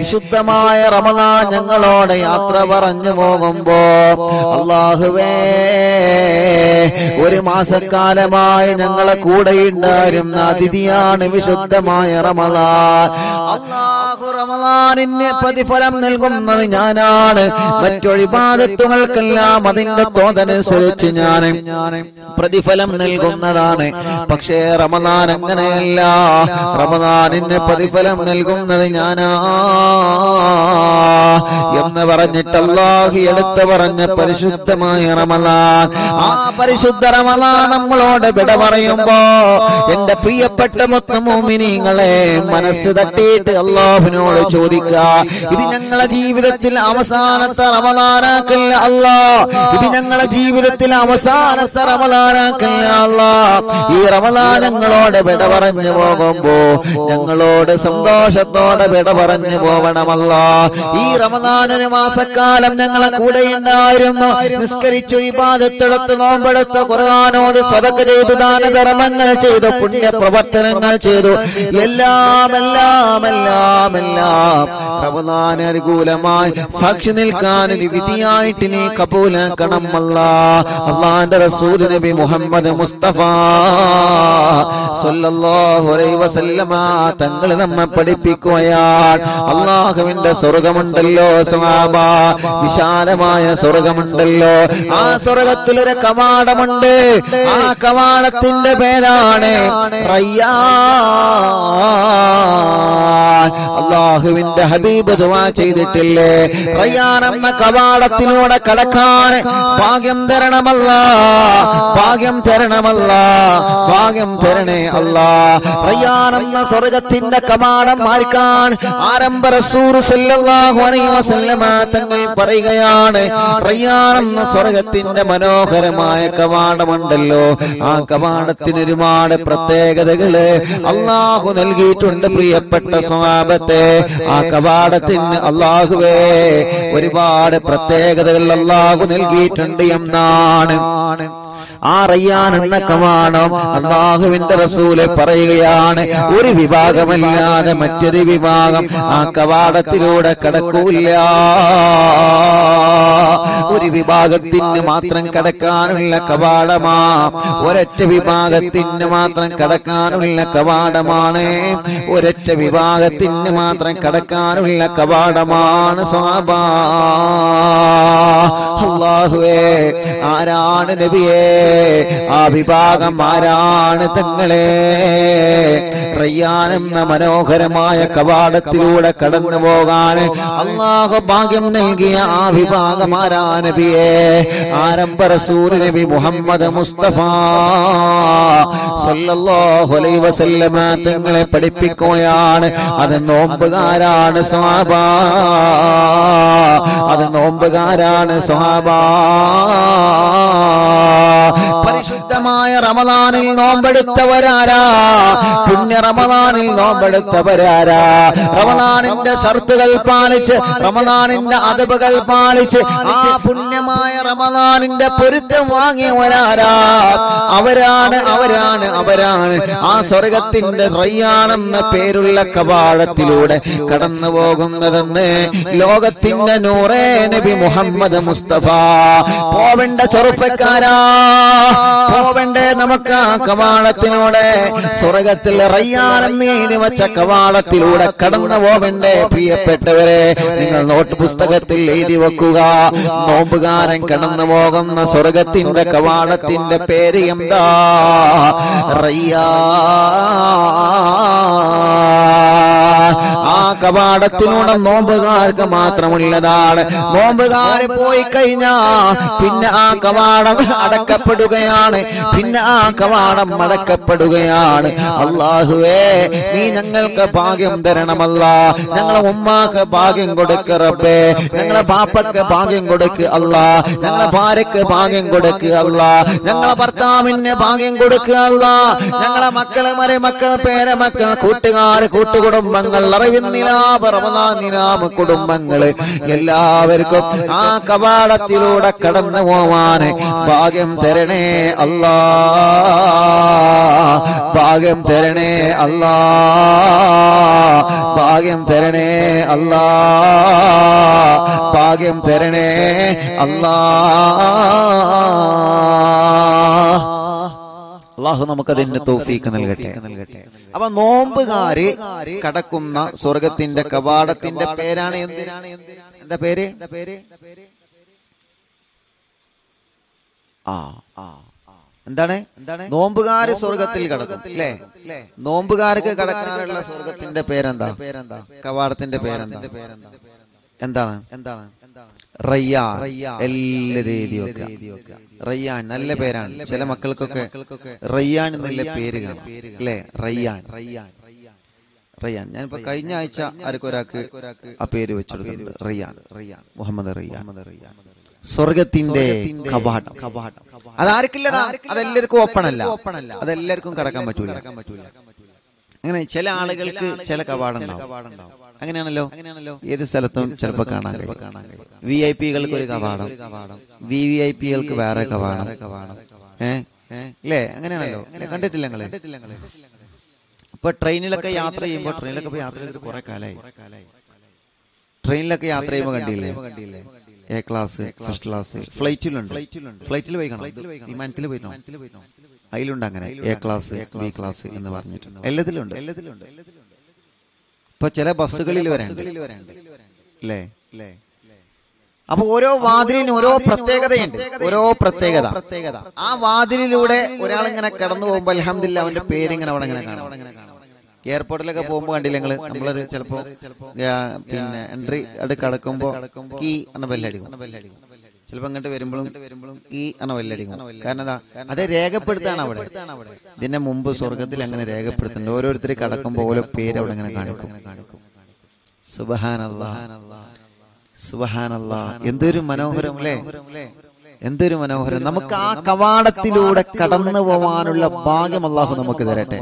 വിശുദ്ധമായ റമദാൻ ഞങ്ങളോട് യാത്ര പറഞ്ഞു പോകുമ്പോ അള്ളാഹുവേ ഒരു മാസക്കാലമായി ഞങ്ങളെ കൂടെയുണ്ടായിരുന്ന അതിഥിയാണ് വിശുദ്ധമായ റമദാൻ അള്ളാഹു റമദാനിന് പ്രതിഫലം നൽകുന്നത് ഞാനാണ് മറ്റൊഴിപാദത്തുകൾക്കെല്ലാം അതിന്റെ തോതനുസരിച്ച് ഞാൻ പ്രതിഫലം നൽകുന്നതാണ് പക്ഷേ റമദാൻ അങ്ങനെയല്ല റമദാനിന് പ്രതിഫലം നൽകുന്നത് ഞാനാ എന്ന് പറഞ്ഞിട്ട് അള്ളാഹു എടുത്തു പറഞ്ഞ പരിശുദ്ധമായ റമദാൻ ആ പരിശുദ്ധ റമദാൻ നമ്മളോട് വിട പറയുമ്പോ എന്റെ പ്രിയപ്പെട്ട മുത്തമോമിനിങ്ങളെ മനസ്സ് തട്ടിയിട്ട് അള്ളാഹുവിനോട് ചോദിക്കുക ഇത് ഞങ്ങളെ ജീവിതത്തിൽ അവസാനത്തെ റമദാനാക്കല്ല അല്ലാ ഇത് ഞങ്ങളെ ജീവിതത്തിൽ അവസാനത്തെ റമദാനാക്കല്ല അല്ലാ ഈ റമദാൻ ഞങ്ങളോട് വിട പറഞ്ഞു പോകുമ്പോ ഞങ്ങളോട് സന്തോഷത്തോടെ വിട പറഞ്ഞു പോവണമല്ല ഈ റമദാൻ ഒരു മാസക്കാലം ഞങ്ങളെ കൂടെ ഉണ്ടായിരുന്നു നിസ്കരിച്ചു ഇബാദത്തെടുത്ത് നോമ്പെടുത്ത് ഖുർആാനോട് സ്വതക്ക ചെയ്തു ദാനധർമ്മങ്ങൾ ചെയ്തു പുണ്യ പ്രവർത്തനങ്ങൾ ചെയ്തു എല്ലാം എല്ലാം എല്ലാം എല്ലാം റമദാൻ അനുകൂലമായി സാക്ഷി നിൽക്കാൻ ഒരു വിധിയായിട്ട് നീ കബൂലാക്കണം അല്ല അള്ളാന്റെ റസൂൽ നബി മുഹമ്മദ് മുസ്തഫ സല്ലല്ലാഹു അലൈഹി വസല്ലമ തങ്ങൾ നമ്മെ പഠിപ്പിക്കുകയാണ് അള്ളാഹുവിന്റെ സ്വർഗമുണ്ടല്ലോ സഹാബ വിശാലമായ സ്വർഗമുണ്ടല്ലോ ആ സ്വർഗത്തിലൊരു കവാടമുണ്ട് ആ കവാടത്തിന്റെ പേരാണ് റയ്യാൻ അള്ളാഹുവിന്റെ ഹബീബ് ദുആ ചെയ്തിട്ടില്ലേ റയ്യാൻ എന്ന കവാടത്തിലൂടെ കടക്കാൻ ഭാഗ്യം തരണമല്ല ഭാഗ്യം തരണമല്ല ഭാഗ്യം തരണേ അല്ലാ റയ്യാൻ എന്ന സ്വർഗത്തിന്റെ കവാടം മാറിക്കാൻ ആരംഭ റസൂൽ സല്ലല്ലാഹു അലൈഹി വസല്ലമ തങ്ങൾ പറയുകയാണ് റയ്യാൻ എന്ന സ്വർഗത്തിന്റെ മനോഹരമായ കവാടമുണ്ടല്ലോ ആ കവാടത്തിന് ഒരുപാട് പ്രത്യേകതകള് അള്ളാഹു നൽകിയിട്ടുണ്ട് പ്രിയപ്പെട്ട സ്വഭാവത്തെ ആ കവാടത്തിന് അള്ളാഹുവേ ഒരുപാട് പ്രത്യേകതകൾ അള്ളാഹു നൽകിയിട്ടുണ്ട് എന്നാണ് ആ റയ്യാൻ എന്ന കവാടം അള്ളാഹുവിന്റെ റസൂല് പറയുകയാണ് ഒരു വിഭാഗമല്ലാതെ മറ്റൊരു വിഭാഗം ആ കവാടത്തിലൂടെ കടക്കൂല ഒരു വിഭാഗത്തിന് മാത്രം കടക്കാനുള്ള കവാടമാ ഒരൊറ്റ വിഭാഗത്തിന് മാത്രം കടക്കാനുള്ള കവാടമാണ് ഒരൊറ്റ വിഭാഗത്തിന് മാത്രം കടക്കാനുള്ള കവാടമാണ് സ്വാഭാ അള്ളാഹുവേ ആരാണ് നബിയേ ആ വിഭാഗം ആരാണ് തങ്ങളെ റയ്യാൻ എന്ന മനോഹരമായ കവാടത്തിലൂടെ കടന്നു പോകാൻ അള്ളാഹു ഭാഗ്യം നൽകിയ ആ വിഭാഗം ആരാ നബിയെ ആരംഭ റസൂൽ നബി മുഹമ്മദ് മുസ്തഫ സല്ലല്ലാഹു അലൈഹി വസല്ലമ തങ്ങളെ പഠിപ്പിക്കുകയാണ് അത് നോമ്പുകാരാണ് സ്വാബ അത് നോമ്പുകാരാണ് സ്വാബ പരിശുദ്ധമായ റമദാനിൽ നോമ്പെടുത്തവരാരാ പുണ്യ റമദാനിൽ നോമ്പെടുത്തവരാരാ റമദാനിന്റെ ഷർത്തുകൾ പാലിച്ച് റമദാനിന്റെ അതബുകൾ പാലിച്ച് ആ പുണ്യമായ റമദാനിന്റെ പൊരുത്തം വാങ്ങിയവരാരാ അവരാണ് അവരാണ് അവരാണ് ആ സ്വർഗത്തിന്റെ റയ്യാനെന്ന പേരുള്ള കവാടത്തിലൂടെ കടന്നു പോകുന്നതെന്ന് ലോകത്തിന്റെ നൂറേ നബി മുഹമ്മദ് മുസ്തഫ പോവേണ്ട ചെറുപ്പക്കാരാ പോവണ്ടേ നമുക്ക് ആ കവാടത്തിലൂടെ സ്വർഗത്തിൽ റയ്യാനെന്ന് എഴുതി വച്ച കവാടത്തിലൂടെ കടന്നു പോവണ്ടേ പ്രിയപ്പെട്ടവരെ നിങ്ങൾ നോട്ട് പുസ്തകത്തിൽ എഴുതി വെക്കുക നോമ്പുകാരൻ കടന്നു പോകുന്ന സ്വർഗത്തിന്റെ കവാടത്തിന്റെ പേര് എന്താ റയ്യാ ആ കവാടത്തിലൂടെ നോമ്പുകാർക്ക് മാത്രമുള്ളതാണ് നോമ്പുകാര് പോയി കഴിഞ്ഞാ പിന്നെ ആ കവാടം അടക്കപ്പെടുകയാണ് പിന്നെ ആ കവാടം അടക്കപ്പെടുകയാണ് അള്ളാഹുവേ നീ ഞങ്ങൾക്ക് ഭാഗ്യം തരണമല്ല ഞങ്ങളെ ഉമ്മാക്ക് ഭാഗ്യം കൊടുക്ക് റബ്ബേ ഞങ്ങളെ ബാപ്പക്ക് ഭാഗ്യം കൊടുക്ക് അല്ല ഞങ്ങളെ ഭാര്യക്ക് ഭാഗ്യം കൊടുക്ക് അല്ല ഞങ്ങളെ ഭർത്താവിന് ഭാഗ്യം കൊടുക്കുക അല്ല ഞങ്ങളെ മക്കളെ മരുമക്കൾ പേരമക്കൾ കൂട്ടുകാര് കൂട്ടുകുടുംബങ്ങൾ അറിവിന്നിലാപ റമദാനിലാപ കുടുംബങ്ങള് എല്ലാവർക്കും ആ കവാടത്തിലൂടെ കടന്നു പോവാന് ഭാഗ്യം തരണേ തരണേ അല്ലാ ഭാഗ്യം തരണേ അല്ലാ ഭാഗ്യം തരണേ അല്ലാ ഭാഗ്യം തരണേ അല്ലാ അള്ളാഹു നമുക്കതിന് തോഫീക്ക് നൽകട്ടെ അപ്പൊ നോമ്പുകാര് കടക്കുന്ന സ്വർഗത്തിന്റെ കവാടത്തിന്റെ പേരാണ് എന്തിനാണ് എന്താ പേര് എന്താ പേര് ആ ആ എന്താണ് എന്താണ് നോമ്പുകാര് സ്വർഗത്തിൽ കടക്കും അല്ലേ നോമ്പുകാർക്ക് കടക്കാനുള്ള സ്വർഗത്തിന്റെ പേരെന്താ പേരെന്താ കവാടത്തിന്റെ പേരെന്താ എന്താണ് എന്താണ് റയ്യാൻ എല്ലാരും എഴുതി വെക്കുക റയ്യാൻ നല്ല പേരാണ് ചില മക്കൾക്കൊക്കെ റയ്യാൻ എന്നുള്ള പേര് കാണാം അല്ലേ റയ്യാൻ റയ്യാൻ റയ്യാൻ ഞാനിപ്പോ കഴിഞ്ഞ ആഴ്ച ആർക്കും ഒരാൾക്ക് ആ പേര് വെച്ചെടുത്തിട്ടുണ്ട് റയ്യാൻ റയ്യാൻ മുഹമ്മദ് റയ്യാൻ സ്വർഗത്തിന്റെ കവാടം കവാടം അതാർക്കില്ലതാ അതെല്ലാവർക്കും ഓപ്പൺ അല്ല അതെല്ലാവർക്കും കടക്കാൻ പറ്റൂല അങ്ങനെ ചില ആളുകൾക്ക് ചില കവാടം ഉണ്ടാവും അങ്ങനെയാണല്ലോ അങ്ങനെയാണല്ലോ ഏത് സ്ഥലത്തും ചിലപ്പോ കാണാൻ കഴിയും വി ഐ പികൾക്ക് ഒരു കവാടം വി വി ഐ പികൾക്ക് വേറെ കവാടം ഏ അല്ലേ അങ്ങനെയാണല്ലോ അല്ലേ? കണ്ടിട്ടില്ല നിങ്ങള് ഇപ്പൊ ട്രെയിനിലൊക്കെ യാത്ര ചെയ്യുമ്പോ ട്രെയിനിലൊക്കെ ഇപ്പൊ യാത്ര ചെയ്തിട്ട് കുറെ കാലായി ട്രെയിനിലൊക്കെ യാത്ര ചെയ്യുമ്പോ കണ്ടില്ലേ എ ക്ലാസ് ഫസ്റ്റ് ക്ലാസ് ഫ്ലൈറ്റിലുണ്ട് ഫ്ലൈറ്റിൽ പോയി കാണാം വിമാനത്തിൽ പോയിട്ടോ അതിലുണ്ട് അങ്ങനെ എ ക്ലാസ് ബി ക്ലാസ് എന്ന് പറഞ്ഞിട്ട് എല്ലാത്തിലുണ്ട് എല്ലാത്തിലുണ്ട് ഇപ്പൊ ചില ബസ്സുകളിൽ വരാണ്ട് അല്ലേ അല്ലേ അപ്പൊ ഓരോ വാതിലിന് ഓരോ പ്രത്യേകതയുണ്ട് ഓരോ പ്രത്യേകത പ്രത്യേകത ആ വാതിലിലൂടെ ഒരാൾ ഇങ്ങനെ കടന്നു പോകുമ്പോ അലഹമില്ല അവന്റെ പേര് ഇങ്ങനെ അവിടെ ഇങ്ങനെ കാണാം എയർപോർട്ടിലൊക്കെ പോകുമ്പോ കണ്ടില്ല നിങ്ങള് നമ്മളൊരു ചിലപ്പോ ആ, പിന്നെ എൻട്രി അത് കടക്കുമ്പോ കീ എന്ന ബെല്ലടിക്കും ചിലപ്പോ അങ്ങോട്ട് വരുമ്പോഴും വരുമ്പോഴും ഈ എന്ന ബെല്ലടിക്കും കാരണം എന്താ അത് രേഖപ്പെടുത്താണ് അവിടെ ഇതിന്റെ മുമ്പ് സ്വർഗത്തിൽ അങ്ങനെ രേഖപ്പെടുത്തുന്നുണ്ട് ഓരോരുത്തർ കടക്കുമ്പോ ഓരോ പേര് അവിടെ ഇങ്ങനെ കാണിക്കും സുബഹാനല്ലാ സുബഹാനല്ലാ എന്തൊരു മനോഹരം അല്ലേ എന്തൊരു മനോഹരം നമുക്ക് ആ കവാടത്തിലൂടെ കടന്നു പോവാനുള്ള ഭാഗ്യം അള്ളാഹു നമുക്ക് തരട്ടെ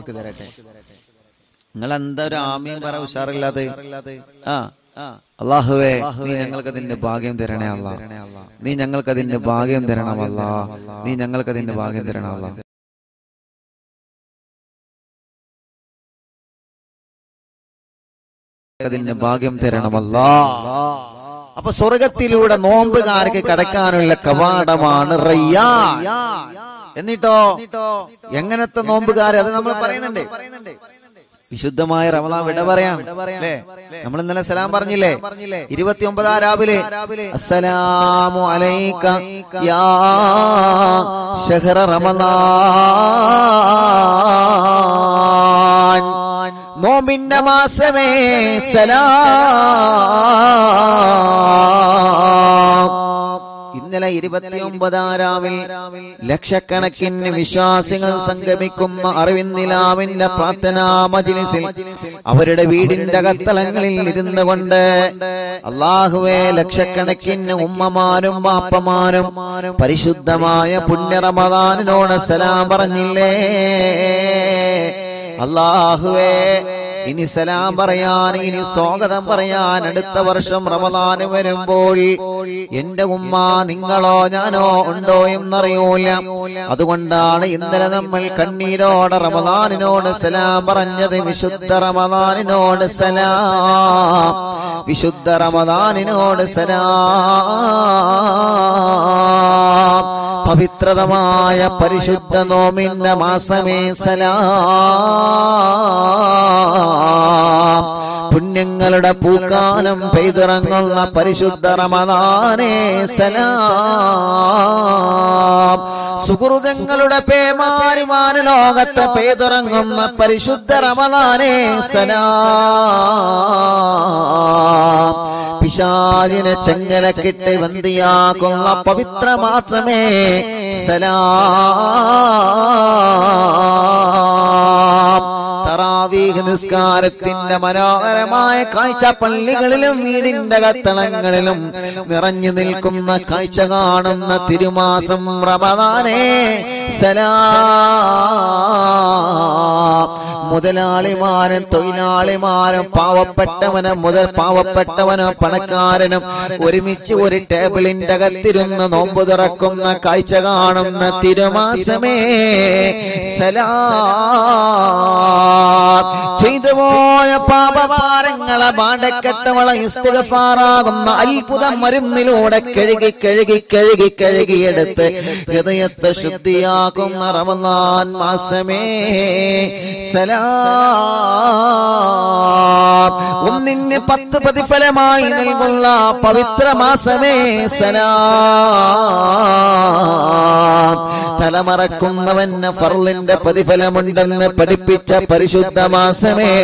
നിങ്ങൾ എന്താ ഒരു ആമയും പറ ഉഷാറില്ലാതെ ആ അള്ളാഹുവേ നീ ഞങ്ങൾക്ക് അതിന്റെ ഭാഗ്യം തരണേ അല്ല നീ ഞങ്ങൾക്ക് അതിന്റെ ഭാഗ്യം തരണമല്ല നീ ഞങ്ങൾക്ക് അതിന്റെ ഭാഗ്യം തരണമല്ല അതിന്റെ ഭാഗ്യം തരണമല്ല അപ്പൊ സ്വർഗത്തിലൂടെ നോമ്പുകാർക്ക് കടക്കാനുള്ള കവാടമാണ് റയ്യാ എന്നിട്ടോ എങ്ങനത്തെ നോമ്പുകാര് അത് നമ്മൾ പറയുന്നുണ്ട് വിശുദ്ധമായ റമദാൻ വിട പറയാൻ അല്ലേ നമ്മൾ ഇന്നലെ സലാം പറഞ്ഞില്ലേ ഇരുപത്തി ഒമ്പതാം രാവിലെ അസ്സലാമു അലൈക യാ ഷഹ്റ റമദാൻ നോമ്പിന്റെ മാസമേ സലാം ഇന്നലെ ഇരുപത്തിയൊമ്പതാം രാവിൽ ലക്ഷക്കണക്കിന് വിശ്വാസികൾ സംഗമിക്കുന്ന അറിവിന്ദിലാവിന്റെ പ്രാർത്ഥനാ മജിലിസിൽ അവരുടെ വീടിന്റെ കത്തളങ്ങളിൽ ഇരുന്നു കൊണ്ട് അള്ളാഹുവെ ലക്ഷക്കണക്കിന് ഉമ്മമാരും ബാപ്പമാരും പരിശുദ്ധമായ പുണ്യറമദാനിനോട് സലാം പറഞ്ഞില്ലേ അള്ളാഹുവേ ഇനി സലാം പറയാൻ ഇനി സ്വാഗതം പറയാൻ അടുത്ത വർഷം റമദാന് വരുമ്പോൾ എന്റെ ഉമ്മ നിങ്ങളോ ഞാനോ ഉണ്ടോ എന്നറിയൂല അതുകൊണ്ടാണ് ഇന്നലെ നമ്മൾ കണ്ണീരോടെ റമദാനിനോട് സലാം പറഞ്ഞത് വിശുദ്ധ റമദാനിനോട് സലാം വിശുദ്ധ റമദാനിനോട് സലാം പവിത്രതമായ പരിശുദ്ധ നോമിന്റെ മാസമേ സലാം പുണ്യങ്ങളുടെ പൂക്കാലം പെയ്തിറങ്ങുന്ന പരിശുദ്ധ റമദാനേ സലാം സുഹൃതങ്ങളുടെ പേമാരിമാന ലോകത്ത് പെയ്തിറങ്ങുന്ന പരിശുദ്ധ റമദാനേ സലാം പിശാചിനെ ചെങ്ങലക്കിട്ട് വന്തിയാക്കുന്ന പവിത്ര മാത്രമേ സലാം തറാ തറാവീഹ് നിസ്കാരത്തിന്റെ മനോഹരമായ കാഴ്ച പള്ളികളിലും വീടിന്റെ കത്തളങ്ങളിലും നിറഞ്ഞു നിൽക്കുന്ന കാഴ്ച കാണുന്ന തിരുമാസം റമദാനേ സലാം മുതലാളിമാരും തൊഴിലാളിമാരും പാവപ്പെട്ടവനും മുതൽ പാവപ്പെട്ടവനും പണക്കാരനും ഒരുമിച്ച് ഒരു ടേബിളിന്റെ അകത്തിരുന്ന് നോമ്പ് തുറക്കുന്ന കാഴ്ച കാണുന്ന തിരുമാസമേ സലാം ചെയ്തു പോയ പാപഭാരങ്ങളെ ബാണ്ടക്കെട്ടവളെ ഇസ്തിഗഫാറാകുന്ന അത്ഭുത മരുന്നിലൂടെ കഴുകി കഴുകി കഴുകി കഴുകിയെടുത്ത് ഹൃദയത്തെ ശുദ്ധിയാക്കുന്ന റമദാൻ മാസമേ സലാം ഒന്നിന് പത്ത് പ്രതിഫലമായി നൽകുന്ന പവിത്ര മാസമേ സലാം തലമറക്കുന്നവന് ഫർലിന്റെ പ്രതിഫലമുണ്ടെന്ന് പഠിപ്പിച്ച പരിശുദ്ധ മാസമേ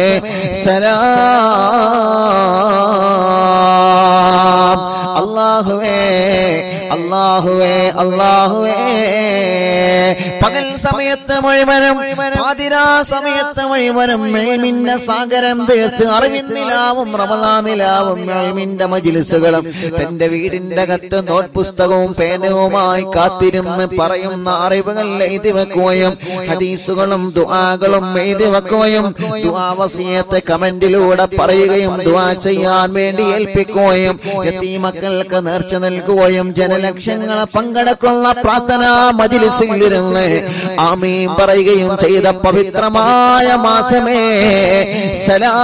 സലാം അള്ളാഹുവേ അള്ളാഹുവേ അള്ളാഹുവേ പകൽ സമയത്ത് മുഴുവനും പാതിരാ സമയത്ത് മുഴുവനും മേൽമിന്ന സാഗരം തീർത്ത് അറിവിന്നിലാവും റമദാനിലാവും മേൽമിന്റെ മജിലിസുകളും തന്റെ വീടിന്റെ അകത്ത് നോട്ട് പുസ്തകവും പേനവുമായി കാത്തിരുന്ന് പറയുന്ന അറിവുകൾ എഴുതി വെക്കുകയും ഹദീസുകളും ദുആകളും എഴുതി വെക്കുകയും ദുആവസിയത്തെ കമന്റിലൂടെ പറയുകയും ദുആ ചെയ്യാൻ വേണ്ടി ഏൽപ്പിക്കുകയും മക്കൾക്ക് നേർച്ച നൽകുകയും ജനലക്ഷങ്ങളെ പങ്കെടുക്കുന്ന പ്രാർത്ഥനാ മജിലിസിലിരുന്ന് ആമീൻ പറയുകയും ചെയ്ത പവിത്രമായ മാസമേ സലാം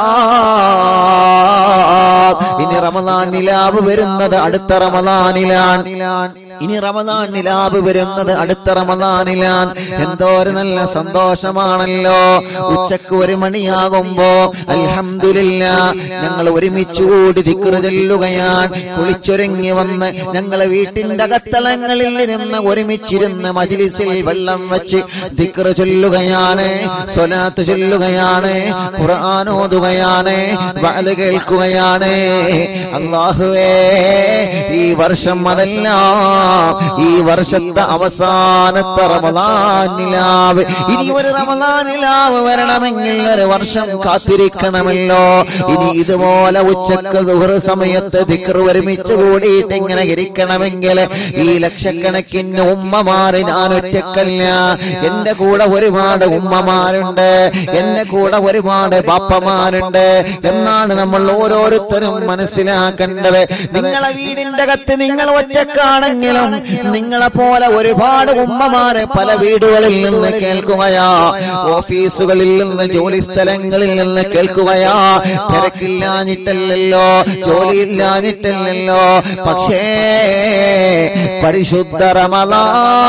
ഇനി റമദാൻ നിലാവ് വരുന്നത് അടുത്ത റമദാനിലാണ് ഇനി റമദാൻ നിലാവ് വരുന്നത് അടുത്ത റമദാനിലാണ് എന്തോ ഒരു നല്ല സന്തോഷമാണല്ലോ ഉച്ചക്ക് ഒരു മണിയാകുമ്പോ അൽഹംദുലില്ല ഞങ്ങൾ ഒരുമിച്ച് കൂടി ദിക്റ് ചൊല്ലുകയാണ് കുളിച്ചൊരുങ്ങി വന്ന് ഞങ്ങളെ വീട്ടിന്റെ അകത്തളങ്ങളിൽ ഇരുന്ന് ഒരുമിച്ചിരുന്ന് മജിലിസിൽ വെള്ളം വെച്ച് ദിക്റ് ചൊല്ലുകയാണ് സ്വലാത്ത് ചൊല്ലുകയാണ് ഖുർആൻ ഓതുകയാണ് വഅദ് കേൾക്കുകയാണ് അല്ലാഹുവേ ഈ വർഷം അതല്ല ഈ വർഷത്തെ അവസാനത്തെ റമദാനിലാവ് ഇനി ഒരു റമദാനിലാവ് വരണമെങ്കിൽ ഒരു വർഷം കാത്തിരിക്കണമല്ലോ ഇനി ഇതുപോലെ ഉച്ചക്ക് ദുഹർ സമയത്ത് ദിക്ർ ഒരുമിച്ച് കൂടിയിട്ട് ഇങ്ങനെ ഇരിക്കണമെങ്കിൽ ഈ ലക്ഷക്കണക്കിന് ഉമ്മമാര് ഞാൻ ഒറ്റക്കല്ല എന്റെ കൂടെ ഒരുപാട് ഉമ്മമാരുണ്ട് എന്റെ കൂടെ ഒരുപാട് ബാപ്പമാരുണ്ട് എന്നാണ് നമ്മൾ ഓരോരുത്തരും മനസ്സിലാക്കേണ്ടത് നിങ്ങളെ വീടിന്റെ അകത്ത് നിങ്ങൾ ഒറ്റക്കാണെങ്കിലും നിങ്ങളെ പോലെ ഒരുപാട് ഉമ്മമാര് പല വീടുകളിൽ നിന്ന് കേൾക്കുകയാ ഓഫീസുകളിൽ നിന്ന് ജോലി സ്ഥലങ്ങളിൽ നിന്ന് കേൾക്കുകയാ തിരക്കില്ലാഞ്ഞിട്ടല്ലല്ലോ ജോലിയില്ലാഞ്ഞിട്ടല്ലല്ലോ പക്ഷേ പരിശുദ്ധ റമദാൻ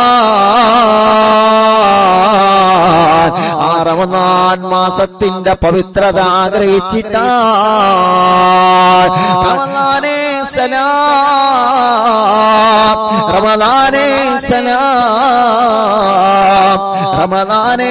ആ റമദാൻ മാസത്തിന്റെ പവിത്രത ആഗ്രഹിച്ചിട്ടാ റമദാനേ സലാം റമദാനേ സലാം റമദാനേ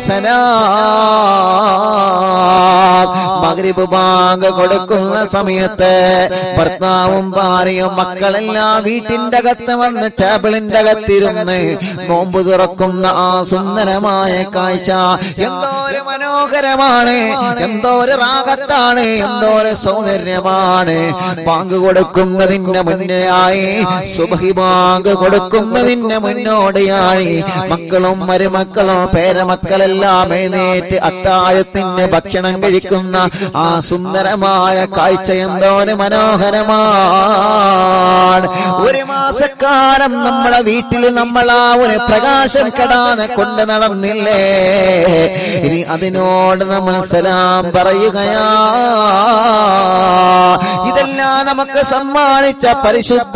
സലാം മഗ്രിബ് ബാങ്ക് കൊടുക്കുന്ന സമയത്ത് ഭർത്താവും ഭാര്യയും മക്കളെല്ലാം വീട്ടിന്റെ അകത്ത് വന്ന് ടേബിളിന്റെ അകത്തിരുന്ന് നോമ്പ് തുറക്കുന്ന ആ സുന്ദരമായ കാഴ്ച എന്തോ ഒരു മനോഹരമാണ് എന്തോ ഒരു റാഗത്താണ് എന്തോ ഒരു സൗന്ദര്യമാണ് ബാങ്ക് കൊടുക്കുന്നതിന്റെ മുന്നെയായി സുബഹി ബാങ്ക് കൊടുക്കുന്നതിന്റെ മുന്നോടിയായി മക്കളും മരുമക്കളും പേരമക്കളെല്ലാം എഴുന്നേറ്റ് അത്താഴത്തിന് ഭക്ഷണം കഴിക്കുന്ന ആ സുന്ദരമായ കാഴ്ച എന്തോ ഒരു മനോഹരമാണ് ഒരു മാസക്കാലം നമ്മളെ വീട്ടിൽ നമ്മൾ ആ ഒരു പ്രകാശം കെടാതെ കൊണ്ട് നടന്നില്ലേ ഇനി അതിനോട് നമ്മൾ സലാം പറയുകയാ ഇതെല്ലാം നമുക്ക് സമ്മാനിച്ച പരിശുദ്ധ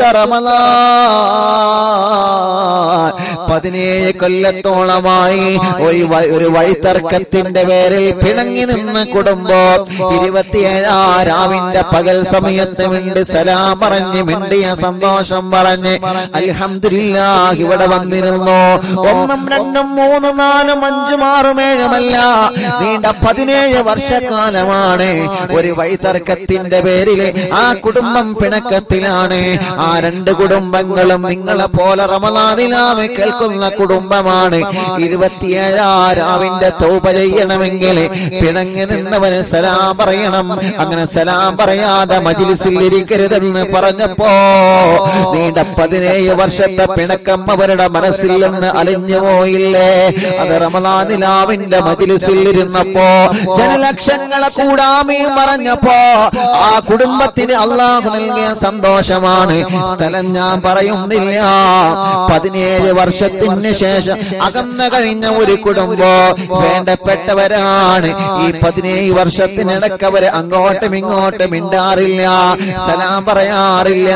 റമദാൻ പതിനേഴ് കൊല്ലത്തോളമായി ഒരു വ- ഒരു വഴിത്തർക്കത്തിന്റെ പേരിൽ പിണങ്ങി നിന്ന് കുടുംബം ഇരുപത്തിയേഴാം രാവിന്റെ പകൽ സമയത്ത് മിണ്ട് സലാം പറഞ്ഞ് മിണ്ടിയ സന്തോഷം പറഞ്ഞ് അൽഹംദുലില്ലാ ഇവിടെ വന്നിരുന്നു ഒന്നും രണ്ടും മൂന്ന് നാലും അഞ്ചും ആറും ഏഴുമല്ല നീണ്ട പതിനേഴ് വർഷക്കാലമാണ് ഒരു വഴിതർക്കത്തിന്റെ പേരിൽ ആ കുടുംബ കുടുംബം പിണക്കത്തിലാണ് ആ രണ്ട് കുടുംബങ്ങളും നിങ്ങളെ പോലെ റമദാനിലാമെ കേൾക്കുന്ന കുടുംബമാണ് ഇരുപത്തിയേഴാ രാവിന്റെ തൗപ ചെയ്യണമെങ്കിൽ പിണങ്ങി നിന്നവന് സലാം പറയണം അങ്ങനെ സലാം പറയാതെ മജിലിസിൽ ഇരിക്കരുതെന്ന് പറഞ്ഞപ്പോ നീണ്ട പതിനേഴ് വർഷത്തെ പിണക്കം അവരുടെ മനസ്സിൽ നിന്ന് അലിഞ്ഞു പോയില്ലേ അത് റമദാനിലാവിന്റെ മജിലിസിൽ ഇരുന്നപ്പോ ജനലക്ഷങ്ങളെ കൂടാമയും പറഞ്ഞപ്പോ ആ കുടുംബത്തിന് അള്ളാഹു നൽകിയ സന്തോഷമാണ് സ്ഥലം ഞാൻ പറയുന്നില്ല പതിനേഴ് വർഷത്തിന് ശേഷം അകന്നു കഴിഞ്ഞ ഒരു കുടുംബോ വേണ്ടപ്പെട്ടവരാണ് ഈ പതിനേഴ് വർഷത്തിനിടയ്ക്ക് അവര് അങ്ങോട്ടും ഇങ്ങോട്ടും മിണ്ടാറില്ല സലാം പറയാറില്ല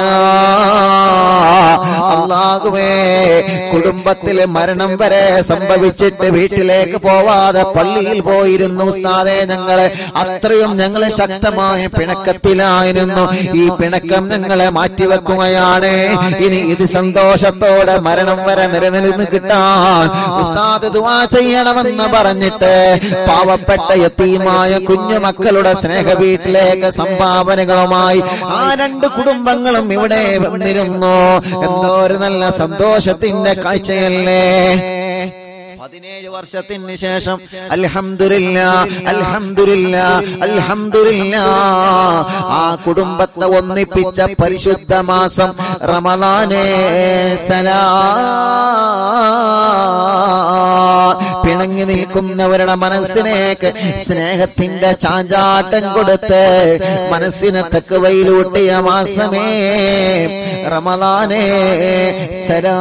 അള്ളാഹുവേ കുടുംബത്തിലെ മരണം വരെ സംഭവിച്ചിട്ട് വീട്ടിലേക്ക് പോവാതെ പള്ളിയിൽ പോയിരുന്നു ഉസ്താദെ ഞങ്ങളെ അത്രയും ഞങ്ങള് ശക്തമായ പിണക്കത്തിലായിരുന്നു ഈ പിണക്കം ഞങ്ങളെ മാറ്റിവെക്കുകയാണ് ഇനി ഇത് സന്തോഷത്തോടെ മരണം വരെ നിലനിന്ന് കിട്ടാൻ ഉസ്താദ് ദുആ ചെയ്യണമെന്ന് പറഞ്ഞിട്ട് പാവപ്പെട്ട യത്തീമായ കുഞ്ഞു മക്കളുടെ സ്നേഹ വീട്ടിലേക്ക് സംഭാവനകളുമായി ആ രണ്ട് കുടുംബങ്ങളും ഇവിടെ വന്നിരുന്നു എന്തോ ഒരു നല്ല സന്തോഷത്തിന്റെ കാഴ്ചയല്ലേ പതിനേഴ് വർഷത്തിന് ശേഷം അൽഹംദുലില്ല അൽഹംദുലില്ല അൽഹംദുലില്ല ആ കുടുംബത്തെ ഒന്നിപ്പിച്ച പരിശുദ്ധ മാസം റമദാനേ സലാ പിണങ്ങി നിൽക്കുന്നവരുടെ മനസ്സിനേക്ക് സ്നേഹത്തിന്റെ ചാഞ്ചാട്ടം കൊടുത്ത് മനസ്സിനെ തക്കവയിലൂട്ടിയ മാസമേ റമദാനേ സലാ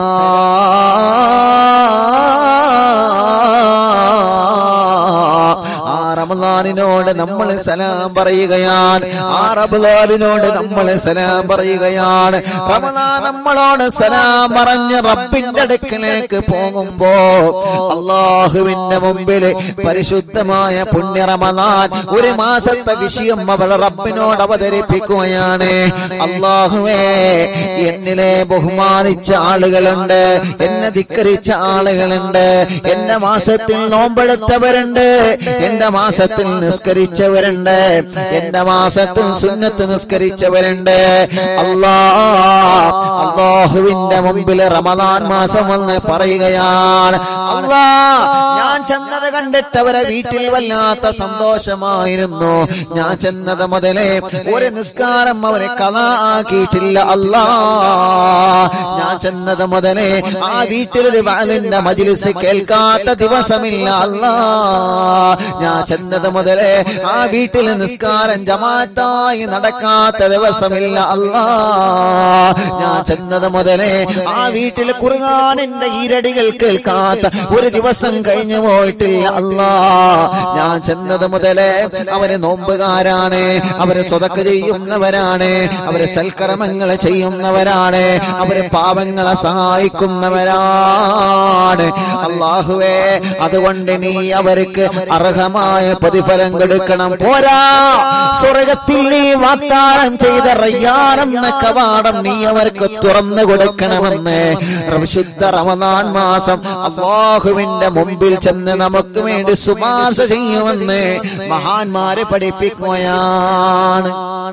ആ റമദാനിനോട് നമ്മൾ സലാം പറയുകയാണ് ആ റമദാനിനോട് നമ്മൾ സലാം പറയുകയാണ് റമദാൻ നമ്മളോട് സലാം പറഞ്ഞ് റബ്ബിന്റെ അടുക്കലേക്ക് പോകുമ്പോ അള്ളാഹുവിന്റെ മുമ്പില് പരിശുദ്ധമായ പുണ്യ റമദാൻ ഒരു മാസത്തെ വിഷയം അവൾ റബ്ബിനോട് അവതരിപ്പിക്കുകയാണ് അള്ളാഹുവേ എന്നിലെ ബഹുമാനിച്ച ആളുകളുണ്ട് എന്നെ ധിക്കരിച്ച ആളുകളുണ്ട് എന്റെ മാസത്തിൽ നോമ്പെടുത്തവരുണ്ട് എന്റെ മാസത്തിൽ നിസ്കരിച്ചവരുണ്ട് എന്റെ മാസത്തിൽ സുന്നത്ത് നിസ്കരിച്ചവരുണ്ട് അല്ലാ അള്ളാഹുവിന്റെ മുമ്പിൽ റമദാൻ മാസം വന്ന് പറയുകയാണ് അല്ലാ ഞാൻ ചെന്നത് കണ്ടിട്ട് അവരെ വീട്ടിൽ വല്ലാത്ത സന്തോഷമായിരുന്നു ഞാൻ ചെന്നത് മുതലേ ഒരു നിസ്കാരം അവരെ കഥ ആക്കിയിട്ടില്ല അല്ലാ ഞാൻ ചെന്നത് മുതലേ ആ വീട്ടിലൊരു വാലിന്റെ മജിലിസ് കേൾക്കാത്ത ദിവസമില്ല അല്ലാ ഞാൻ ചെന്നത് മുതലേ ആ വീട്ടിൽ നിസ്കാരം ജമാത്തായി നടക്കാത്ത ദിവസമില്ല അല്ലാ ഞാൻ ചെന്നത് മുതലേ ആ വീട്ടിൽ കുറുകാനിന്റെ ഈരടികൾ കേൾക്കാത്ത ഒരു ദിവസം കഴിഞ്ഞു പോയിട്ടില്ല അല്ലാ ഞാൻ ചെന്നത് മുതലേ അവര് നോമ്പുകാരാണ് അവര് സ്വതക്ക് ചെയ്യുന്നവരാണ് അവര് സൽക്കർമ്മങ്ങൾ ചെയ്യുന്നവരാണ് അവര് പാവങ്ങളെ സഹായിക്കുന്നവരാണ് അള്ളാഹുവേ അതുകൊണ്ട് നീ അവർക്ക് അർഹമായ പ്രതിഫലം കൊടുക്കണം പോരാ സ്വർഗത്തിൽ നീ വാഗ്ദാനം ചെയ്ത റയ്യാനെന്ന കവാടം നീ അവർക്ക് തുറന്നു കൊടുക്കണമെന്ന് വിശുദ്ധ റമദാൻ മാസം അള്ളാഹുവിന്റെ മുമ്പിൽ ചെന്ന് നമുക്ക് വേണ്ടി ശുപാർശ ചെയ്യുമെന്ന് മഹാന്മാരെ പഠിപ്പിക്കുകയാണ്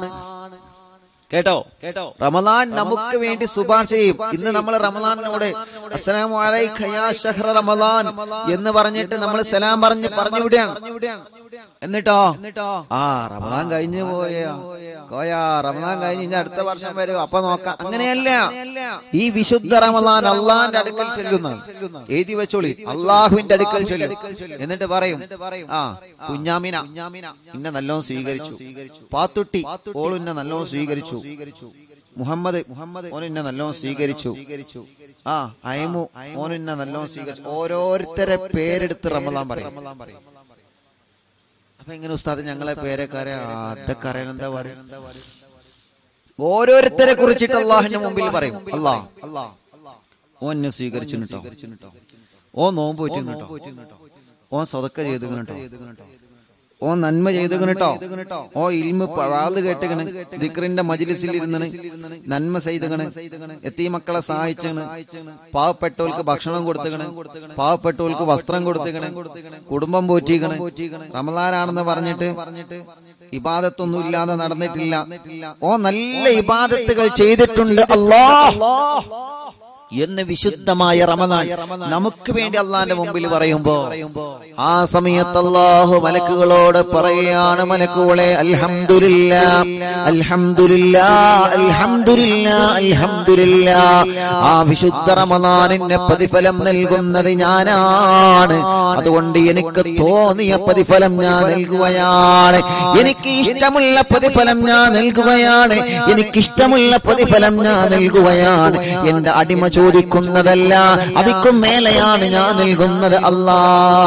കേട്ടോ കേട്ടോ റമദാൻ നമുക്ക് വേണ്ടി ശുപാർശ ചെയ്യും ഇന്ന് നമ്മൾ റമദാനിനോട് അസ്സലാമു അലൈക യാ ഷഹ്റ റമദാൻ എന്ന് പറഞ്ഞിട്ട് നമ്മൾ സലാം പറഞ്ഞ് പറഞ്ഞു വിടുകയാണ് എന്നിട്ടോ ആ റമദാൻ കഴിഞ്ഞു പോയ കോയാ റമദാൻ കഴിഞ്ഞ് ഇനി അടുത്ത വർഷം വരും അപ്പൊ നോക്കാം അങ്ങനെയല്ല ഈ വിശുദ്ധ റമദാൻ അള്ളാന്റെ അടുക്കൽ ചെല്ലുന്നതാണ് എഴുതി വെച്ചോളി അള്ളാഹുവിന്റെ അടുക്കൽ ചെല്ലും എന്നിട്ട് പറയും ആ കുഞ്ഞാമിന ഇന്നെ നല്ലോണം സ്വീകരിച്ചു പാത്തുട്ടി ഓളുന്നെ നല്ലോണം സ്വീകരിച്ചു മുഹമ്മദ് മുഹമ്മദ് ഓനെന്നെ നല്ലോണം സ്വീകരിച്ചു ആ അയമു ഓനെന്നെ നല്ലോണം സ്വീകരിച്ചു ഓരോരുത്തരെ പേരെടുത്ത് റമദാൻ പറയും അപ്പൊ എങ്ങനെ ഉസ്താദ് ഞങ്ങളെ പേരൊക്കെ അറിയാം ആ, അതൊക്കെ അറിയാൻ എന്താ പറയുക ഓരോരുത്തരെ കുറിച്ചിട്ട് അള്ളാഹിന്റെ മുമ്പിൽ പറയും അല്ലാ ഓ എന്നെ സ്വീകരിച്ചു കേട്ടോ ഓ നോമ്പ് പറ്റുന്നു കേട്ടോ ഓ സ്വതക്ക ചെയ്തു കേട്ടോ ഓ നന്മ ചെയ്തു കേട്ടോ ഓ ഇൽമ പഴാത് കേട്ടുകണ് ദിക്റിന്റെ മജിലിസിൽ ഇരുന്നണ് നന്മ ചെയ്തുകണ് എത്തി മക്കളെ സഹായിച്ചണ് പാവപ്പെട്ടവർക്ക് ഭക്ഷണം കൊടുത്തുകണ് പാവപ്പെട്ടവർക്ക് വസ്ത്രം കൊടുത്തുകണ് കുടുംബം പോറ്റിക്കണ് റമദാനാണെന്ന് പറഞ്ഞിട്ട് ഇബാദത്തൊന്നും ഇല്ലാതെ നടന്നിട്ടില്ല ഓ നല്ല ഇബാദത്തുകൾ ചെയ്തിട്ടുണ്ട് അല്ലാ എന്ന് വിശുദ്ധമായ റമദാൻ നമുക്ക് വേണ്ടി അള്ളാന്റെ മുമ്പിൽ പറയുമ്പോ ആ സമയത്ത് അള്ളാഹു മലക്കുകളോട് പറയുകയാണ് മലക്കുകളെ അൽഹംദുലില്ലാ അൽഹംദുലില്ലാ അൽഹംദുലില്ലാ അൽഹംദുലില്ലാ ആ വിശുദ്ധ റമദാനിന്റെ പ്രതിഫലം നൽകുന്നത് ഞാനാണ് അതുകൊണ്ട് എനിക്ക് തോന്നിയ പ്രതിഫലം ഞാൻ നൽകുകയാണ് എനിക്ക് ഇഷ്ടമുള്ള പ്രതിഫലം ഞാൻ നൽകുകയാണ് എനിക്ക് ഇഷ്ടമുള്ള പ്രതിഫലം ഞാൻ നൽകുകയാണ് എന്റെ അടിമ ചോദിക്കുന്നതല്ല അതിക്കും മേലെയാണ് ഞാൻ നൽകുന്നത് അല്ലാ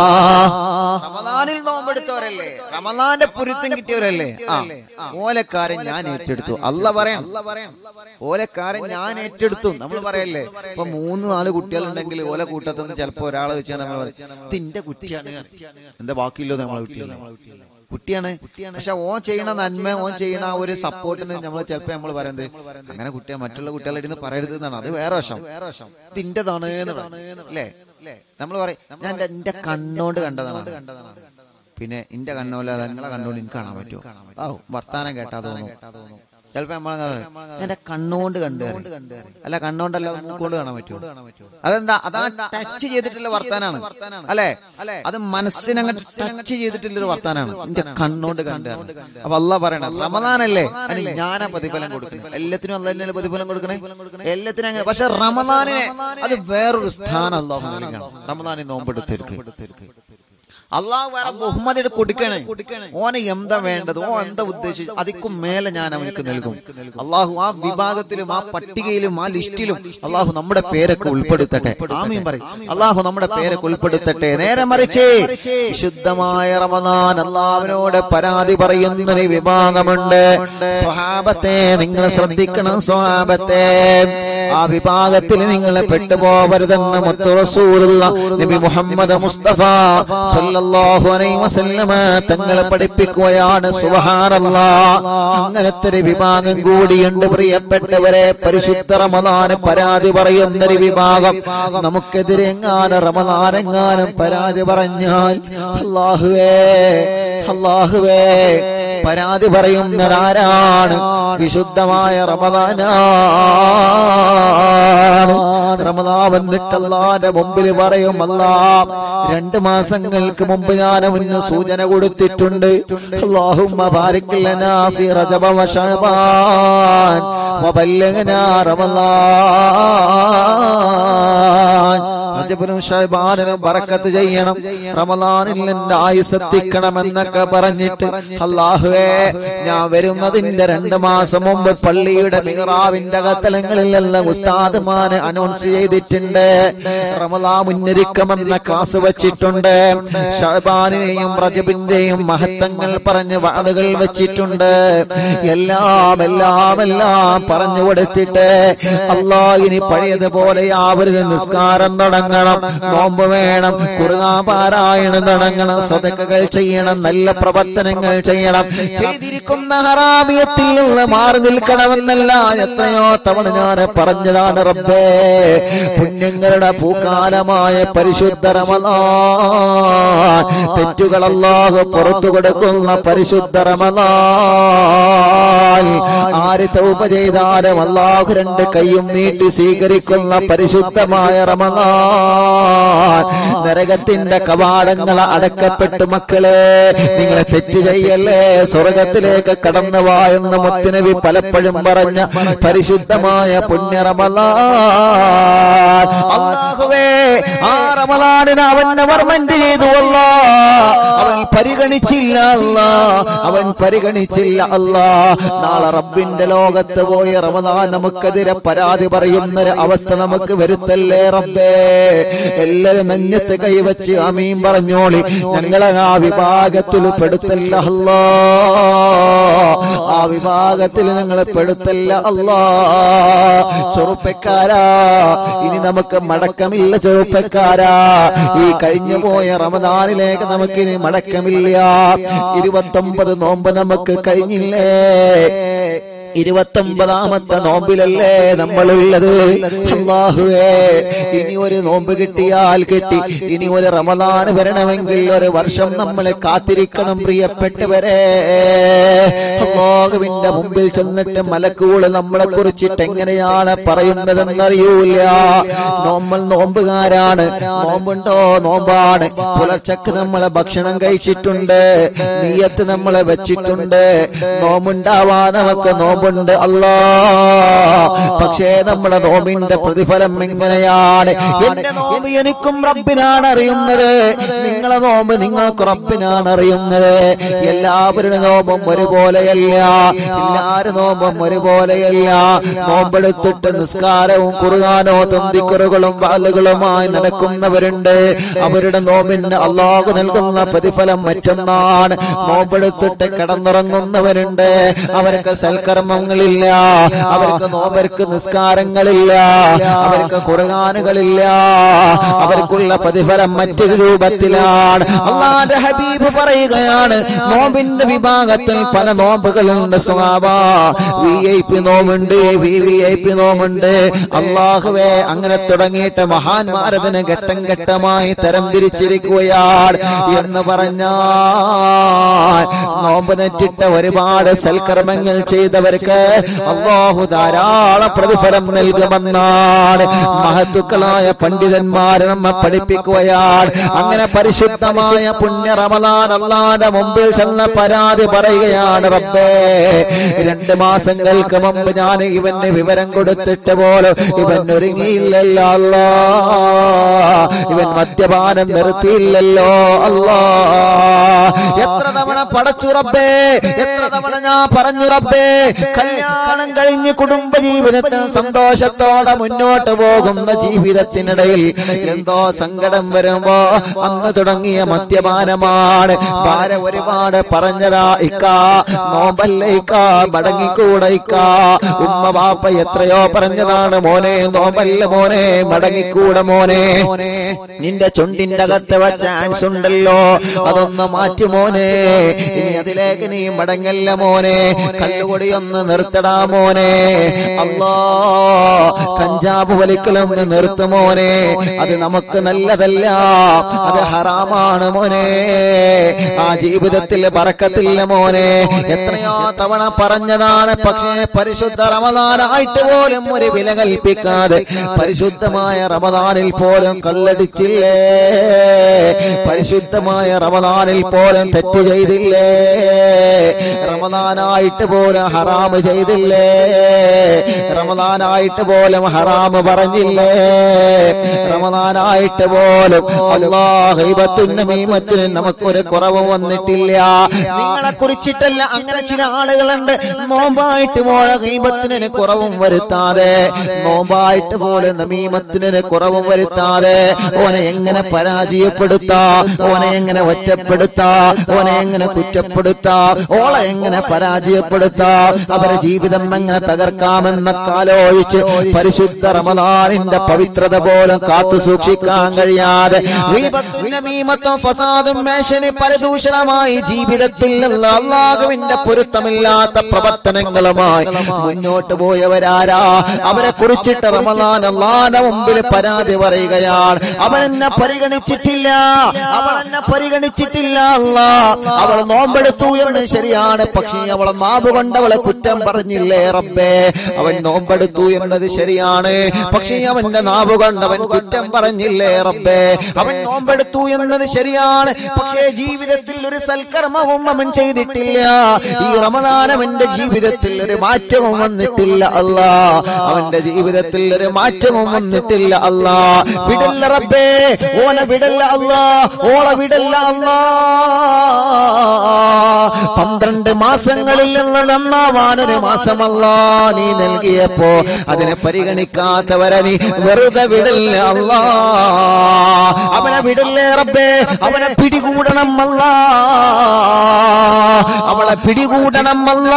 റമദാനിൽ നോമ്പെടുത്തവരല്ലേ റമദാന്റെ പൊരുത്തം കിട്ടിയവരല്ലേ ആ ഓലക്കാരൻ ഞാൻ ഏറ്റെടുത്തു അല്ല പറയാം ഓലക്കാരൻ ഞാൻ ഏറ്റെടുത്തു നമ്മൾ പറയല്ലേ ഇപ്പൊ മൂന്ന് നാല് കുട്ടികളുണ്ടെങ്കിൽ ഓല കൂട്ടത്തിൽ നിന്ന് ചിലപ്പോ ഒരാളെ വെച്ചാൽ നമ്മൾ പറയും തിന്റെ കുട്ടിയാണ് എന്താ ബാക്കിയില്ലോ നമ്മളെ കുട്ടിയല്ലേ കുട്ടിയാണ് പക്ഷെ ഓൻ ചെയ്യണ നന്മ ഓൻ ചെയ്യണ ആ ഒരു സപ്പോർട്ടിന് നമ്മൾ ചിലപ്പോ നമ്മൾ പറയുന്നത് അങ്ങനെ കുട്ടിയെ മറ്റുള്ള കുട്ടികളുടെ ഇരുന്ന് പറയരുത് എന്നാണ് അത് വേറെ വശം തിന്റെതാണ് എന്ന് പറയും. അല്ലേ നമ്മൾ പറയും ഞാൻ എന്റെ- എന്റെ കണ്ണോണ്ട് കണ്ടതാണ് പിന്നെ എന്റെ കണ്ണോല്ല നിങ്ങളെ കണ്ണോണ്ട് എനിക്ക് കാണാൻ പറ്റുമോ ആ വർത്താനം കേട്ടാ തോന്നും ചിലപ്പോ നമ്മൾ എന്റെ കണ്ണുകൊണ്ട് കണ്ടു അല്ല കണ്ണോണ്ടല്ല മൂക്കോണ്ട് കാണാൻ പറ്റുമോ അതെന്താ അതാ ടച്ച് ചെയ്തിട്ടുള്ള വർത്താനാണ് അല്ലെ അത് മനസ്സിനങ്ങ് ടച്ച് ചെയ്തിട്ടുള്ള ഒരു വർത്താനാണ് എന്റെ കണ്ണോണ്ട് കണ്ടു അപ്പൊ അല്ല പറയണം റമദാനല്ലേ അതിന് ഞാനാ പ്രതിഫലം കൊടുക്കുന്നത് എല്ലാത്തിനും അല്ല തന്നെ പ്രതിഫലം കൊടുക്കണേ എല്ലാത്തിനും അങ്ങനെ പക്ഷെ റമദാനിനെ അത് വേറൊരു സ്ഥാനം അള്ളാഹു നൽകണം റമദാനെ നോമ്പെടുത്തേക്ക് അള്ളാഹു വേറെ ബഹുമതി കൊടുക്കണേ ഓനെ എന്താ വേണ്ടത് ഓ എന്താ ഉദ്ദേശിച്ചു അതിക്കും മേലെ ഞാൻ അവനക്ക് നൽകും അള്ളാഹു ആ വിഭാഗത്തിലും ആ പട്ടികയിലും ആ ലിസ്റ്റിലും അള്ളാഹു നമ്മുടെ പേരൊക്കെ ഉൾപ്പെടുത്തട്ടെ ആമീൻ പറയും അള്ളാഹു നമ്മുടെ പേരൊക്കെ ഉൾപ്പെടുത്തട്ടെ നേരെ മറിച്ച് വിശുദ്ധമായ റമദാൻ അള്ളാഹുവിനോട് പരാതി പറയുന്നൊരു വിഭാഗമുണ്ട് സ്വഹാബത്തെ നിങ്ങൾ ശ്രദ്ധിക്കണം സ്വഹാബത്തെ ആ വിഭാഗത്തിൽ നിങ്ങൾ പെട്ടുപോകരുതെന്ന് മുത്തു റസൂലുള്ള നബി മുഹമ്മദ് മുസ്തഫ സല്ലല്ലാഹു അലൈഹി വസല്ലമ തങ്ങളെ പഠിപ്പിക്കുകയാണ് സുബ്ഹാനല്ലാഹ് അങ്ങനത്തെ ഒരു വിഭാഗം കൂടിയുണ്ട് പ്രിയപ്പെട്ടവരെ പരിശുദ്ധ റമദാന് പരാതി പറയുന്ന ഒരു വിഭാഗം നമുക്കെതിരെ എങ്ങാനും റമദാനെങ്ങാനും പരാതി പറഞ്ഞാൽ അല്ലാഹുവേ അല്ലാഹുവേ പരാതി പറയുന്നതാരാണ് വിശുദ്ധമായ റമദാനാണ് റമദാൻ വന്നിട്ട് അള്ളാന്റെ മുമ്പിൽ പറയും അല്ലാ രണ്ട് മാസങ്ങൾക്ക് മുമ്പ് ഞാൻ അവന് സൂചന കൊടുത്തിട്ടുണ്ട് അല്ലാഹുമ്മ ബാരിക് ലനാ ഫി റജബ വ ശഅബാൻ വബല്ലഗ്നാ റമദാൻ റജബിനും ഷഹബാനിനും ബറക്കത്ത് ചെയ്യണം റമദാനിൽ എന്റെ ആയുസ് എത്തിക്കണമെന്നൊക്കെ പറഞ്ഞിട്ട് അള്ളാഹുവേ ഞാൻ വരുന്നതിന്റെ രണ്ട് മാസം മുമ്പ് പള്ളിയുടെ മിഹ്റാവിന്റെ കത്തലങ്ങളിലെല്ലാം ഉസ്താദ്മാന് അനൗൺസ് ചെയ്തിട്ടുണ്ട് റമദാ മുന്നൊരുക്കമെന്ന ക്ലാസ് വെച്ചിട്ടുണ്ട് ഷഹബാനിനെയും റജബിന്റെയും മഹത്വങ്ങൾ പറഞ്ഞ് വാതുകൾ വെച്ചിട്ടുണ്ട് എല്ലാം എല്ലാം എല്ലാം പറഞ്ഞു കൊടുത്തിട്ട് അള്ളാ ഇനി പഴയതുപോലെ ആവരുത് നിസ്കാരം തുടങ്ങണം നോമ്പ് വേണം കുറുകാൻ പാരായണം തുടങ്ങണം സ്വതക്കകൾ ചെയ്യണം നല്ല പ്രവർത്തനങ്ങൾ ചെയ്യണം ചെയ്തിരിക്കുന്ന ഹറാമിയത്തിൽ നിന്ന് മാറി നിൽക്കണമെന്നല്ല എത്രയോ തവണ ഞാൻ പറഞ്ഞതാണ് റബ്ബേ പുണ്യങ്ങളുടെ പൂക്കാലമായ പരിശുദ്ധ റമദാൻ തെറ്റുകൾ അല്ലാഹു പുറത്തു കൊടുക്കുന്ന പരിശുദ്ധ റമദാൻ ആര് തൗപ ചെയ്താലും അല്ലാഹു രണ്ട് കൈയും നീട്ടി സ്വീകരിക്കുന്ന പരിശുദ്ധമായ റമദാൻ നരകത്തിന്റെ കവാടങ്ങൾ അടക്കപ്പെട്ടു മക്കളെ നിങ്ങളെ തെറ്റ് ചെയ്യല്ലേ സ്വർഗത്തിലേക്ക് കടന്നു വാ എന്ന് മുത്തുനബി പലപ്പോഴും പറഞ്ഞ പരിശുദ്ധമായ പുണ്യ റമദാൻ അല്ലാഹുവേ ആ റമദാനിന് അവൻ വർമ്മന്റ് ചെയ്തു അല്ലാ അവൻ പരിഗണിച്ചില്ല അല്ലാ അവൻ പരിഗണിച്ചില്ല അല്ലാ നാളെ റബ്ബിന്റെ ലോകത്ത് പോയ റമദാൻ നമുക്കെതിരെ പരാതി പറയുന്ന ഒരു അവസ്ഥ നമുക്ക് വരുത്തല്ലേ റബ്ബേ എല്ലാരും നെഞ്ഞത്ത് കൈവച്ച് അമീൻ പറഞ്ഞോളി ഞങ്ങളെ ആ വിഭാഗത്തിൽ പെടുത്തല്ല അല്ലാ ആ വിഭാഗത്തിൽ ഞങ്ങളെ പെടുത്തല്ല അല്ലാ ചെറുപ്പക്കാരാ ഇനി നമുക്ക് മടക്കമില്ല ചെറുപ്പക്കാരാ ഈ കഴിഞ്ഞു പോയ റമദാനിലേക്ക് നമുക്ക് ഇനി മടക്കമില്ല ഇരുപത്തൊമ്പത് നോമ്പ് നമുക്ക് കഴിഞ്ഞില്ലേ ഇരുപത്തൊമ്പതാമത്തെ നോമ്പിലല്ലേ നമ്മളുള്ളത് അള്ളാഹുവേ ഇനി ഒരു നോമ്പ് കിട്ടിയാൽ കിട്ടി ഇനി ഒരു റമദാൻ വരണമെങ്കിൽ ഒരു വർഷം നമ്മളെ കാത്തിരിക്കണം പ്രിയപ്പെട്ടവരെ അള്ളാഹുവിന്റെ മുമ്പിൽ ചെന്നിട്ട് മലക്കൂള് നമ്മളെ കുറിച്ചിട്ട് എങ്ങനെയാണ് പറയുന്നതെന്നറിയൂല നമ്മൾ നോമ്പുകാരാണ് നോമ്പുണ്ടോ നോമ്പാണ് പുലർച്ചക്ക് നമ്മളെ ഭക്ഷണം കഴിച്ചിട്ടുണ്ട് നീയത്ത് നമ്മളെ വെച്ചിട്ടുണ്ട് നോമ്പുണ്ടാവാ നമുക്ക് നോമ്പുണ്ട് അല്ലാ പക്ഷേ നമ്മുടെ നോമ്പിന്റെ പ്രതിഫലം എങ്ങനെയാണ് എന്റെ നോമ്പ് എനിക്കും റബ്ബിനാണ് അറിയുന്നത് നിങ്ങളെ നോമ്പ് നിങ്ങൾക്ക് റബ്ബിനാണ് അറിയുന്നത് എല്ലാവരുടെ നോമ്പും ഒരുപോലെയല്ല എല്ലാവരും നോമ്പും ഒരുപോലെയല്ല നോമ്പെടുത്തിട്ട് നിസ്കാരവും കുറുകാനോ തന്തിക്കുറുകളും വാലുകളുമായി നടക്കുന്നവരുണ്ട് അവരുടെ നോമ്പിന് അള്ളാഹു നൽകുന്ന പ്രതിഫലം മറ്റൊന്നാണ് നോമ്പെടുത്തിട്ട് കിടന്നുറങ്ങുന്നവരുണ്ട് അവർക്ക് സൽക്കർമ്മങ്ങളില്ല അവർക്ക് നോമ്പർക്ക് നിസ്കാരങ്ങളില്ല അവർക്ക് കുറുകാനുകളില്ല അവർക്കുള്ള പ്രതിഫലം മറ്റൊരു രൂപത്തിലാണ് അള്ളാന്റെ ഹബീബ് പറയുകയാണ് നോമ്പിന്റെ വിഭാഗത്തിൽ പല നോമ്പുകളുണ്ട് സ്വഭാവ വി ഐ പി നോമുണ്ട് വി വി ഐ പി നോമുണ്ട് അള്ളാഹുവേ അങ്ങനെ തുടങ്ങിയിട്ട് മഹാന്മാരതിന് ഘട്ടം ഘട്ടമായി തരം തിരിച്ചിരിക്കുകയാണ് എന്ന് പറഞ്ഞാൽ നോമ്പ് നെറ്റിട്ട ഒരുപാട് സൽക്കർമ്മങ്ങൾ ചെയ്തവർക്ക് അള്ളാഹു ധാരാളം പ്രതിഫലം നൽകുമെന്നാണ് മഹത്തുക്കളായ പണ്ഡിതന്മാരെ നമ്മെ പഠിപ്പിക്കുകയാണ് അങ്ങനെ പരിശുദ്ധമായ പുണ്യ റമദാൻ അള്ളാന്റെ മുമ്പിൽ ചെന്ന പരാതി പറയുകയാണ് റബ്ബേ രണ്ട് മാസങ്ങൾക്ക് മുമ്പ് ഞാൻ ഇവന് വിവരം കൊടുത്തിട്ട് പോലും ഇവൻ ഒരുങ്ങിയില്ലല്ലോ അല്ലാ ഇവൻ മദ്യപാനം നിർത്തിയില്ലല്ലോ അല്ലാ എത്ര തവണ പടച്ചു റബ്ബേ എത്ര തവണ ഞാൻ പറഞ്ഞു റബ്ബേ കല്യാണം കഴിഞ്ഞ് കുടുംബ ജീവിതത്തിൽ സന്തോഷത്തോടെ മുന്നോട്ട് പോകുന്ന ജീവിതത്തിനിടയിൽ എന്തോ സങ്കടം വരുമ്പോ അന്ന് തുടങ്ങിയ മദ്യപാനമാണ് ഭാര ഒരുപാട് പറഞ്ഞതാ ഇക്ക നോമ്പല്ല ഇക്ക മടങ്ങിക്കൂടെ ഇക്ക ഉമ്മ ബാപ്പ എത്രയോ പറഞ്ഞതാണ് മോനെ നോമ്പല്ല മോനെ മടങ്ങിക്കൂടെ മോനെ നിന്റെ ചുണ്ടിന്റെ അകത്ത് ചാൻസ് ഉണ്ടല്ലോ അതൊന്ന് മാറ്റി മോനെ ഇനി അതിലേക്ക് നീ മടങ്ങല്ല മോനെ കല്ലുകൊടി ഒന്ന് നിർത്തടാ മോനെ അല്ലാ കഞ്ചാബ് വലിക്കലൊന്ന് നിർത്ത് മോനെ അത് നമുക്ക് നല്ലതല്ല അത് ഹറാമാണ് മോനെ ആ ജീവിതത്തിൽ പറക്കത്തില്ല മോനെ എത്രയോ തവണ പറഞ്ഞതാണ് പക്ഷേ പരിശുദ്ധ റമദാനായിട്ട് പോലും ഒരു വില കൽപ്പിക്കാതെ പരിശുദ്ധമായ റമദാനിൽ പോലും കല്ലടിച്ചില്ലേ പരിശുദ്ധമായ റമദാനിൽ പോലും തെറ്റ് ചെയ്തില്ലേ റമദാനായിട്ട് പോലും ഹറാമ് ചെയ്തില്ലേ റമദാനായിട്ട് പോലും ഹറാമ് പറഞ്ഞില്ലേ റമദാനായിട്ട് പോലും അള്ളാഹൈബത്തിന് മീമത്തിന് നമുക്കൊരു കുറവ് വന്നിട്ടില്ല നിങ്ങളെ കുറിച്ചിട്ടല്ല അങ്ങനെ ചില ആളുകളുണ്ട് നോമ്പായിട്ട് പോലെ ഹൈബത്തിന് കുറവും വരുത്താതെ നോമ്പായിട്ട് പോലെ നമീമത്തിന് കുറവും വരുത്താതെ ഓനെ എങ്ങനെ പരാജയപ്പെടുത്താ ഓനെ എങ്ങനെ ഒറ്റപ്പെടുത്താ ഓനെ എങ്ങനെ കുറ്റപ്പെടുത്താ ഓളെ എങ്ങനെ പരാജയപ്പെടുത്താ അവരെ ജീവിതം എങ്ങനെ തകർക്കാമെന്നൊക്കെ ആലോചിച്ച് പരിശുദ്ധ റമദാനിന്റെ പവിത്രത പോലും കാത്തു സൂക്ഷിക്കാൻ കഴിയാതെ ഗീബത്തും നമീമത്തും ഫസാദും മേശന് പരദൂഷണമായി ജീവിതത്തിൽ നിന്ന് അള്ളാഹുവിന്റെ പൊരുത്തമില്ലാത്ത പ്രവർത്തനങ്ങളുമായി മുന്നോട്ട് പോയവരാരാ അവരെ കുറിച്ചിട്ട് റമദാൻ അള്ളാന്റെ മുമ്പിൽ പരാതി പറയുകയാണ് അവൻ എന്നെ പരിഗണിച്ചിട്ടില്ല അവൾ എന്നെ പരിഗണിച്ചിട്ടില്ല അല്ലാ അവൾ നോമ്പെടുത്തു എന്ന് ശരിയാണ് പക്ഷേ അവളെ നാവ് കൊണ്ട് അവളെ കുറ്റം പറഞ്ഞില്ലേ റബ്ബേ അവൻ നോമ്പെടുത്തു എന്നത് ശരിയാണ് പക്ഷേ അവന്റെ നാവ് കൊണ്ട് അവൻ കുറ്റം പറഞ്ഞില്ലേ റബ്ബേ അവൻ നോമ്പെടുത്തു എന്നത് ശരിയാണ് പക്ഷേ ജീവിതത്തിൽ ഒരു സൽക്കർമ്മവും അവൻ ചെയ്തിട്ടില്ല ഈ റമദാൻ അവന്റെ ജീവിതത്തിൽ ഒരു മാറ്റവും വന്നിട്ടില്ല അല്ലാ അവന്റെ ജീവിതത്തിൽ ഒരു മാറ്റവും വന്നിട്ടില്ല അല്ലാ വിടല്ല റബ്ബേ ഓന വിടല്ല അല്ലാ ഓള വിടല്ല അല്ലാ പന്ത്രണ്ട് മാസങ്ങളിൽ നിന്ന് നന്നാവാനൊരു മാസമല്ല നീ നൽകിയപ്പോ അതിനെ പരിഗണിക്കാത്തവരെ നീ വെറുതെ വിടല്ല അല്ലാ അവനെ വിടല്ലേ റബ്ബേ അവനെ പിടികൂടണം അല്ല അവളെ പിടികൂടണം അല്ല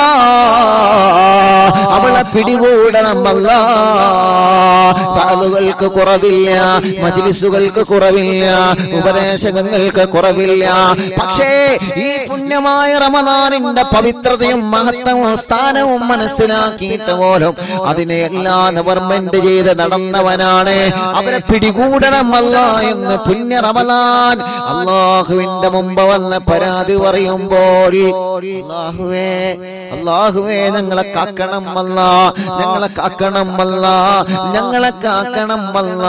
അവളെ പിടികൂടണം അല്ല പാതുകൾക്ക് കുറവില്ല മജിലിസുകൾക്ക് കുറവില്ല ഉപദേശകങ്ങൾക്ക് കുറവില്ല പക്ഷേ ഈ പുണ്യമായ റമദാനിന്റെ പവിത്രതയും മഹത്വവും സ്ഥാന സ്ഥാനവും മനസ്സിലാക്കിയിട്ട് പോലും അതിനെ എല്ലാം ഗവൺമെന്റ് ചെയ്ത് നടന്നവനാണ് അവരെ പിടികൂടണമല്ല എന്ന് പുണ്യ റമലാൻ അള്ളാഹുവിന്റെ മുമ്പ് വന്ന് പരാതി പറയുമ്പോൾ അള്ളാഹുവേ അള്ളാഹുവേ ഞങ്ങളെ കാക്കണം അല്ല ഞങ്ങളെ കാക്കണം അല്ല ഞങ്ങളെ കാക്കണം അല്ല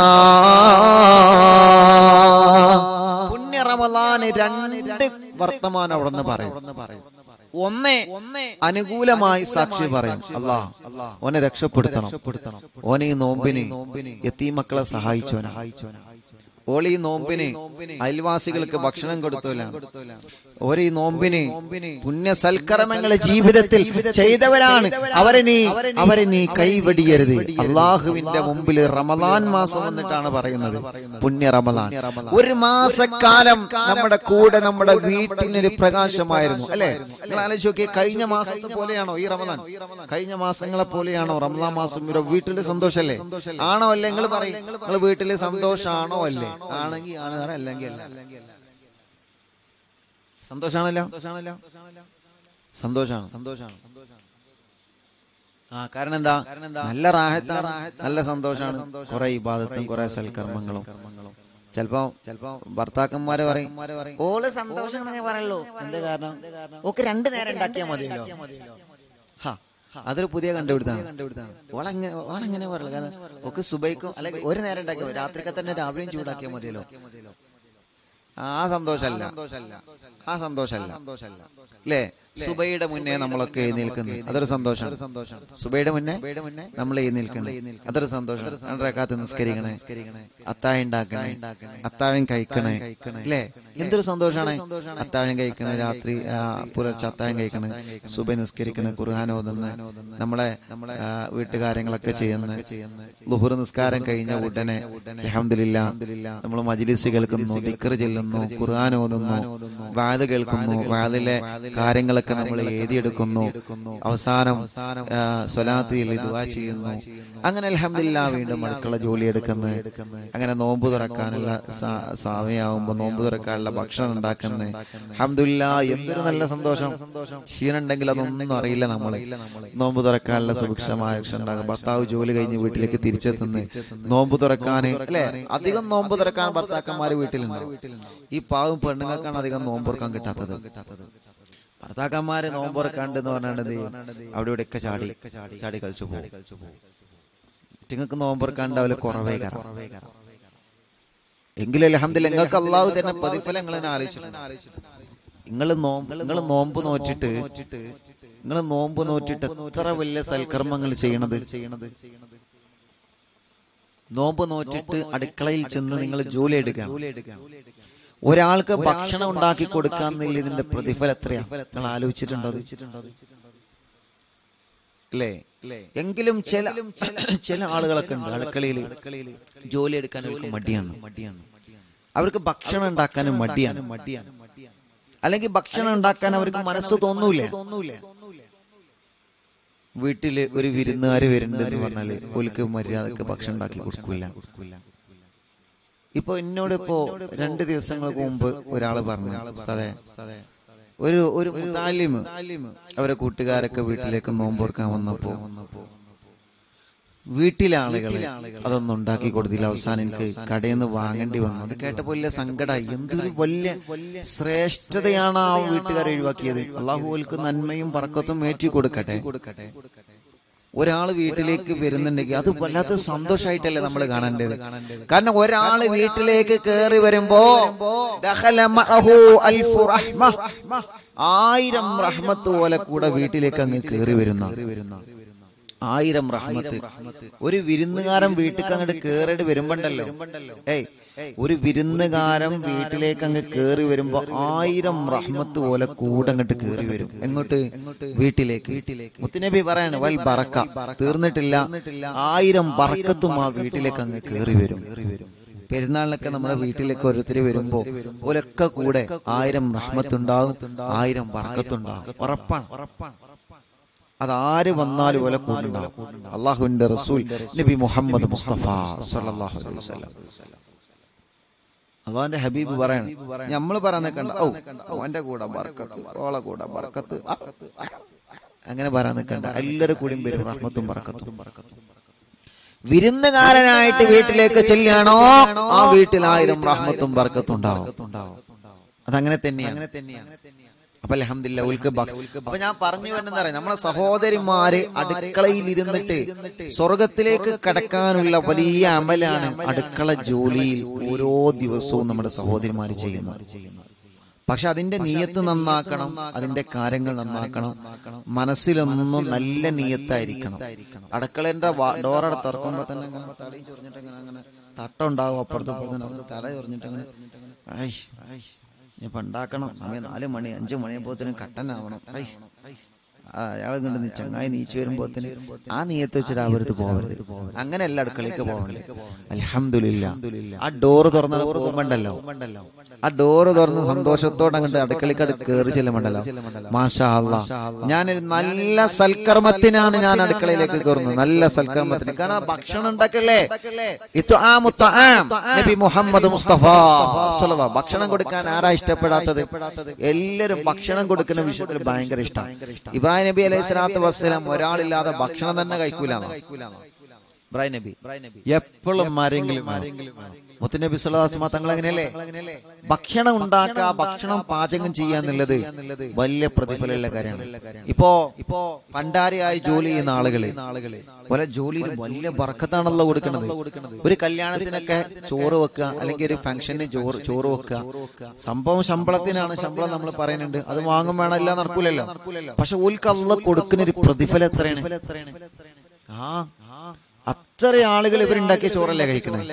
പുണ്യ റമലാന് രണ്ട് വർത്തമാനം അവിടെ നിന്ന് പറയും ഒന്നേ അനുകൂലമായി സാക്ഷി പറയും അല്ലാ ഓനെ രക്ഷപ്പെടുത്തണം ഓനെ ഈ നോമ്പിന് എത്തി മക്കളെ സഹായിച്ചോന ഓളി ഈ നോമ്പിന് അയൽവാസികൾക്ക് ഭക്ഷണം കൊടുത്തല്ല ഓരോ ഈ നോമ്പിന് പുണ്യ സൽക്കർമ്മങ്ങളെ ജീവിതത്തിൽ ചെയ്തവരാണ് അവരെ നീ അവരെ നീ കൈവടിയരുത് അള്ളാഹുവിന്റെ മുമ്പിൽ റമദാൻ മാസം വന്നിട്ടാണ് പറയുന്നത് പുണ്യ റമദാൻ ഒരു മാസക്കാലം നമ്മുടെ കൂടെ നമ്മുടെ വീട്ടിനൊരു പ്രകാശമായിരുന്നു അല്ലെ നിങ്ങൾ ആലോചിച്ച് നോക്കിയേ കഴിഞ്ഞ മാസത്തെ പോലെയാണോ ഈ റമദാൻ കഴിഞ്ഞ മാസങ്ങളെ പോലെയാണോ റമദാൻ മാസം ഇവരുടെ വീട്ടില് സന്തോഷല്ലേ ആണോ അല്ലേ നിങ്ങൾ പറയും നിങ്ങൾ വീട്ടില് സന്തോഷാണോ അല്ലേ ആണെങ്കിൽ ആണ് അല്ലെങ്കിൽ അല്ല സന്തോഷാണല്ലോ സന്തോഷാണ് സന്തോഷാണ് ആ കാരണം എന്താ നല്ല റാഹത്താണ് നല്ല സന്തോഷാണ് കുറെ ഇബാദത്തും കുറെ സൽക്കർമ്മങ്ങളും ചിലപ്പോ ചിലപ്പോ ഭർത്താക്കന്മാരെ പറയും ഓള് സന്തോഷം എന്നേ പറയുള്ളൂ എന്ത് കാരണം ഓക്ക് രണ്ടു നേരം ഉണ്ടാക്കിയാൽ മതിയല്ലോ ഹാ അതൊരു പുതിയ കണ്ടുപിടുത്താണ് ഓളങ്ങനെ ഓളങ്ങനെ പറയുള്ളൂ കാരണം ഓക്ക് സുബൈക്കും അല്ലെങ്കിൽ ഒരു നേരം ഉണ്ടാക്കിയാൽ മതി രാത്രിക്ക് തന്നെ രാവിലെയും ചൂടാക്കിയാൽ മതിയല്ലോ ആ സന്തോഷല്ല ആ സന്തോഷല്ല അല്ലേ സുബൈയുടെ മുന്നേ നമ്മളൊക്കെ എഴുന്നേൽക്കുന്നു അതൊരു സന്തോഷം സുബൈയുടെ മുന്നേ നമ്മൾ എഴുന്നേൽക്കുന്നു അതൊരു സന്തോഷം രണ്ടരക്കാത്ത് നിസ്കരിക്കണേ അത്താഴം ഉണ്ടാക്കണേ അത്താഴം കഴിക്കണേ അല്ലേ എന്തൊരു സന്തോഷാണ് അത്താഴം കഴിക്കണേ രാത്രി ആ, പുലർച്ചെ അത്താഴം കഴിക്കണേ സുബൈ നിസ്കരിക്കണേ ഖുർഹാൻ ഓതുന്ന നമ്മളെ ആ, വീട്ടുകാര്യങ്ങളൊക്കെ ചെയ്യുന്ന ലുഹുർ നിസ്കാരം കഴിഞ്ഞ ഉടനെ അൽഹംദുലില്ലാ നമ്മൾ മജ്ലിസ് കേൾക്കുന്നു ദിക്ർ ചെല്ലുന്നു ഖുർആൻ ഓതുന്നു വാത് കേൾക്കുന്നു വാതിലെ കാര്യങ്ങളൊക്കെ നമ്മൾ എഴുതിയെടുക്കുന്നു അവസാനം ആ, സ്വലാത്തിൽ ദുആ ചെയ്യുന്നു അങ്ങനെ അൽഹംദുലില്ലാ വീണ്ടും അടുക്കള ജോലി എടുക്കുന്നു അങ്ങനെ നോമ്പ് തുറക്കാനുള്ള സ- സമയമാകുമ്പോ നോമ്പ് തുറക്കാനുള്ള ഭക്ഷണം ഉണ്ടാക്കുന്നത് അൽഹംദുലില്ലാ എന്തൊരു നല്ല സന്തോഷം ക്ഷീണം ഉണ്ടെങ്കിൽ അതൊന്നും അറിയില്ല നമ്മള് നോമ്പ് തുറക്കാനുള്ള സുഭിക്ഷമായ ഭക്ഷണം ഉണ്ടാകും ഭർത്താവ് ജോലി കഴിഞ്ഞ് വീട്ടിലേക്ക് തിരിച്ചെത്തുന്നു നോമ്പ് തുറക്കാൻ അല്ലെ അധികം നോമ്പ് തുറക്കാൻ ഭർത്താക്കന്മാര് വീട്ടിലുണ്ടാവും ഈ പാവം പെണ്ണുങ്ങൾക്കാണ് അധികം നോമ്പ് തുറക്കാൻ കിട്ടാത്തത് ഭർത്താക്കന്മാര് നോമ്പ് തുറക്കാണ്ട് എന്ന് പറഞ്ഞാൽ അവിടെ ഇവിടെയൊക്കെ ചാടി ചാടി കളിച്ചു പോകും നിങ്ങൾക്ക് നോമ്പ് തുറക്കാണ്ട് അവര് കുറവേ കയറാം എങ്കിലും അലഹമില്ല നിങ്ങൾക്ക് അള്ളാഹു തന്നെ പ്രതിഫലം നിങ്ങൾ ആലോചിച്ചിട്ടുണ്ട് നിങ്ങൾ നോമ്പ് നിങ്ങൾ നോമ്പ് നോറ്റിട്ട് നിങ്ങൾ നോമ്പ് നോറ്റിട്ട് എത്ര വലിയ സൽക്കർമ്മങ്ങൾ ചെയ്യണത് ചെയ്യണത് നോമ്പ് നോറ്റിട്ട് അടുക്കളയിൽ ചെന്ന് നിങ്ങൾ ജോലി എടുക്കുക ഒരാൾക്ക് ഭക്ഷണം ഉണ്ടാക്കി കൊടുക്കാന്നില്ല ഇതിന്റെ പ്രതിഫലം എത്രയാ നിങ്ങൾ ആലോചിച്ചിട്ടുണ്ടോ അത്? അല്ലേ എങ്കിലും ചില ചില ആളുകളൊക്കെ ഉണ്ട് അടുക്കളയിൽ ജോലി എടുക്കാൻ അവർക്ക് മടിയാണ് മടിയാണ് അവർക്ക് ഭക്ഷണം ഉണ്ടാക്കാനും മടിയാണ് മടിയാണ് അല്ലെങ്കിൽ ഭക്ഷണം ഉണ്ടാക്കാൻ അവർക്ക് മനസ്സ് തോന്നൂല തോന്നൂല വീട്ടില് ഒരു വിരുന്നുകാര് വരുന്നുണ്ടെന്ന് പറഞ്ഞാല് ഓൽക്ക് മര്യാദക്ക് ഭക്ഷണം ഉണ്ടാക്കി കൊടുക്കൂല ഇപ്പൊ എന്നോട് ഇപ്പോ രണ്ട് ദിവസങ്ങൾക്ക് മുമ്പ് ഒരാള് പറഞ്ഞു ഉസ്താദേ, ഒരു ഒരു മുതാലിം അവരെ കൂട്ടുകാരൊക്കെ വീട്ടിലേക്ക് നോമ്പോർക്കാൻ വന്നപ്പോ വീട്ടിലെ ആളുകളെ അതൊന്നും ഉണ്ടാക്കി കൊടുത്തില്ല അവസാനം എനിക്ക് കടയിൽ നിന്ന് വാങ്ങേണ്ടി വന്നു അത് കേട്ടപ്പോ വലിയ സങ്കടമായി എന്തൊരു വലിയ ശ്രേഷ്ഠതയാണ് ആ വീട്ടുകാർ ഒഴിവാക്കിയത് അള്ളാഹുൽക്ക് നന്മയും പറക്കത്തും ഏറ്റി കൊടുക്കട്ടെ കൊടുക്കട്ടെ ഒരാൾ വീട്ടിലേക്ക് വരുന്നുണ്ടെങ്കിൽ അത് വല്ലാത്ത സന്തോഷമായിട്ടല്ലേ നമ്മൾ കാണേണ്ടത് കാരണം ഒരാൾ വീട്ടിലേക്ക് കയറി വരുമ്പോ ദഖല മഅഹു അൽഫു റഹ്മ. ആയിരം റഹ്മത്ത് പോലെ കൂടെ വീട്ടിലേക്ക് അങ്ങ് കയറി വരുന്ന ആയിരം റഹ്മത്ത് ഒരു വിരുന്നുകാരൻ വീട്ടിലേക്ക് അങ്ങോട്ട് കേറിയിട്ട് വരുമ്പോണ്ടല്ലോ ഏയ് ഒരു വിരുന്നുകാരൻ വീട്ടിലേക്ക് അങ്ങ് കേറി വരുമ്പോ ആയിരം റഹ്മത്ത് പോലെ കൂടെ അങ്ങോട്ട് കേറി വരും എങ്ങോട്ട് വീട്ടിലേക്ക് മുത്തുനബി പറയാണ് വൽ ബറക്ക തീർന്നിട്ടില്ല ആയിരം ബറക്കത്തും ആ വീട്ടിലേക്ക് അങ്ങ് കേറി വരും പെരുന്നാളിനൊക്കെ നമ്മുടെ വീട്ടിലേക്ക് ഓരോരുത്തർ വരുമ്പോ ഓലൊക്കെ കൂടെ ആയിരം റഹ്മത്തുണ്ടാകും ആയിരം ബറക്കത്തുണ്ടാകും ഉറപ്പാണ് ഉറപ്പാണ് അതാര് വന്നാലും ഓലെ കൂടുണ്ടാവും അള്ളാഹുവിന്റെ റസൂൽ നബി മുഹമ്മദ് മുസ്തഫ സല്ലല്ലാഹു അലൈഹി വസല്ലം അള്ളാന്റെ ഹബീബ് പറയാണ് നമ്മൾ പറയുന്ന കണ്ട ഓ ഓന്റെ കൂടെ ബർക്കത്ത് ഓളെ കൂടെ ബർക്കത്ത് ആ, അങ്ങനെ പറയാൻ നിൽക്കണ്ട എല്ലാവരും കൂടിയും വരും റഹ്മത്തും പറക്കത്തും വിരുന്നുകാരനായിട്ട് വീട്ടിലേക്ക് ചെല്ലുകയാണോ ആ വീട്ടിൽ ആയിരം റഹ്മത്തും ബർക്കത്തും ഉണ്ടാവും അതങ്ങനെ തന്നെയാണ് അങ്ങനെ തന്നെയാണ് അപ്പൊ അലഹമില്ല ഉൽക്ക് അപ്പൊ ഞാൻ പറഞ്ഞു വരുന്നത് അറിയാം നമ്മളെ സഹോദരിമാര് അടുക്കളയിൽ ഇരുന്നിട്ട് സ്വർഗത്തിലേക്ക് കടക്കാനുള്ള വലിയ അമലാണ് അടുക്കള ജോലിയിൽ ഓരോ ദിവസവും നമ്മുടെ സഹോദരിമാര് ചെയ്യുന്നത് പക്ഷെ അതിന്റെ നീയത്ത് നന്നാക്കണം അതിന്റെ കാര്യങ്ങൾ നന്നാക്കണം മനസ്സിലൊന്നും നല്ല നീയത്തായിരിക്കണം അടുക്കളന്റെ ഡോറടെ തുറക്കുമ്പോ തന്നെ അങ്ങനെ തലയും ചൊറിഞ്ഞിട്ട് അങ്ങനെ അങ്ങനെ തട്ടുണ്ടാവും അപ്പുറത്തും അപ്പുറത്തും തല ചൊറിഞ്ഞിട്ട് അങ്ങനെ ഐഷ് ഐഷ് ഇപ്പൊ ഉണ്ടാക്കണം സമയം നാല് മണി അഞ്ചു മണിയപ്പോത്തിന് കട്ടനാവണം ഐ അയാളെ കൊണ്ട് നീ ചങ്ങായി നീച്ചു വരുമ്പോത്തിന് ആ നീയത്ത് വെച്ചിട്ട് അവരത് പോവരുത് അങ്ങനെയല്ല അടുക്കളയ്ക്ക് പോകണ്ടേ അലഹമില്ല ആ ഡോറ് തുറന്ന പോകുമ്പോണ്ടല്ലോ ആ ഡോറ് തുറന്ന് സന്തോഷത്തോടെ അങ്ങോട്ട് അടുക്കളയ്ക്ക് അടുത്ത് കയറി ചെല്ലുമ്പോണ്ടല്ലോ മാഷാ അല്ലാ ഞാനൊരു നല്ല സൽക്കർമ്മത്തിനാണ് ഞാൻ അടുക്കളയിലേക്ക് കയറുന്നത് നല്ല സൽക്കർമ്മത്തിന് കാരണം ഭക്ഷണം ഉണ്ടാക്കല്ലേ ഇത്ആമു ത്വആം. നബി മുഹമ്മദ് മുസ്തഫ സ്വല്ലല്ലാഹു അലൈഹി ഭക്ഷണം കൊടുക്കാൻ ആരാ ഇഷ്ടപ്പെടാത്തത് എല്ലാവരും ഭക്ഷണം കൊടുക്കുന്ന വിഷയത്തിൽ ഭയങ്കര ഇഷ്ടമാണ് ഇബ്രാഹിം നബി അലൈഹി സ്വലാത്തു വസ്സലാം ഒരാളില്ലാതെ ഭക്ഷണം തന്നെ കഴിക്കൂല ഇബ്രാഹിം നബി എപ്പോഴും ആരെങ്കിലും മുത്തുനബി സ്വലാസ്മ തങ്ങൾ അങ്ങനെയല്ലേ ഭക്ഷണം ഉണ്ടാക്കുക ഭക്ഷണം പാചകം ചെയ്യാന്നുള്ളത് വലിയ പ്രതിഫലമുള്ള കാര്യമാണ് ഇപ്പോ ഇപ്പോ പണ്ടാരിയായി ജോലി ചെയ്യുന്ന ആളുകള് പോലെ ജോലിയിൽ വലിയ ബർക്കത്താണല്ലോ കൊടുക്കുന്നത് ഒരു കല്യാണത്തിനൊക്കെ ചോറ് വെക്കുക അല്ലെങ്കിൽ ഒരു ഫംഗ്ഷന് ചോറ് ചോറ് വെക്കുക സംഭവം ശമ്പളത്തിനാണ് ശമ്പളം നമ്മൾ പറയുന്നുണ്ട് അത് വാങ്ങും വേണം എല്ലാം നടക്കൂലല്ലോ പക്ഷെ ഓൽക്കല്ല കൊടുക്കുന്ന ഒരു പ്രതിഫലം എത്രയാണ് ആ അത്ര ആളുകൾ ഇവരുണ്ടാക്കിയ ചോറല്ലേ കഴിക്കണേ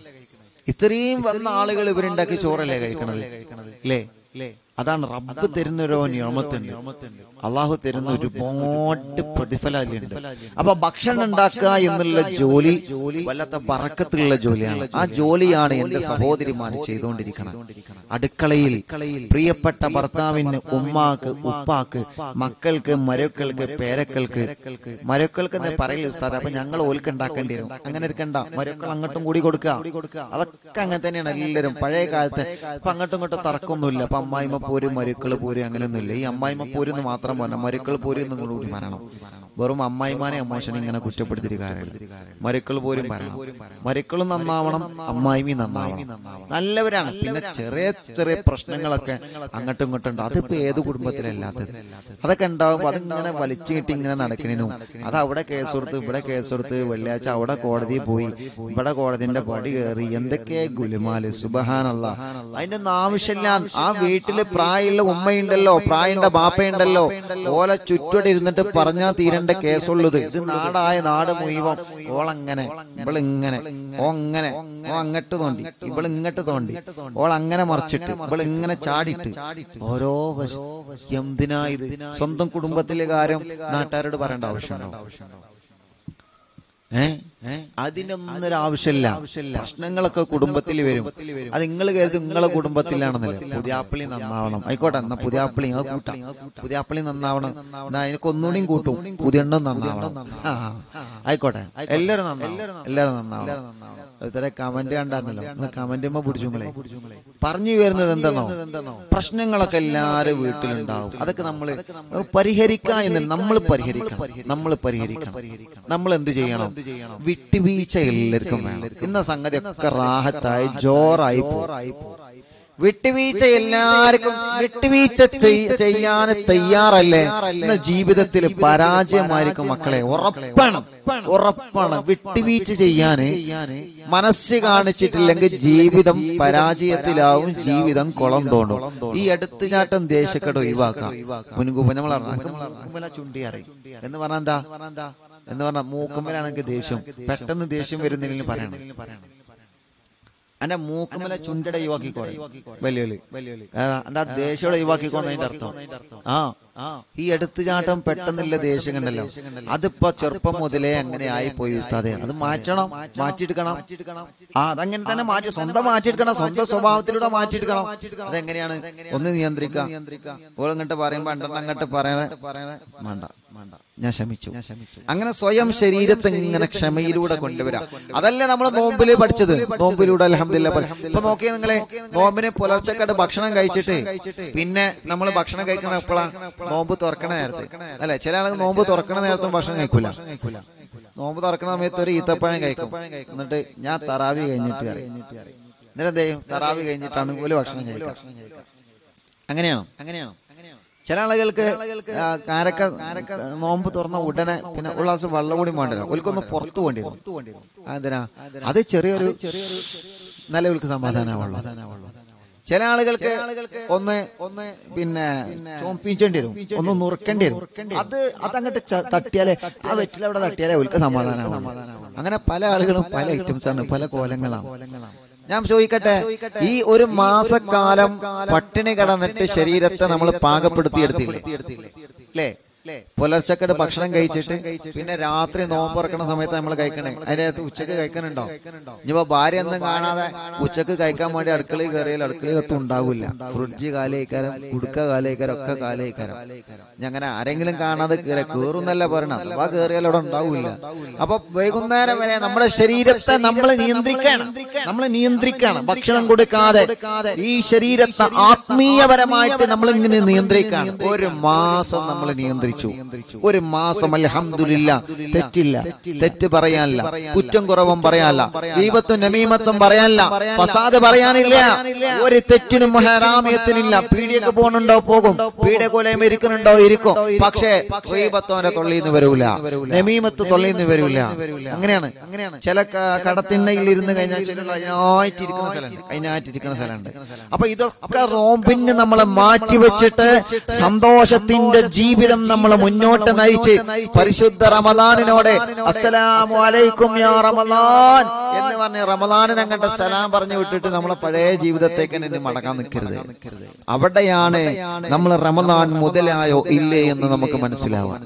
ഇത്രയും വന്ന ആളുകൾ ഇവരുണ്ടാക്കിയ ചോറല്ലേ കഴിക്കണത് അല്ലേ അതാണ് റബ്ബ് തരുന്ന ഒരു നിയമത്തുണ്ട് അള്ളാഹു തരുന്ന ഒരുപാട് പ്രതിഫലമുണ്ട് അപ്പൊ ഭക്ഷണം ഉണ്ടാക്കുക എന്നുള്ള ജോലി വല്ലാത്ത ബറക്കത്തുള്ള ജോലിയാണ് ആ ജോലിയാണ് എന്റെ സഹോദരിമാർ ചെയ്തുകൊണ്ടിരിക്കണം അടുക്കളയിൽ പ്രിയപ്പെട്ട ഭർത്താവിന് ഉമ്മാക്ക് ഉപ്പാക്ക് മക്കൾക്ക് മരക്കൾക്ക് പേരക്കൾക്ക് മരക്കൾക്ക് എന്ന് പറയില്ല ഉസ്താദ് അപ്പൊ ഞങ്ങൾ ഓൽക്ക് ഉണ്ടാക്കേണ്ടി വരും അങ്ങനെ എടുക്കണ്ട മരക്കൾ അങ്ങോട്ടും കൂടി കൊടുക്കുക അതൊക്കെ അങ്ങനെ തന്നെയാണ് എല്ലാവരും പഴയ കാലത്ത് ഇപ്പൊ അങ്ങോട്ടും ഇങ്ങോട്ടും തർക്കമൊന്നുമില്ല അപ്പൊ അമ്മായിമ്മ പോരും മരുക്കൾ പോരും അങ്ങനെയൊന്നുമില്ല ഈ അമ്മായിമ്മ പോരും മാത്രം പോരാ മരുക്കൾ പോരും എന്നും കൂടി പറയണം വെറും അമ്മായിമാനെ അമ്മോശനെ ഇങ്ങനെ കുറ്റപ്പെടുത്തിയിട്ട് കാര്യമില്ല മരുക്കൾ പോരും പറയണം മരുക്കളും നന്നാവണം അമ്മായിമി നന്നാവണം നല്ലവരാണ് പിന്നെ ചെറിയ ചെറിയ പ്രശ്നങ്ങളൊക്കെ അങ്ങോട്ടും ഇങ്ങോട്ടും ഉണ്ട് അതിപ്പോ ഏത് കുടുംബത്തിലല്ലാത്തത് അതൊക്കെ ഉണ്ടാവുമ്പോ അതിങ്ങനെ വലിച്ചു കിട്ടി ഇങ്ങനെ നടക്കണേനും അത് അവിടെ കേസ് കൊടുത്ത് ഇവിടെ കേസ് കൊടുത്ത് വെള്ളിയാഴ്ച അവിടെ കോടതിയിൽ പോയി ഇവിടെ കോടതിന്റെ പടി കയറി എന്തൊക്കെ ഗുലുമാല് സുബഹാനല്ല അതിന്റെ ഒന്നും ആവശ്യമില്ല ആ വീട്ടില് പ്രായമുള്ള ഉമ്മയുണ്ടല്ലോ പ്രായമുള്ള ബാപ്പയുണ്ടല്ലോ ഓല ചുറ്റോടെ ഇരുന്നിട്ട് പറഞ്ഞാ തീരേണ്ട കേസുള്ളത് ഇത് നാടായ നാട് മുഴുവൻ ഓളങ്ങനെ ഇവളിങ്ങനെ ഓ അങ്ങനെ ഓ അങ്ങട്ട് തോണ്ടി ഇവൾ ഇങ്ങട്ട് തോണ്ടി ഓൾ അങ്ങനെ മറിച്ചിട്ട് ഇവൾ ഇങ്ങനെ ചാടിയിട്ട് ഓരോ വശ- എന്തിനാ ഇത് സ്വന്തം കുടുംബത്തിലെ കാര്യം നാട്ടുകാരോട് പറയേണ്ട ആവശ്യമുണ്ടോ ഏ അതിനൊന്നും ഒരു ആവശ്യമില്ല പ്രശ്നങ്ങളൊക്കെ കുടുംബത്തിൽ വരും അത് നിങ്ങൾ കരുതി നിങ്ങളെ കുടുംബത്തിലാണെന്നല്ലേ പുതിയാപ്പിളി നന്നാവണം ആയിക്കോട്ടെ എന്നാ പുതിയാപ്പിളി അത് കൂട്ടാം പുതിയാപ്പിളി നന്നാവണം എന്നാ അതിനൊക്കെ ഒന്നുകൂടിയും കൂട്ടും പുതിയെണ്ണം നന്നാവണം ആ, ആ. ആയിക്കോട്ടെ എല്ലാരും നന്നാവണം എല്ലാരും നന്നാവണം ഇത്ര കമന്റ് കണ്ടായിരുന്നല്ലോ നിങ്ങൾ കമന്റുമ്പോ പിടിച്ചുങ്ങളെ പറഞ്ഞു വരുന്നത് എന്താണോ പ്രശ്നങ്ങളൊക്കെ എല്ലാരും വീട്ടിലുണ്ടാവും അതൊക്കെ നമ്മള് പരിഹരിക്കുക എന്ന് നമ്മൾ പരിഹരിക്കണം നമ്മൾ പരിഹരിക്കണം നമ്മൾ എന്ത് ചെയ്യണം വിട്ടുവീഴ്ച എല്ലാവർക്കും വേണം ഇന്ന സംഗതി ഒക്കെ റാഹത്തായി ജോറായി പോ വിട്ടുവീഴ്ച എല്ലാവർക്കും വിട്ടുവീഴ്ച ചെയ്- ചെയ്യാൻ തയ്യാറല്ലേ ഇന്ന് ജീവിതത്തിൽ പരാജയമായിരിക്കും മക്കളെ ഉറപ്പാണ് ഉറപ്പാണ് വിട്ടുവീഴ്ച ചെയ്യാന് മനസ്സ് കാണിച്ചിട്ടില്ലെങ്കിൽ ജീവിതം പരാജയത്തിലാവും ജീവിതം കുളം തോണ്ടും ഈ എടുത്തുചാട്ടം ദേശക്കട ഒഴിവാക്കാം മുൻകൂപ്പ് നമ്മൾ മൂക്കുമ്പല ചുണ്ടി അറിയും എന്ന് പറഞ്ഞാ എന്താ എന്ന് പറഞ്ഞാൽ മൂക്കുമ്പലാണെങ്കിൽ ദേഷ്യം പെട്ടെന്ന് ദേഷ്യം വരുന്നില്ലെങ്കിൽ പറയണം അന്റെ മൂക്കുമല ചുണ്ടട ഒഴിവാക്കിക്കോടെ വലിയൊലി എന്റെ ആ ദേഷ്യം ഒഴിവാക്കിക്കോന്നതിന്റെ അർത്ഥം ആ ഈ എടുത്തുചാട്ടം പെട്ടെന്നില്ല ദേഷ്യം കണ്ടല്ലോ അതിപ്പോ ചെറുപ്പം മുതലേ അങ്ങനെ ആയി പോയി ഉസ്താദെ അത് മാറ്റണം മാറ്റിയെടുക്കണം ആ അതങ്ങനെ തന്നെ മാറ്റി സ്വന്തം മാറ്റിയെടുക്കണം സ്വന്തം സ്വഭാവത്തിലൂടെ മാറ്റിയെടുക്കണം അതെങ്ങനെയാണ് ഒന്ന് നിയന്ത്രിക്കാം ഓൾ ഇങ്ങോട്ട് പറയുമ്പോ രണ്ടെണ്ണം അങ്ങോട്ട് പറയണേ വേണ്ട ഞാൻ ക്ഷമിച്ചു അങ്ങനെ സ്വയം ശരീരത്തെ ഇങ്ങനെ ക്ഷമയിലൂടെ കൊണ്ടുവരാം അതല്ലേ നമ്മൾ നോമ്പില് പഠിച്ചത് നോമ്പിലൂടെ അലഹമില്ല ഇപ്പൊ നോക്കിയാൽ നിങ്ങളെ നോമ്പിന് പുലർച്ചക്കാട് ഭക്ഷണം കഴിച്ചിട്ട് പിന്നെ നമ്മൾ ഭക്ഷണം കഴിക്കണ എപ്പോഴാ നോമ്പ് തുറക്കണ നേരത്തെ അല്ലെ ചില ആളുകൾ നോമ്പ് തുറക്കണ നേരത്തും ഭക്ഷണം കഴിക്കൂല നോമ്പ് തുറക്കണ സമയത്ത് ഒരു ഈത്തപ്പഴം കഴിക്കും എന്നിട്ട് ഞാൻ തറാവി കഴിഞ്ഞിട്ട് അറിയാം എന്നിട്ട് എന്ത് ചെയ്യും തറാവി കഴിഞ്ഞിട്ടാണ് ഒരു ഭക്ഷണം കഴിക്കുക അങ്ങനെയാണോ അങ്ങനെയാണോ ചില ആളുകൾക്ക് ആ, കാരക്ക നോമ്പ് തുറന്ന ഉടനെ പിന്നെ ഒരു ഗ്ലാസ് വെള്ളം കൂടി വേണ്ടല്ലോ ഓൽക്കൊന്ന് പുറത്തു വേണ്ടി വരും അതിനാ അത് ചെറിയൊരു ചെറിയൊരു നിലവിൽക്ക് സമാധാനമുള്ളൂ ചില ആളുകൾക്ക് ഒന്ന് ഒന്ന് പിന്നെ ചോപ്പിച്ചേണ്ടി വരും ഒന്ന് നുറുക്കേണ്ടി വരും അത് അതങ്ങോട്ട് ച- തട്ടിയാലേ ആ വെറ്റിൽ അവിടെ തട്ടിയാലേ ഓൽക്ക് സമാധാനമാവും അങ്ങനെ പല ആളുകളും പല ഐറ്റംസ് ആണ് പല കോലങ്ങളാണ് ഞാൻ ചോദിക്കട്ടെ ഈ ഒരു മാസക്കാലം പട്ടിണി കിടന്നിട്ട് ശരീരത്തെ നമ്മൾ പാകപ്പെടുത്തിയെടുത്തില്ലേ അല്ലേ പുലർച്ചക്കട് ഭക്ഷണം കഴിച്ചിട്ട് പിന്നെ രാത്രി നോമ്പുറക്കണ സമയത്ത് നമ്മൾ കഴിക്കണേ അതിനകത്ത് ഉച്ചക്ക് കഴിക്കണുണ്ടോ ഇനിയിപ്പോ ഭാര്യ ഒന്നും കാണാതെ ഉച്ചക്ക് കഴിക്കാൻ വേണ്ടി അടുക്കളയിൽ കയറിയാൽ അടുക്കളയിലൊത്തും ഉണ്ടാവില്ല ഫ്രിഡ്ജ് കാലേക്കാരം കുടുക്ക കാലേക്കാരം ഒക്കെ കാലേക്കാരം അങ്ങനെ ആരെങ്കിലും കാണാതെ കയറി കയറുന്നല്ല പറയണത് അഥവാ കയറിയാൽ അവിടെ ഉണ്ടാവില്ല അപ്പൊ വൈകുന്നേരം വരെ നമ്മുടെ ശരീരത്തെ നമ്മൾ നിയന്ത്രിക്കണം നമ്മൾ നിയന്ത്രിക്കണം ഭക്ഷണം കൊടുക്കാതെ ഈ ശരീരത്തെ ആത്മീയപരമായിട്ട് നമ്മൾ ഇങ്ങനെ നിയന്ത്രിക്കണം ഒരു മാസം നമ്മൾ നിയന്ത്രിച്ചു ഒരു മാസം അൽഹംദുലില്ല തെറ്റില്ല തെറ്റ് പറയാനില്ല കുറ്റം കുറവും പറയാനില്ല ദീപത്തും നമീമത്തും പറയാനില്ല ഫസാദ് പറയാനില്ല ഒരു തെറ്റിനും ഹറാമിയത്തിനില്ല പീടിയൊക്കെ പോകുന്നുണ്ടോ പോകും പീഡിയ കൊലയും ഇരിക്കുന്നുണ്ടോ ഇരിക്കും പക്ഷേ ദീപത്തോന്റെ തൊള്ളിന്ന് വരൂല നമീമത്ത് തൊള്ളിന്ന് വരൂല അങ്ങനെയാണ് അങ്ങനെയാണ് ചില ക- കടത്തിണ്ണയിൽ ഇരുന്ന് കഴിഞ്ഞാൽ ചില അതിനായിട്ടിരിക്കുന്ന സ്ഥലമുണ്ട് അതിനായിട്ടിരിക്കുന്ന സ്ഥലമുണ്ട് അപ്പൊ ഇതൊക്കെ റോമ്പിന് നമ്മളെ മാറ്റിവെച്ചിട്ട് സന്തോഷത്തിന്റെ ജീവിതം നമ്മൾ മുന്നോട്ട് നയിച്ച് പരിശുദ്ധ റമദാനിനോടെ അസ്സലാമു അലൈക്കും യാ റമദാൻ എന്ന് പറഞ്ഞ് റമദാനിന് അങ്ങോട്ട് സലാം പറഞ്ഞു വിട്ടിട്ട് നമ്മളെ പഴയ ജീവിതത്തേക്ക് തന്നെ മടങ്ങാൻ നിൽക്കരുത് അവിടെയാണ് നമ്മൾ റമദാൻ മുതലായോ ഇല്ലേ എന്ന് നമുക്ക് മനസ്സിലാവാൻ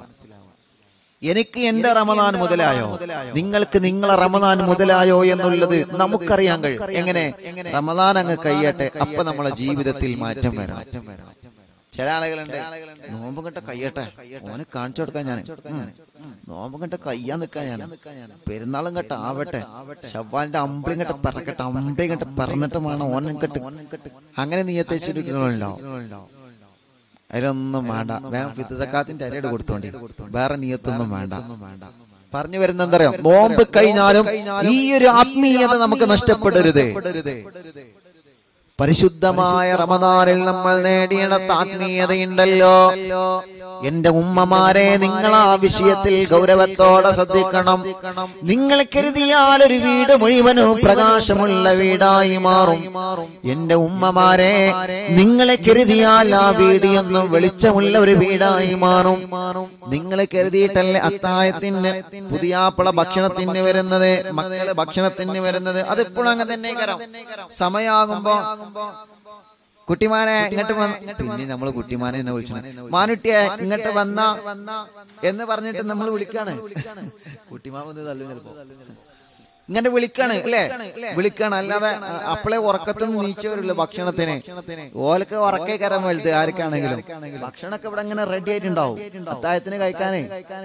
എനിക്ക് എന്റെ റമദാൻ മുതലായോ നിങ്ങൾക്ക് നിങ്ങളെ റമദാൻ മുതലായോ എന്നുള്ളത് നമുക്കറിയാൻ കഴിയും എങ്ങനെ റമദാൻ അങ്ങ് കഴിയട്ടെ അപ്പൊ നമ്മളെ ജീവിതത്തിൽ മാറ്റം വരണം ചില ആളുകളുണ്ട് നോമ്പ് കണ്ട കയ്യട്ടെ ഓന് കാണിച്ചു കൊടുക്കാൻ ഞാൻ നോമ്പ് കണ്ട കയ്യാൻ നിൽക്കാൻ ഞാൻ പെരുന്നാളും കെട്ട ആവട്ടെ ശവ്വാലിന്റെ അമ്പിളിയും കെട്ട് പറക്കട്ടെ അമ്പിളിയും കെട്ട് പറന്നിട്ട് വേണം ഓനും കെട്ട് അങ്ങനെ നീയത്തേച്ചിട്ടുണ്ടാവും അതിലൊന്നും വേണ്ട വേഗം ഫിത്ത് സക്കാത്തിന്റെ അരയുടെ കൊടുത്തോണ്ടി വേറെ നീയത്തൊന്നും വേണ്ട പറഞ്ഞു വരുന്ന എന്തറിയാം നോമ്പ് കഴിഞ്ഞാലും ഈ ഒരു ആത്മീയത നമുക്ക് നഷ്ടപ്പെടരുത് പരിശുദ്ധമായ റമദാനിൽ നമ്മൾ നേടിയിടത്ത ആത്മീയതയുണ്ടല്ലോ എന്റെ ഉമ്മമാരെ നിങ്ങൾ ആ വിഷയത്തിൽ ഗൗരവത്തോടെ ശ്രദ്ധിക്കണം നിങ്ങൾ കരുതിയാൽ ഒരു വീട് മുഴുവനും പ്രകാശമുള്ള വീടായി മാറും എന്റെ ഉമ്മമാരെ നിങ്ങളെ കരുതിയാൽ ആ വീട് എന്നും വെളിച്ചമുള്ള ഒരു വീടായി മാറും നിങ്ങൾ കരുതിയിട്ടല്ലേ അത്തായത്തിന് പുതിയാപ്പള ഭക്ഷണത്തിന് വരുന്നത് മക്കള് ഭക്ഷണത്തിന് വരുന്നത് അതിപ്പോഴും അങ്ങനെ തന്നെ കരം സമയാകുമ്പോ കുട്ടിമാനെ ഇങ്ങോട്ട് വന്ന പിന്നെ നമ്മൾ കുട്ടിമാനെ എന്നെ വിളിച്ചു മാനുട്ടിയെ ഇങ്ങോട്ട് വന്ന എന്ന് പറഞ്ഞിട്ട് നമ്മൾ വിളിക്കാണ് കുട്ടിമാ വന്ന് തല്ലും ചിലപ്പോ ഇങ്ങനെ വിളിക്കാണ് അല്ലേ വിളിക്കാണ് അല്ലാതെ അപ്പളെ ഉറക്കത്തിൽ നിന്ന് നീച്ചവരുള്ളൂ ഭക്ഷണത്തിന് ഓലക്ക് ഉറക്കേ കയറാൻ വലുത് ആർക്കാണെങ്കിലും ഭക്ഷണമൊക്കെ ഇവിടെ ഇങ്ങനെ റെഡി ആയിട്ടുണ്ടാവും അത്തായത്തിന് കഴിക്കാനേ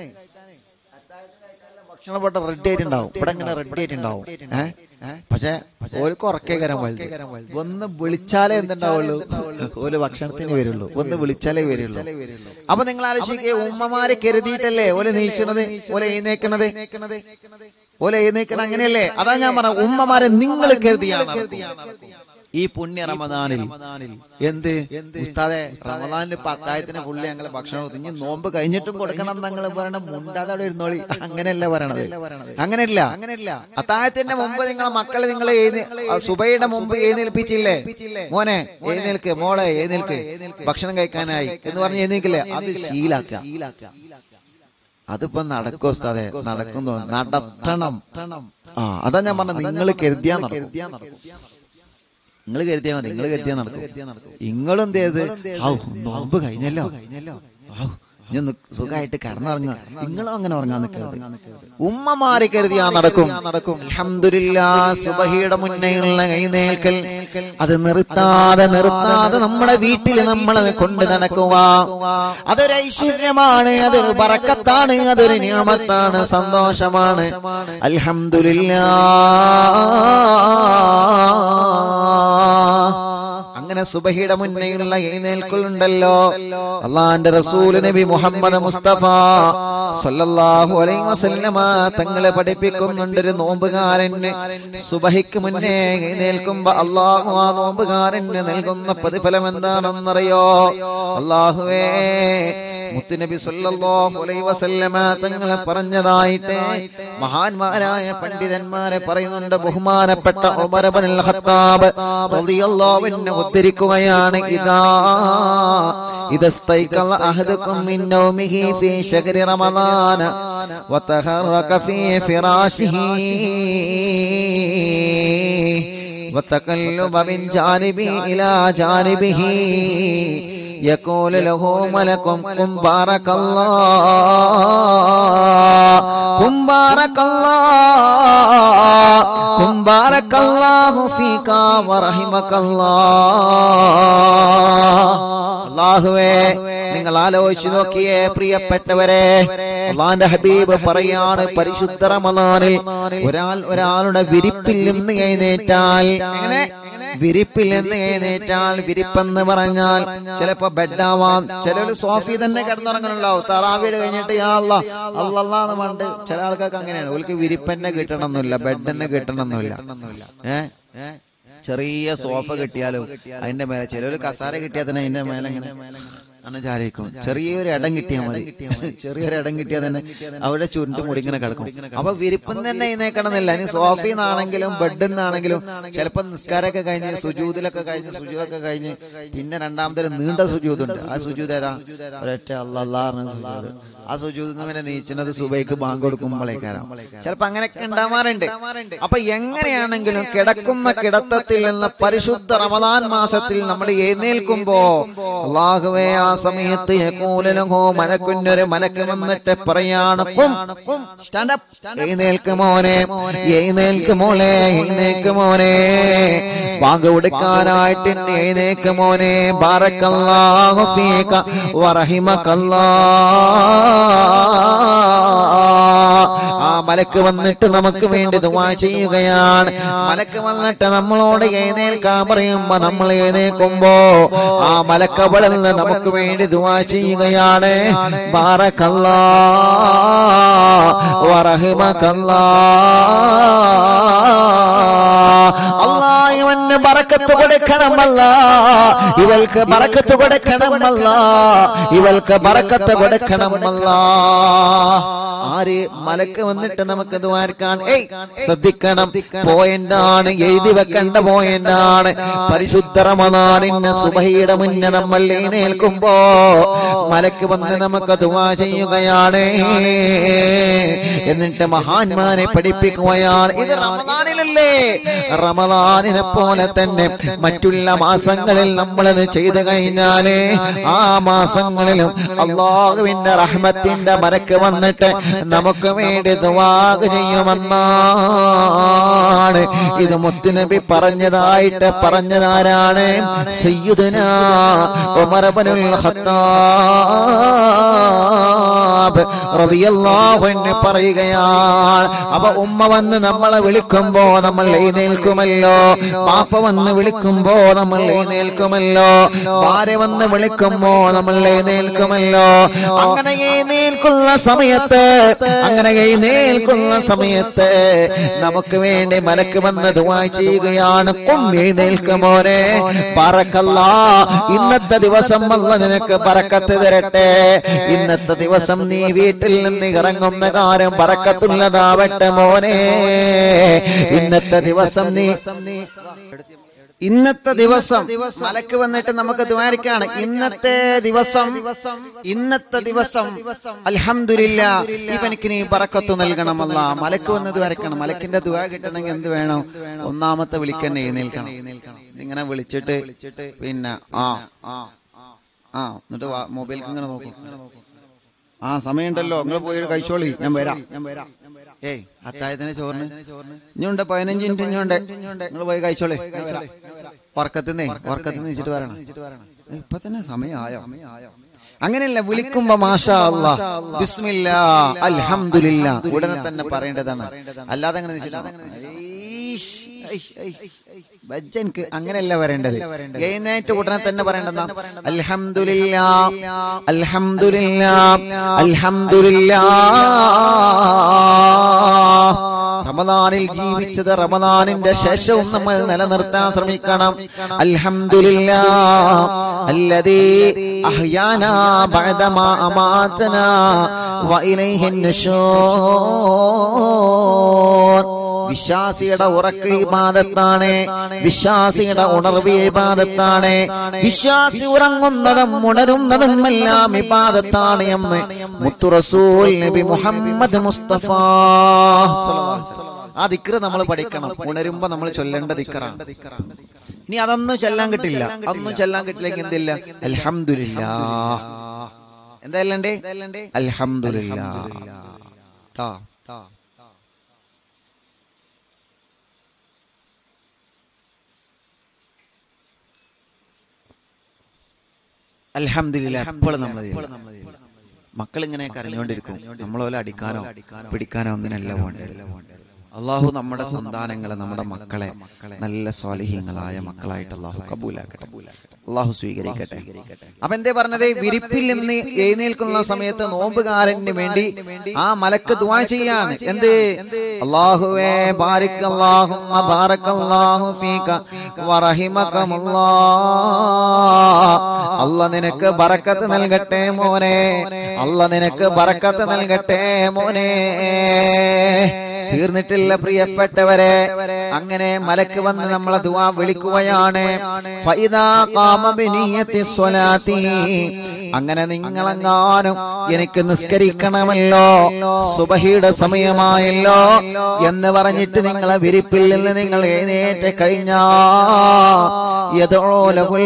ഭക്ഷണം ഇവിടെ റെഡി ആയിട്ടുണ്ടാവും ഇവിടെ ഇങ്ങനെ റെഡി ആയിട്ടുണ്ടാവും ഏഹ് പക്ഷെ ഓർക്ക് ഉറക്കേ കയറാൻ വലുത് ഒന്ന് വിളിച്ചാലേ എന്തുണ്ടാവുള്ളൂ ഓല് ഭക്ഷണത്തിന് വരുള്ളൂ ഒന്ന് വിളിച്ചാലേ വരുള്ളൂ അപ്പൊ നിങ്ങൾ ആലോചിക്കുക ഉമ്മമാരെ കരുതിയിട്ടല്ലേ ഓല് നീച്ചണത് ഓല എഴുന്നേക്കണത് ഓല എഴുന്നേക്കണ അങ്ങനെയല്ലേ അതാ ഞാൻ പറഞ്ഞ ഉമ്മമാരെ നിങ്ങൾ കരുതിയാണ് ഈ പുണ്യ റമദാനിൽ എന്ത് ഉസ്താദെ റമദാനിൽ പത്തായത്തിന് ഫുള്ളി ഞങ്ങള് ഭക്ഷണം കൊടുത്തു. ഇനി നോമ്പ് കഴിഞ്ഞിട്ടും കൊടുക്കണം നിങ്ങൾ പറയണ മുണ്ടാതെ അവിടെ ഇരുന്നോളി അങ്ങനെയല്ല പറയണത് അങ്ങനെയല്ല അങ്ങനെയല്ല അത്തായത്തിന്റെ മുമ്പ് നിങ്ങളെ മക്കളെ നിങ്ങൾ സുബൈയുടെ മുമ്പ് എഴുന്നേൽപ്പിച്ചില്ലേ മോനെ എഴുന്നേൽക്ക് മോളെ എഴുന്നേൽക്ക് ഭക്ഷണം കഴിക്കാനായി എന്ന് പറഞ്ഞ് എഴുന്നേൽക്കില്ലേ അത് ശീലാക്ക അതിപ്പോ നടക്കും ഉസ്താദെ നടക്കുന്നു നടത്തണം ആ അതാ ഞാൻ പറഞ്ഞത് നിങ്ങൾ കരുതിയാ നടക്കും നിങ്ങൾ കരുതിയാ മതി നിങ്ങൾ കരുതിയാ നടക്കും നിങ്ങളും എന്ത് ചെയ്ത് ഔ നോമ്പ് കഴിഞ്ഞല്ലോ കഴിഞ്ഞല്ലോ ഔ ഇനി ഒന്ന് സുഖമായിട്ട് കിടന്നുറങ്ങുക നിങ്ങളും അങ്ങനെ ഉറങ്ങാൻ നിൽക്കരുത് ഉമ്മമാരെ കരുതിയാ നടക്കും നടക്കും അൽഹംദുലില്ലാ സുബഹിയുടെ മുന്നേയുള്ള എഴുന്നേൽക്കൽ അത് നിർത്താതെ നിർത്താതെ നമ്മുടെ വീട്ടിൽ നമ്മൾ കൊണ്ട് നടക്കുക അതൊരു ഐശ്വര്യമാണ് അതൊരു പറക്കത്താണ് അതൊരു നിയമത്താണ് സന്തോഷമാണ് അൽഹംദുലില്ലാ അങ്ങനെ സുബഹിയുടെ മുന്നേയുള്ള എഴുന്നേൽക്കലുണ്ടല്ലോ അള്ളാന്റെ റസൂൽ നബി മുഹമ്മദ് മുസ്തഫ സല്ലല്ലാഹു അലൈഹി വസല്ലമ തങ്ങളെ പഠിപ്പിക്കുന്നുണ്ട് ഒരു നോമ്പുകാരന് സുബഹിക്ക് മുന്നേ എഴുന്നേൽക്കുമ്പോ അള്ളാഹു ആ നോമ്പുകാരന് നൽകുന്ന പ്രതിഫലം എന്താണെന്നറിയോ അള്ളാഹുവേ മുത്തുനബി സല്ലല്ലാഹു അലൈഹി വസല്ലമ തങ്ങളെ പറഞ്ഞതായിട്ട് മഹാന്മാരായ പണ്ഡിതന്മാരെ പറയുന്നുണ്ട് ബഹുമാനപ്പെട്ട ഉമർ ഇബ്നുൽ ഖത്താബ് റളിയല്ലാഹു അൻഹു ഉദ്ധരിക്കുകയാണ് ഇദാ ഇദസ്തൈഖല അഹദുക്കും മിൻ നൗമിഹി ഫീ ശഹരി റമളാന വതഹറക ഫീ ഫിറാശിഹി وتقلب من جانبه إلى جانبه يقول له ملك قم بارك الله قم بارك الله قم بارك الله فيك ورحمك الله അള്ളാഹുവേ നിങ്ങൾ ആലോചിച്ചു നോക്കിയേ പ്രിയപ്പെട്ടവരെ അള്ളാന്റെ ഹബീബ് പറയാണ് പരിശുദ്ധ റമദാനിൽ ഒരാൾ ഒരാളുടെ വിരിപ്പിൽ നിന്ന് എഴുന്നേറ്റാൽ എങ്ങനെ വിരിപ്പിൽ നിന്ന് എഴുന്നേറ്റാൽ വിരിപ്പെന്ന് പറഞ്ഞാൽ ചിലപ്പോ ബെഡാവാം ചിലർ സോഫി തന്നെ കിടന്നുറങ്ങണുണ്ടാവും തറാവീട് കഴിഞ്ഞിട്ട് യാ അല്ലാ അള്ളാന്ന് പണ്ട് ചില ആൾക്കാർക്ക് അങ്ങനെയാണ് ഓൾക്ക് വിരിപ്പന്നെ കിട്ടണമെന്നില്ല ബെഡ് തന്നെ കിട്ടണമെന്നില്ല ഏ ചെറിയ സോഫ കിട്ടിയാലും അതിന്റെ മേലെ ചിലര് കസാര കിട്ടിയാൽ തന്നെ അതിന്റെ മേലെ ഇങ്ങനെ അണചാരിക്കും ചെറിയൊരു ഇടം കിട്ടിയാൽ മതി ചെറിയൊരു ഇടം കിട്ടിയാൽ തന്നെ അവിടെ ചുരുണ്ട് മുടിങ്ങനെ കിടക്കും അപ്പൊ വിരിപ്പം തന്നെ എഴുന്നേക്കണമെന്നില്ല ഇനി സോഫയിൽ നിന്നാണെങ്കിലും ബെഡിൽ നിന്നാണെങ്കിലും ചിലപ്പോ നിസ്കാരമൊക്കെ കഴിഞ്ഞ് സുജൂതിലൊക്കെ കഴിഞ്ഞ് സുജൂതൊക്കെ കഴിഞ്ഞ് പിന്നെ രണ്ടാമത്തെ നീണ്ട സുജൂതുണ്ട് ആ സുജൂത് ഏതാ ഒരൊറ്റ അള്ളാഹ് സുജൂത് ആ സുജൂതിൽ നിന്ന് പിന്നെ നീച്ചുന്നത് സുബൈക്ക് ബാങ്ക് കൊടുക്കുമ്പോഴേക്കാരാം ചിലപ്പോ അങ്ങനെയൊക്കെ ഉണ്ടാവാറുണ്ട് അപ്പൊ എങ്ങനെയാണെങ്കിലും കിടക്കുന്ന കിടത്തത്തിൽ നിന്ന് പരിശുദ്ധ റമദാൻ മാസത്തിൽ നമ്മൾ എഴുന്നേൽക്കുമ്പോ അള്ളാഹുവേ ആ സമയത്ത് യഖൂലലഹു മലക്കുന്നൊരു മലക്ക് വന്നിട്ട് പറയാണ് കും സ്റ്റാൻഡ് അപ്പ് എഴുന്നേൽക്ക് മോനെ എഴുന്നേൽക്ക് മോളെ എഴുന്നേൽക്ക് മോനെ ബാങ്ക് കൊടുക്കാനായിട്ട് എന്നെ എഴുന്നേക്ക് മോനെ ബാറക്കല്ലാഹു ഫീക വറഹിമക്കല്ലാ ആ മലക്ക് വന്നിട്ട് നമുക്ക് വേണ്ടി ദുവാ ചെയ്യുകയാണ് മലക്ക് വന്നിട്ട് നമ്മളോട് എഴുന്നേൽക്കാൻ പറയുമ്പോ നമ്മൾ എഴുന്നേൽക്കുമ്പോ ആ മലക്കവളിൽ നിന്ന് നമുക്ക് വേണ്ടി ദുവാ ചെയ്യുകയാണ് ബാറക്കല്ലാ വറഹിമക്കല്ലാ അല്ലാ ഇവന് ബറക്കത്ത് കൊടുക്കണമല്ല ഇവൾക്ക് ബറക്കത്ത് കൊടുക്കണമല്ല ഇവൾക്ക് ബറക്കത്ത് കൊടുക്കണമല്ല ആര് മലക്ക് വന്നിട്ട് നമുക്ക് ദ്വാരക്കാൻ ഏയ് ശ്രദ്ധിക്കണം പോയിന്റാണ് എഴുതി വെക്കേണ്ട പോയിന്റാണ് പരിശുദ്ധ റമദാനിന്റെ സുബഹിയുടെ മുന്നേ നമ്മൾ എഴുന്നേൽക്കുമ്പോ മലക്ക് വന്ന് നമുക്ക് ദുവാ ചെയ്യുകയാണ് എന്നിട്ട് മഹാന്മാരെ പഠിപ്പിക്കുകയാണ് ഇത് റമദാനിലല്ലേ റമദാനിനെ പോലെ തന്നെ മറ്റുള്ള മാസങ്ങളിൽ നമ്മളത് ചെയ്തു കഴിഞ്ഞാല് ആ മാസങ്ങളിലും അള്ളാഹുവിന്റെ റഹ്മത്തിന്റെ മരക്ക് വന്നിട്ട് നമുക്ക് വേണ്ടി ദുവാഗ് ചെയ്യുമെന്നാണ് ഇത് മുത്തുനബി പറഞ്ഞതായിട്ട് പറഞ്ഞതാരാണ് സയ്യിദുന ഉമർ ഇബ്നുൽ ഖത്താബ് റളിയല്ലാഹു അൻഹു പറയുകയാണ് അപ്പൊ ഉമ്മ വന്ന് നമ്മളെ വിളിക്കുമ്പോ നമ്മൾ എഴുന്നേൽക്കുമല്ലോ പാപ്പ വന്ന് വിളിക്കുമ്പോ നമ്മൾ എഴുന്നേൽക്കുമല്ലോ ഭാര്യ വന്ന് വിളിക്കുമ്പോ നമ്മൾ എഴുന്നേൽക്കുമല്ലോ അങ്ങനെ എഴുന്നേൽക്കുന്ന സമയത്ത് അങ്ങനെ എഴുന്നേൽക്കുന്ന സമയത്ത് നമുക്ക് വേണ്ടി മലക്ക് വന്ന് ദുആ ചെയ്യുകയാണ് കും എഴുന്നേൽക്കുമോനെ പറക്കല്ല ഇന്നത്തെ ദിവസം വന്ന് നിനക്ക് പറക്കത്ത് തരട്ടെ ഇന്നത്തെ ദിവസം നീ വീട്ടിൽ നിന്ന് ഇറങ്ങുന്ന കാര്യം പറക്കത്തുള്ളതാവട്ടെ മോനെ ഇന്നത്തെ ദിവസം നീ ഇന്നത്തെ ദിവസം മലക്ക് വന്നിട്ട് നമുക്ക് ദ്വാരിക്കാണ് ഇന്നത്തെ ദിവസം ഇന്നത്തെ ദിവസം അൽഹംദുലില്ല ഇവനിക്ക് നീ പറക്കത്തു നൽകണമല്ല മലക്ക് വന്ന് ദ്വാരക്കണം മലക്കിന്റെ ദ്വാ കിട്ടണമെങ്കിൽ എന്ത് വേണം ഒന്നാമത്തെ വിളിക്കന്നെ എഴുന്നേൽക്കണം ഇങ്ങനെ വിളിച്ചിട്ട് പിന്നെ ആ ആ ആ എന്നിട്ട് മൊബൈലിക്ക് ഇങ്ങനെ നോക്കും ആ സമയമുണ്ടല്ലോ നിങ്ങൾ പോയി കഴിച്ചോളി ഞാൻ വരാം ഞാൻ വരാം ഏയ് അത്തായത്തിന് ചോറിന് ഇനിയുണ്ട് പതിനഞ്ച് മിനിറ്റ് ഇനിയുണ്ട് നിങ്ങൾ പോയി കഴിച്ചോളി ഞാൻ വരാം. ഉറക്കത്തിന്നേ ഉറക്കത്തിന്ന് വെച്ചിട്ട് വരണം ഇപ്പൊ തന്നെ സമയമായോ അങ്ങനെയല്ല വിളിക്കുമ്പോ മാഷാ അല്ലാ ബിസ്മില്ലാ അൽഹംദുലില്ലാ ഉടനെ തന്നെ പറയേണ്ടതാണ് അല്ലാതെ അങ്ങനെ എനിക്ക് അങ്ങനെയല്ല വരേണ്ടത് എഴുന്നേറ്റ് ഉടനെ തന്നെ പറയേണ്ടതാ അൽഹംദുലില്ലാ അൽഹംദുലില്ലാ അൽഹംദുലില്ലാ റമദാനിൽ ജീവിച്ചത് റമദാനിന്റെ ശേഷവും നമ്മൾ നിലനിർത്താൻ ശ്രമിക്കണം അൽഹംദുലില്ലാ അല്ലദീ അഹ്യാനാ ബഅദമാ അമാതനാ വഇലൈഹിൻ നുശൂർ വിശ്വാസിയുടെ ഉറക്ക ഇബാദത്താണ് വിശ്വാസിയുടെ ഉണർവ് ഇബാദത്താണ് വിശ്വാസി ഉറങ്ങുന്നതും ഉണരുന്നതും എല്ലാം ഇബാദത്താണ് എന്ന് മുത്തു റസൂൽ നബി മുഹമ്മദ് മുസ്തഫ ആ ദിക്റ് നമ്മൾ പഠിക്കണം ഉണരുമ്പോ നമ്മൾ ചൊല്ലേണ്ട ദിക്റാണ് ഇനി അതൊന്നും ചെല്ലാൻ കിട്ടില്ല അതൊന്നും ചെല്ലാൻ കിട്ടില്ലെങ്കിൽ എന്തില്ല അൽഹംദുലില്ലാ എന്താ അല്ലണ്ടേ അൽഹംദുലില്ലാ ട്ടാ അൽഹംദുലില്ല എപ്പോഴും നമ്മൾ മക്കൾ ഇങ്ങനെ കരഞ്ഞുകൊണ്ടിരിക്കും നമ്മളോലെ അടിക്കാനോ പിടിക്കാനോ ഒന്നിനല്ല വേണ്ടത് അള്ളാഹു നമ്മുടെ സന്താനങ്ങളെ നമ്മുടെ മക്കളെ നല്ല സ്വാലിഹ്യങ്ങളായ മക്കളായിട്ട് അള്ളാഹു കബൂലാക്കട്ടെ അള്ളാഹു സ്വീകരിക്കട്ടെ അപ്പൊ എന്തേ പറഞ്ഞത് വിരിപ്പിൽ നിന്ന് എഴുന്നേൽക്കുന്ന സമയത്ത് നോമ്പുകാരന് വേണ്ടി ആ മലക്ക് ദുആ ചെയ്യാണ് എന്ത് അള്ളാഹുവേ ബാരിക് അല്ലാഹുമ്മ ബാറക്കല്ലാഹു ഫീക വറഹിമകമുല്ലാ അല്ല നിനക്ക് ബറക്കത്ത് നൽകട്ടെ മോനെ അല്ല നിനക്ക് ബറക്കത്ത് നൽകട്ടെ മോനെ തീർന്നിട്ടില്ല പ്രിയപ്പെട്ടവരെ അങ്ങനെ മലക്ക് വന്ന് നമ്മളെ ദുആ വിളിക്കുകയാണ് ഫൈദാ ഖാമ ബിനിയത്തി സ്വലാത്തി അങ്ങനെ നിങ്ങളെങ്ങാനും എനിക്ക് നിസ്കരിക്കണമല്ലോ സുബഹിയുടെ സമയമായല്ലോ എന്ന് പറഞ്ഞിട്ട് നിങ്ങളെ വിരിപ്പിൽ നിന്ന് നിങ്ങൾ എഴുന്നേറ്റ് കഴിഞ്ഞാ യദോലഹുൽ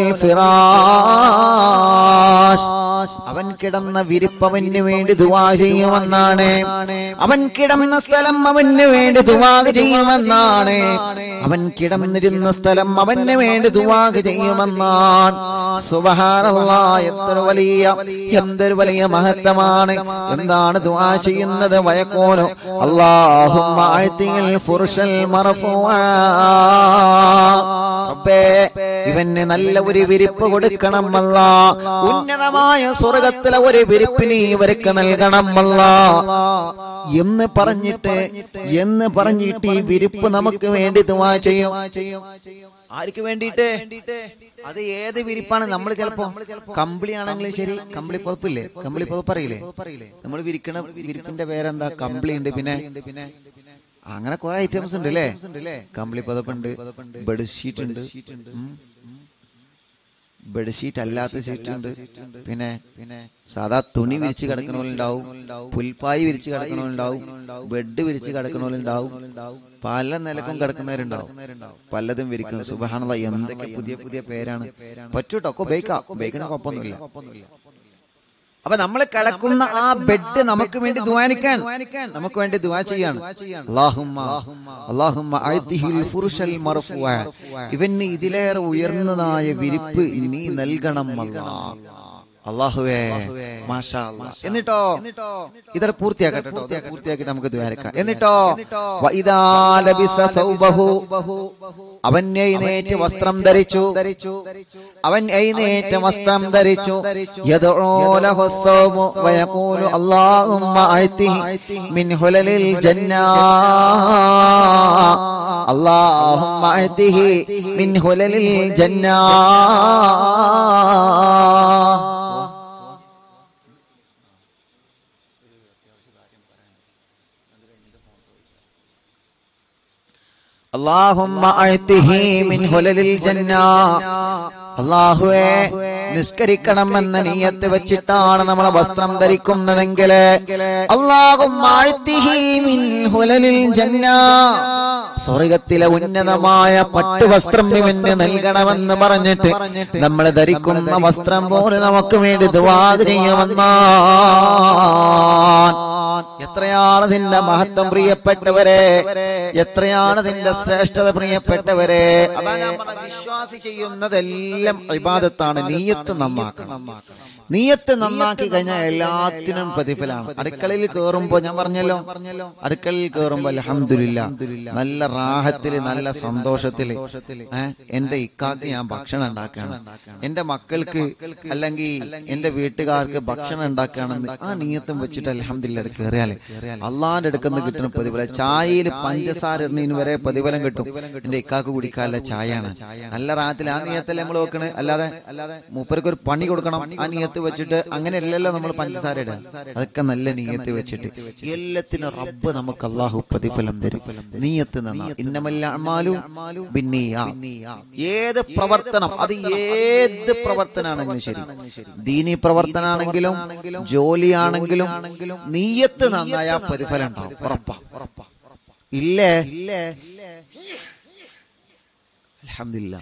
ഫിറാഷ് അവൻ കിടന്ന വിരിപ്പവന് വേണ്ടി ദുവാ ചെയ്യുമെന്നാണ് അവൻ കിടന്ന സ്ഥലം അവന് വേണ്ടി ദുവാഗ് ചെയ്യുമെന്നാണ് അവൻ കിടന്നിരുന്ന സ്ഥലം അവന് വേണ്ടി ദുവാഗ് ചെയ്യുമെന്നാണ് സുബഹാനല്ലാ എത്ര വലിയ എന്തൊരു വലിയ മഹത്വമാണ് എന്താണ് ദുആ ചെയ്യുന്നത് വയക്കോനോ അല്ലാഹുമ്മ അഅ്തിൽ ഫുർഷൽ മർഫൂആ റബ്ബേ ഇവന് നല്ല ഒരു വിരിപ്പ് കൊടുക്കണം അല്ല ഉന്നതമായ സ്വർഗത്തിലെ ഒരു വിരിപ്പ് നീ ഇവർക്ക് നൽകണം അല്ല എന്ന് പറഞ്ഞിട്ട് എന്ന് പറഞ്ഞിട്ട് ഈ വിരിപ്പ് നമുക്ക് വേണ്ടി ദുആ ചെയ്യും ആർക്ക് വേണ്ടിയിട്ട് അത് ഏത് വിരിപ്പാണ് നമ്മൾ ചിലപ്പോ കമ്പിളി ആണെങ്കിലും ശരി കമ്പിളി പുതപ്പില്ലേ കമ്പിളി പുതപ്പറിയില്ലേ നമ്മൾ വിരിക്കണ വിരിപ്പിന്റെ പേരെന്താ കമ്പിളി ഉണ്ട് പിന്നെ അങ്ങനെ കുറെ ഐറ്റംസ് ഉണ്ട് അല്ലേ കമ്പിളി പുതപ്പുണ്ട് ബെഡ്ഷീറ്റ് ഉണ്ട് ഉം. ബെഡ്ഷീറ്റ് അല്ലാത്ത ഷീറ്റ് ഉണ്ട് പിന്നെ പിന്നെ സാധാ തുണി വിരിച്ച് കിടക്കണോലുണ്ടാവും പുൽപ്പായി വിരിച്ച് കിടക്കണോലുണ്ടാവും ബെഡ് വിരിച്ച് കിടക്കണോലുണ്ടാവും പല നിലക്കും കിടക്കുന്നവരുണ്ടാവും പലതും വിരിക്കുന്നു സുബഹാനുള്ള എന്തൊക്കെ പുതിയ പുതിയ പേരാണ് പറ്റൂട്ടോ ഒക്കെ ഉപയോഗിക്കാം ഉപയോഗിക്കണ കുഴപ്പമൊന്നുമില്ല അപ്പൊ നമ്മൾ കിടക്കുന്ന ആ ബെഡ് നമുക്ക് വേണ്ടി ദ്വാനിക്കാൻ നമുക്ക് വേണ്ടി ദ്വാ ചെയ്യാണ് അല്ലാഹുമ്മ അല്ലാഹുമ്മ അഅ്തിഹിൽ ഫുർഷൽ മർഫൂഅ ഇവന് ഇതിലേറെ ഉയർന്നതായ വിരിപ്പ് നീ നൽകണം അല്ലാ അള്ളാഹുവേ മാഷാ അല്ലാ. എന്നിട്ടോ ഇതര പൂർത്തിയാക്കട്ടെ ട്ടോ. ഇത് പൂർത്തിയാക്കിട്ട് നമുക്ക് ദ്വാരക്കാം എന്നിട്ടോ വഇദാ ലബിസ സൗബഹു അവൻ എഴുന്നേറ്റ് വസ്ത്രം ധരിച്ചു അവൻ എഴുന്നേറ്റ് വസ്ത്രം ധരിച്ചു യദ്ഉ ലഹു الثوب ويقول اللهم أعطه من هلل الجنة اللهم أعطه من هلل الجنة اللهم أعطه من هلل الجنة അള്ളാഹുവേ നിസ്കരിക്കണം എന്ന നീയത്ത് വെച്ചിട്ടാണ് നമ്മൾ വസ്ത്രം ധരിക്കുന്നതെങ്കിൽ അള്ളാഹും സ്വർഗത്തിലെ ഉന്നതമായ പട്ടുവസ്ത്രം ഇവന് നൽകണമെന്ന് പറഞ്ഞിട്ട് നമ്മൾ ധരിക്കുന്ന വസ്ത്രം പോലെ നമുക്ക് വേണ്ടി ദുവാഗ് ചെയ്യുമെന്നാ എത്രയാണ് നിന്റെ മഹത്വം പ്രിയപ്പെട്ടവരെ എത്രയാണ് നിന്റെ ശ്രേഷ്ഠത പ്രിയപ്പെട്ടവരെ അതാ ഞാൻ പറഞ്ഞ വിശ്വാസി ചെയ്യുന്നതെല്ലാം ഇബാദത്താണ് നീയത്ത് നന്നാക്കണം നീയത്ത് നന്നാക്കി കഴിഞ്ഞാൽ എല്ലാത്തിനും പ്രതിഫലമാണ് അടുക്കളയിൽ കയറുമ്പോ ഞാൻ പറഞ്ഞല്ലോ അടുക്കളയിൽ കയറുമ്പോ അലഹമില്ല നല്ല റാഹത്തില് നല്ല സന്തോഷത്തില് ഏഹ് എന്റെ ഇക്കാക്ക് ഞാൻ ഭക്ഷണം ഉണ്ടാക്കുകയാണ് എന്റെ മക്കൾക്ക് അല്ലെങ്കിൽ എന്റെ വീട്ടുകാർക്ക് ഭക്ഷണം ഉണ്ടാക്കുകയാണെന്ന് ആ നീയത്തും വെച്ചിട്ട് അലഹമില്ല കയറിയാല് അള്ളാന്റെ അടുക്കുന്ന കിട്ടുന്ന പ്രതിഫലം ചായയിൽ പഞ്ചസാര ഇടുന്നതിന് വരെ പ്രതിഫലം കിട്ടും എന്റെ ഇക്കാക്ക് കുടിക്കാനുള്ള ചായയാണ് നല്ല റാഹത്തിൽ ആ നീയത്തല്ലേ നമ്മൾ വെക്കണേ അല്ലാതെ അല്ലാതെ മൂപ്പർക്ക് ഒരു പണി കൊടുക്കണം ആ നീയത്ത് വെച്ചിട്ട് അങ്ങനെയല്ലല്ലോ നമ്മൾ പഞ്ചസാര ഇടുക അതൊക്കെ നല്ല നീയത്ത് വെച്ചിട്ട് എല്ലാത്തിനും റബ്ബ് നമുക്ക് അള്ളാഹു പ്രതിഫലം തരും നീയത്ത് നന്നാ ഇന്നമല്ല അമാലു ബിന്നിയ ഏത് പ്രവർത്തനം അത് ഏത് പ്രവർത്തനാണെങ്കിലും ശരി ദീനി പ്രവർത്തനാണെങ്കിലും ജോലിയാണെങ്കിലും നീയത്ത് നന്നായ പ്രതിഫലം ഉണ്ടാവും ഉറപ്പാ ഉറപ്പാ ഇല്ലേ ഇല്ലേ അൽഹംദുലില്ലാ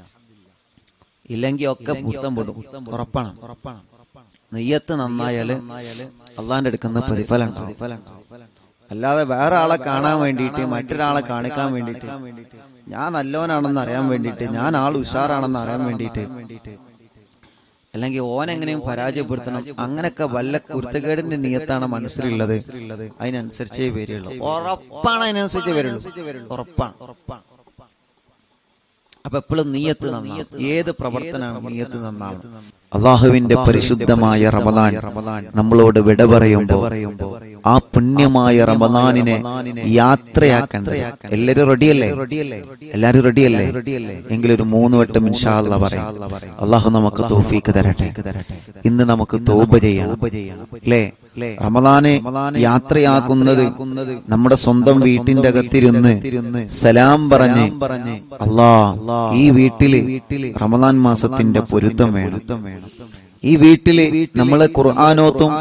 ഇല്ലെങ്കിൽ ഒക്കെ പുത്തം പെടും ഉറപ്പാണ് ഉറപ്പാണ് നെയ്യത്ത് നന്നായാല് അള്ളാന്റെ അടുക്കുന്ന പ്രതിഫലം ഉണ്ടാവും അല്ലാതെ വേറെ ആളെ കാണാൻ വേണ്ടിയിട്ട് മറ്റൊരാളെ കാണിക്കാൻ വേണ്ടിയിട്ട് ഞാൻ നല്ലവനാണെന്ന് അറിയാൻ വേണ്ടിയിട്ട് ഞാൻ ആൾ ഉഷാറാണെന്ന് അറിയാൻ വേണ്ടിയിട്ട് അല്ലെങ്കിൽ ഓൻ എങ്ങനെയും പരാജയപ്പെടുത്തണം അങ്ങനൊക്കെ വല്ല കുരുത്തക്കേടിന്റെ നിയത്താണ് മനസ്സിലുള്ളത് അതിനനുസരിച്ചേ വരികയുള്ളൂ ഉറപ്പാണ് അതിനനുസരിച്ചേ വരുള്ളൂ ഉറപ്പാണ് ഉറപ്പാണ് അപ്പൊ എപ്പോഴും നീയത്ത് നന്നാവും ഏത് പ്രവർത്തനമാണ് നീയത്ത് നന്നാവണം അള്ളാഹുവിന്റെ പരിശുദ്ധമായ റമദാൻ റമദാൻ നമ്മളോട് വിട പറയുമ്പോ ആ പുണ്യമായ റമദാനിനെ യാത്രയാക്കണ്ട എല്ലാരും റെഡിയല്ലേ എല്ലാരും റെഡിയല്ലേ എങ്കിലും ഒരു മൂന്ന് വട്ടം ഇൻഷാല്ല പറയാം അള്ളാഹു നമുക്ക് തോഫീക്ക് തരട്ടെ ഇന്ന് നമുക്ക് തോപ ചെയ്യണം അല്ലേ റമദാനെ യാത്രയാക്കുന്നത് നമ്മുടെ സ്വന്തം വീട്ടിന്റെ അകത്തിരുന്ന് സലാം പറഞ്ഞ് അള്ളാ ഈ വീട്ടില് റമദാൻ മാസത്തിന്റെ പൊരുത്തം വേണം ഈ വീട്ടില് നമ്മള് ഖുർആാനോത്തും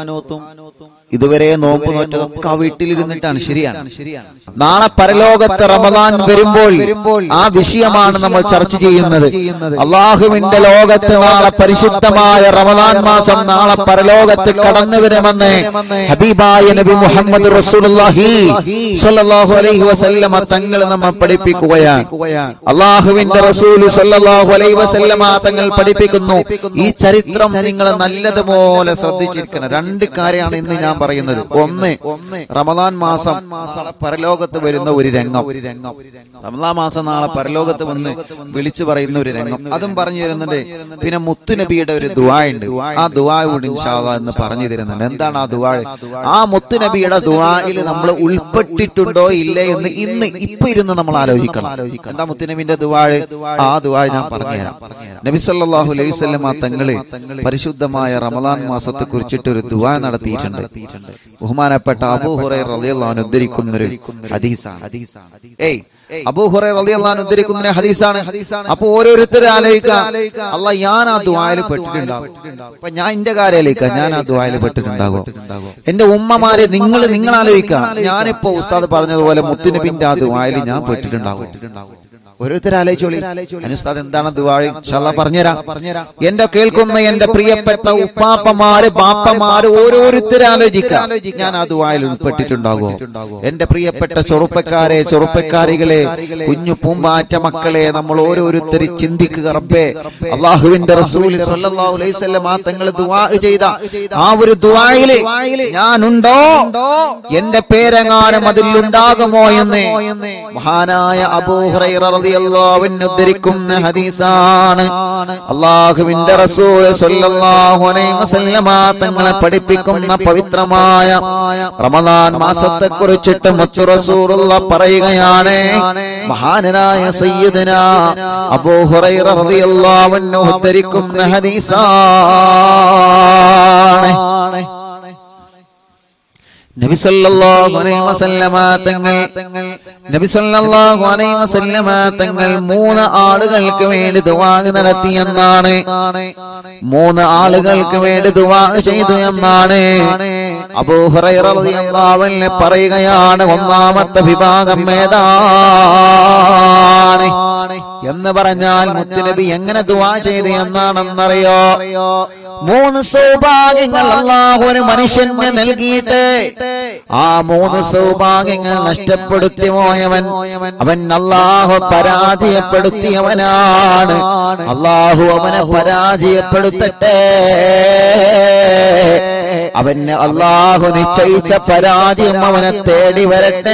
ഇതുവരെ നോമ്പ് നോറ്റതൊക്കെ ആ വീട്ടിലിരുന്നിട്ടാണ് ശരിയാണ് നാളെ പരലോകത്ത് റമദാൻ വരുമ്പോൾ ആ വിഷയമാണ് നമ്മൾ ചർച്ച ചെയ്യുന്നത് അള്ളാഹുവിന്റെ ലോകത്ത് നാളെ പരിശുദ്ധമായ റമദാൻ മാസം നാളെ പരലോകത്ത് കടന്നു വരുമെന്ന് ഹബീബായ നബി മുഹമ്മദ് റസൂലുള്ളാഹി സ്വല്ലല്ലാഹു അലൈഹി വസല്ലമ തങ്ങൾ നമ്മെ പഠിപ്പിക്കുകയാണ് അള്ളാഹുവിന്റെ റസൂൽ സ്വല്ലല്ലാഹു അലൈഹി വസല്ലമ തങ്ങൾ പഠിപ്പിക്കുന്നു ഈ ചരിത്രം നിങ്ങൾ നല്ലതുപോലെ ശ്രദ്ധിച്ചിരിക്കണം രണ്ട് കാര്യമാണ് ഇന്ന് ഞാൻ പറയുന്നത് ഒന്ന് റമദാൻ മാസം നാളെ പരലോകത്ത് വരുന്ന ഒരു രംഗം ഒരു രംഗം റമദാൻ മാസം നാളെ പരലോകത്ത് വന്ന് വിളിച്ചു പറയുന്ന ഒരു രംഗം അതും പറഞ്ഞു തരുന്നുണ്ട് പിന്നെ മുത്തുനബിയുടെ ഒരു ദുആ ഉണ്ട് ആ ദുആ കൂടി ഇൻഷാല്ലാ എന്ന് പറഞ്ഞു തരുന്നുണ്ട് എന്താണ് ആ ദുആ ആ മുത്തുനബിയുടെ ദുആയിൽ നമ്മൾ ഉൾപ്പെട്ടിട്ടുണ്ടോ ഇല്ലേ എന്ന് ഇന്ന് ഇപ്പൊ ഇരുന്ന് നമ്മൾ ആലോചിക്കണം എന്താ മുത്തുനബിന്റെ ദുആ ആ ദുആ ഞാൻ പറഞ്ഞുതരാം നബി സല്ലല്ലാഹു അലൈഹി വസല്ലം തങ്ങള് പരിശുദ്ധമായ റമദാൻ മാസത്തെ കുറിച്ചിട്ട് ഒരു ദുആ നടത്തിയിട്ടുണ്ട് ബഹുമാനപ്പെട്ട അബൂ ഹുറൈറ റളിയല്ലാഹു അൻഹു ഉദ്ധരിക്കുന്ന ഒരു ഹദീസാണ് ഏയ് അബൂ ഹുറൈറ റളിയല്ലാഹു അൻഹു ഉദ്ധരിക്കുന്ന ഒരു ഹദീസാണ് അപ്പൊ ഓരോരുത്തരും ആലോചിക്കുക അല്ല ഞാൻ ആ ദുആയിൽ പെട്ടിട്ടുണ്ടാകും അപ്പൊ ഞാൻ എന്റെ കാര്യാലോചിക്കുക ഞാൻ ആ ദുആയിൽ പെട്ടിട്ടുണ്ടാകും എന്റെ ഉമ്മമാരെ നിങ്ങൾ നിങ്ങൾ ആലോചിക്കുക ഞാനിപ്പോ ഉസ്താദ് പറഞ്ഞതുപോലെ മുത്തുനബിന്റെ ആ ദുആയിൽ ഞാൻ പെട്ടിട്ടുണ്ടാകും ഓരോരുത്തർ ആലോചിച്ചോളി അനുസ്താദ് എന്താണ് ദുവാഴി പറഞ്ഞുതരാം എന്റെ കേൾക്കുന്ന എന്റെ പ്രിയപ്പെട്ട ഉപ്പാപ്പമാര് ബാപ്പമാര് ഓരോരുത്തരും ആലോചിക്കാം ഞാൻ ആ ദുവായിൽ ഉൾപ്പെട്ടിട്ടുണ്ടാകുമോ എന്റെ പ്രിയപ്പെട്ട ചെറുപ്പക്കാരെ ചെറുപ്പക്കാരികളെ കുഞ്ഞു പൂമ്പാറ്റ മക്കളെ നമ്മൾ ഓരോരുത്തരും ചിന്തിക്കുക റബ്ബേ അള്ളാഹുവിന്റെ റസൂൽ സല്ലല്ലാഹു അലൈഹി വസല്ലം ആ തങ്ങൾ ദുആ ചെയ്ത ആ ഒരു ദുആയില് ഞാനുണ്ടോ എന്റെ പേരെങ്ങാനും അതിൽ ഉണ്ടാകുമോ എന്ന് മഹാനായ അബൂ ഹുറൈറ റളിയല്ലാഹു അൻഹു ഉദ്ധരിക്കുന്ന ഹദീസാണ് അള്ളാഹുവിന്റെ റസൂൽ സല്ലല്ലാഹു അലൈഹി വസല്ലമ തങ്ങളെ പഠിപ്പിക്കുന്ന പവിത്രമായ റമദാൻ മാസത്തെ കുറിച്ചിട്ട് മുത്തു റസൂലുള്ള പറയുകയാണ് മഹാനായ സയ്യിദന അബൂ ഹുറൈറ റളിയല്ലാഹു അൻഹു ഉദ്ധരിക്കുന്ന ഹദീസാണ് നബി സല്ലല്ലാഹു അലൈഹി വസല്ലമ തങ്ങൾ നബി സല്ലല്ലാഹു അലൈഹി വസല്ലമ തങ്ങൾ മൂന്ന് ആളുകൾക്ക് വേണ്ടി ദുആ നടത്തി എന്നാണ് മൂന്ന് ആളുകൾക്ക് വേണ്ടി ദുആ ചെയ്തു എന്നാണ് അബൂ ഹുറൈറ റളിയല്ലാഹു അൻഹു പറയുകയാണ് ഒന്നാമത്തെ വിഭാഗം ഏതാണ് എന്ന് പറഞ്ഞാൽ മുത്തുനബി എങ്ങനെ ദുആ ചെയ്തു എന്നാണെന്നറിയോ മൂന്ന് സൗഭാഗ്യങ്ങൾ അള്ളാഹു ഒരു മനുഷ്യന് നൽകിയിട്ട് ആ മൂന്ന് സൗഭാഗ്യങ്ങൾ നഷ്ടപ്പെടുത്തി പോയവൻ അവൻ അള്ളാഹു പരാജയപ്പെടുത്തിയവനാണ് അള്ളാഹു അവനെ പരാജയപ്പെടുത്തട്ടെ അവന് അള്ളാഹു നിശ്ചയിച്ച പരാജയം അവനെ തേടി വരട്ടെ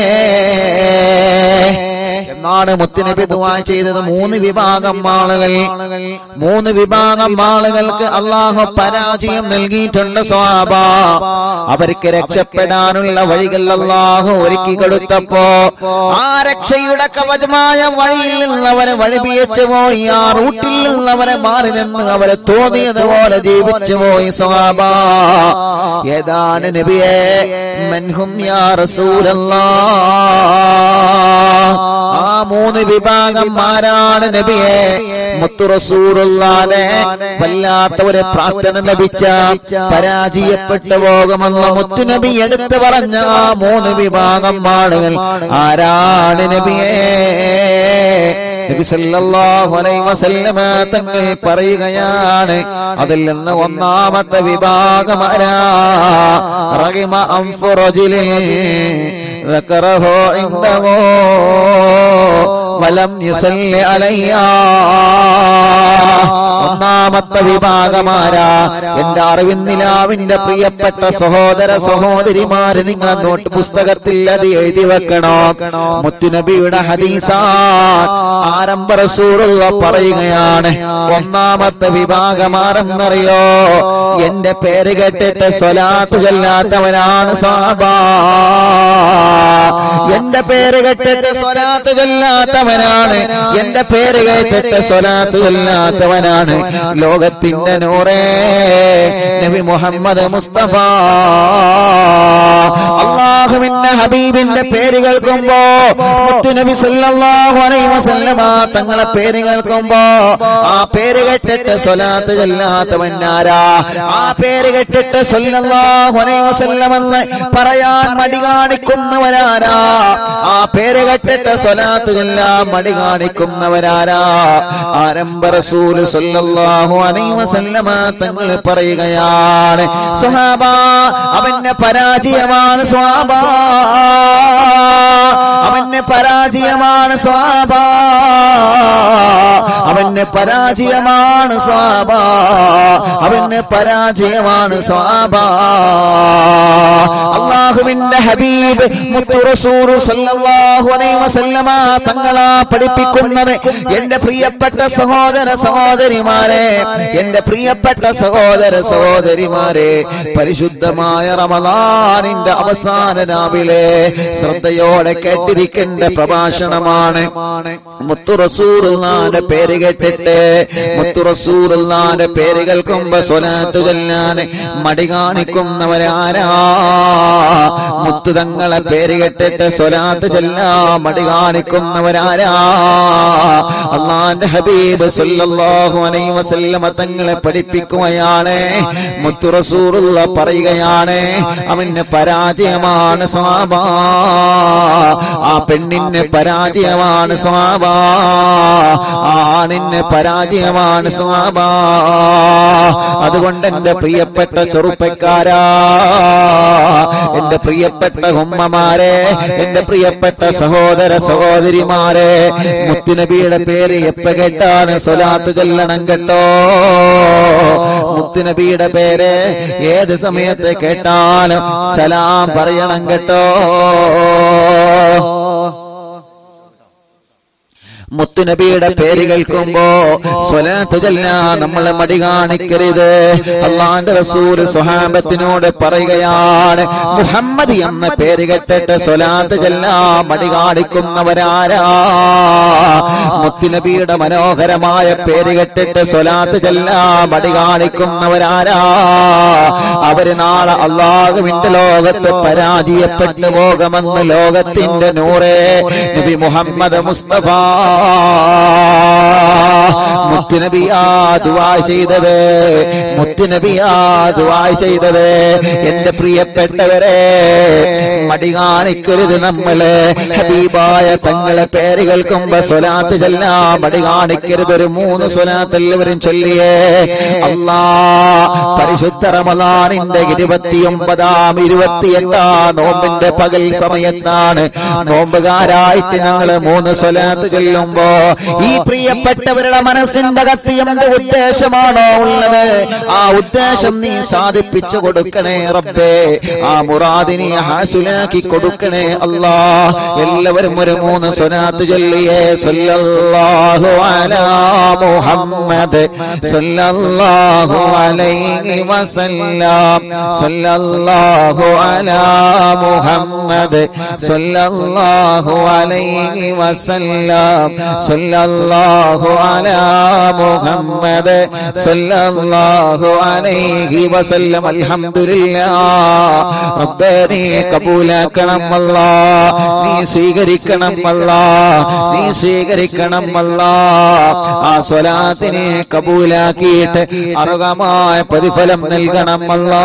എന്നാണ് മുത്തുനബി ദുആ ചെയ്തത് മൂന്ന് വിഭാഗം ആളുകൾ മൂന്ന് വിഭാഗം ആളുകൾക്ക് അള്ളാഹു പരാജയം നൽകിയിട്ടുണ്ട് സ്വാബ അവർക്ക് രക്ഷപ്പെടാനുള്ള വഴികൾ അള്ളാഹു ഒരുക്കി കൊടുത്തപ്പോ ആ രക്ഷയുടെ കവചമായ വഴിയിൽ നിന്നവരെ വഴിപിയച്ചു പോയി ആ റൂട്ടിൽ നിന്നവരെ മാറി നിന്ന് അവരെ തോന്നിയതുപോലെ ജീവിച്ചു പോയി സ്വാബ ഏതാണ് നബിയെ മൻഹും യാ റസൂലല്ലാ ആ മൂന്ന് വിഭാഗന്മാരാണ് നബിയെ മുത്തുറസൂറുള്ളാനെ വല്ലാത്ത ഒരു പ്രാർത്ഥന ലഭിച്ച പരാജയപ്പെട്ടു പോകുമെന്ന മുത്തുനബി എടുത്തു പറഞ്ഞ ആ മൂന്ന് വിഭാഗം ആളുകൾ ആരാണ് നബിയെ നബി സല്ലല്ലാഹു അലൈഹി വസല്ലമ തങ്ങൾ പറയുകയാണ് അതിൽ നിന്ന് ഒന്നാമത്തെ വിഭാഗം ആരാ റഹിമ അൻഫു റജുലിൻ ذكره عنده ولم يصل عليها ഒന്നാമത്തെ വിഭാഗമാരാ എന്റെ അറിവിന്ദിലാവിന്റെ പ്രിയപ്പെട്ട സഹോദര സഹോദരിമാര് നിങ്ങൾ നോട്ട് പുസ്തകത്തിൽ അത് എഴുതി വെക്കണോ മുത്തുനബിയുടെ ഹദീസാ ആരംഭ റസൂലുള്ള പറയുകയാണ് ഒന്നാമത്തെ വിഭാഗമാരെന്നറിയോ എന്റെ പേര് കേട്ടിട്ട് സ്വലാത്ത് ചൊല്ലാത്തവനാണ് സാബാ എന്റെ പേര് കേട്ടിട്ട് സ്വലാത്ത് ചൊല്ലാത്തവനാണ് എന്റെ പേര് കേട്ടിട്ട് സ്വലാത്ത് ചൊല്ലാത്തവനാണ് ലോകത്തിന്റെ നൂറേ നബി മുഹമ്മദ് മുസ്തഫ അള്ളാഹുവിന്റെ ഹബീബിന്റെ പേര് കേൾക്കുമ്പോ മുത്തുനബി സല്ലല്ലാഹു അലൈഹി വസല്ലമ തങ്ങളെ പേര് കേൾക്കുമ്പോ ആ പേര് കേട്ടിട്ട് സ്വലാത്ത് ചൊല്ലാത്തവൻ ആരാ ആ പേര് കേട്ടിട്ട് സല്ലല്ലാഹു അലൈഹി വസല്ലം എന്ന് പറയാൻ മടി കാണിക്കുന്നവരാരാ ആ പേര് കേട്ടിട്ട് സ്വലാത്ത് ചൊല്ലാൻ മടി കാണിക്കുന്നവരാരാ ആരംഭ റസൂല് സല്ലല്ലാഹു അലൈഹി വസല്ലമ തങ്ങൾ പറയുകയാണ് സ്വഹാബ അവന്റെ പരാജയമാണ് സ്വാബ അവന്റെ പരാജയമാണ് സ്വാബ അവന് പരാജയമാണ് സ്വാബ അവന് പരാജയമാണ് സ്വാബ അള്ളാഹുവിന്റെ ഹബീബ് മുത്തു റസൂൽ സല്ലല്ലാഹു അലൈഹി വസല്ലമ തങ്ങളാ പഠിപ്പിക്കുന്നത് എന്റെ പ്രിയപ്പെട്ട സഹോദര സഹോദരിമാരെ എന്റെ പ്രിയപ്പെട്ട സഹോദര സഹോദരിമാരെ പരിശുദ്ധമായ റമദാനിന്റെ അവസാന രാവിലെ ശ്രദ്ധയോടെ കേട്ടിരിക്കേണ്ട പ്രഭാഷണമാണ് മുത്തു റസൂറുള്ളാന്റെ പേര് കേട്ടിട്ട് മുത്തു റസൂറുള്ളാന്റെ പേര് കേൾക്കുമ്പോ സ്വലാത്ത് ചൊല്ലാൻ മടി കാണിക്കുന്നവരാരാ മുത്തു തങ്ങളെ പേര് കേട്ടിട്ട് സ്വലാത്ത് ചൊല്ലാ മടി കാണിക്കുന്നവരാരാ അള്ളാന്റെ ഹബീബ് സല്ലല്ലാഹു അലൈഹി വസല്ലമ തങ്ങളെ പഠിപ്പിക്കുകയാണ് മുത്തു റസൂലുള്ള പറയുകയാണ് അവന് പരാജയമാണ് സ്വാബ ആ പെണ്ണിന് പരാജയമാണ് സ്വാബ ആ ആണിന് പരാജയമാണ് സ്വാബ അതുകൊണ്ട് എന്റെ പ്രിയപ്പെട്ട ചെറുപ്പക്കാരാ എന്റെ പ്രിയപ്പെട്ട ഉമ്മമാരെ എന്റെ പ്രിയപ്പെട്ട സഹോദര സഹോദരിമാരെ മുത്തുനബിയുടെ പേര് എപ്പ കേട്ടാണ് സ്വലാത്ത് ചൊല്ലണം കേട്ടോ മുത്തുനബിയുടെ പേര് ഏത് സമയത്ത് കേട്ടാലും സലാം പറയണം കേട്ടോ മുത്തുനബിയുടെ പേര് കേൾക്കുമ്പോ സ്വലാത്ത് ചൊല്ലാ നമ്മൾ മടി കാണിക്കരുത് അള്ളാന്റെ റസൂല് സ്വഹാബത്തിനോട് പറയുകയാണ് മുഹമ്മദ് എന്ന പേര് കേട്ടിട്ട് സ്വലാത്ത് ചൊല്ലാ മടി കാണിക്കുന്നവരാരാ മുത്തുനബിയുടെ മനോഹരമായ പേര് കേട്ടിട്ട് സ്വലാത്ത് ചൊല്ലാ മടി കാണിക്കുന്നവരാരാ അവര് നാളെ അള്ളാഹുവിന്റെ ലോകത്ത് പരാജയപ്പെട്ടു പോകുമെന്ന് ലോകത്തിന്റെ നൂറേ നബി മുഹമ്മദ് മുസ്തഫ മുത്തുനബിയാ ദുആ ചെയ്തത് മുത്തുനബിയാ ദുആ ചെയ്തത് എന്റെ പ്രിയപ്പെട്ടവരെ മടി കാണിക്കരുത് നമ്മള് ഹബീബായ തങ്ങളെ പേര് കേൾക്കുമ്പോ സ്വലാത്ത് ചെല്ലാ മടി കാണിക്കരുത് ഒരു മൂന്ന് സ്വലാത്ത് എല്ലാവരും ചൊല്ലിയേ അല്ലാ പരിശുദ്ധ റമദാനിന്റെ ഇരുപത്തിയൊമ്പതാം ഇരുപത്തിയെട്ടാം നോമ്പിന്റെ പകൽ സമയത്താണ് നോമ്പുകാരായിട്ട് ഞങ്ങള് മൂന്ന് സ്വലാത്ത് ചെല്ലുമ്പോ ഈ പ്രിയപ്പെട്ടവരുടെ മനസ്സിന്റെ കത്തി എന്ത് ഉദ്ദേശമാണോ ഉള്ളത് ആ ഉദ്ദേശം നീ സാധിപ്പിച്ചു കൊടുക്കണേ റബ്ബേ ആ മുറാദിനെ ഹാസുലാക്കി കൊടുക്കണേ അല്ലാ എല്ലാവരും ഒരു മൂന്ന് സ്വലാത്ത് ചൊല്ലിയേ സല്ലല്ലാഹു അലാ മുഹമ്മദ് സല്ലല്ലാഹു അലൈഹി വസല്ലം സല്ലല്ലാഹു അലാ മുഹമ്മദ് സല്ലല്ലാഹു അലൈഹി വസല്ലം സല്ലല്ലാഹു അലാ മുഹമ്മദ് സല്ലല്ലാഹു അലൈഹി വസല്ലം അൽഹംദുലില്ലാ റബ്ബേ നീ കബൂലാക്കണം അല്ലാ നീ സ്വീകരിക്കണം അല്ലാ നീ സ്വീകരിക്കണം അല്ലാ ആ സ്വലാത്തിനെ കബൂലാക്കിയിട്ട് അർഹമായ പ്രതിഫലം നൽകണം അല്ലാ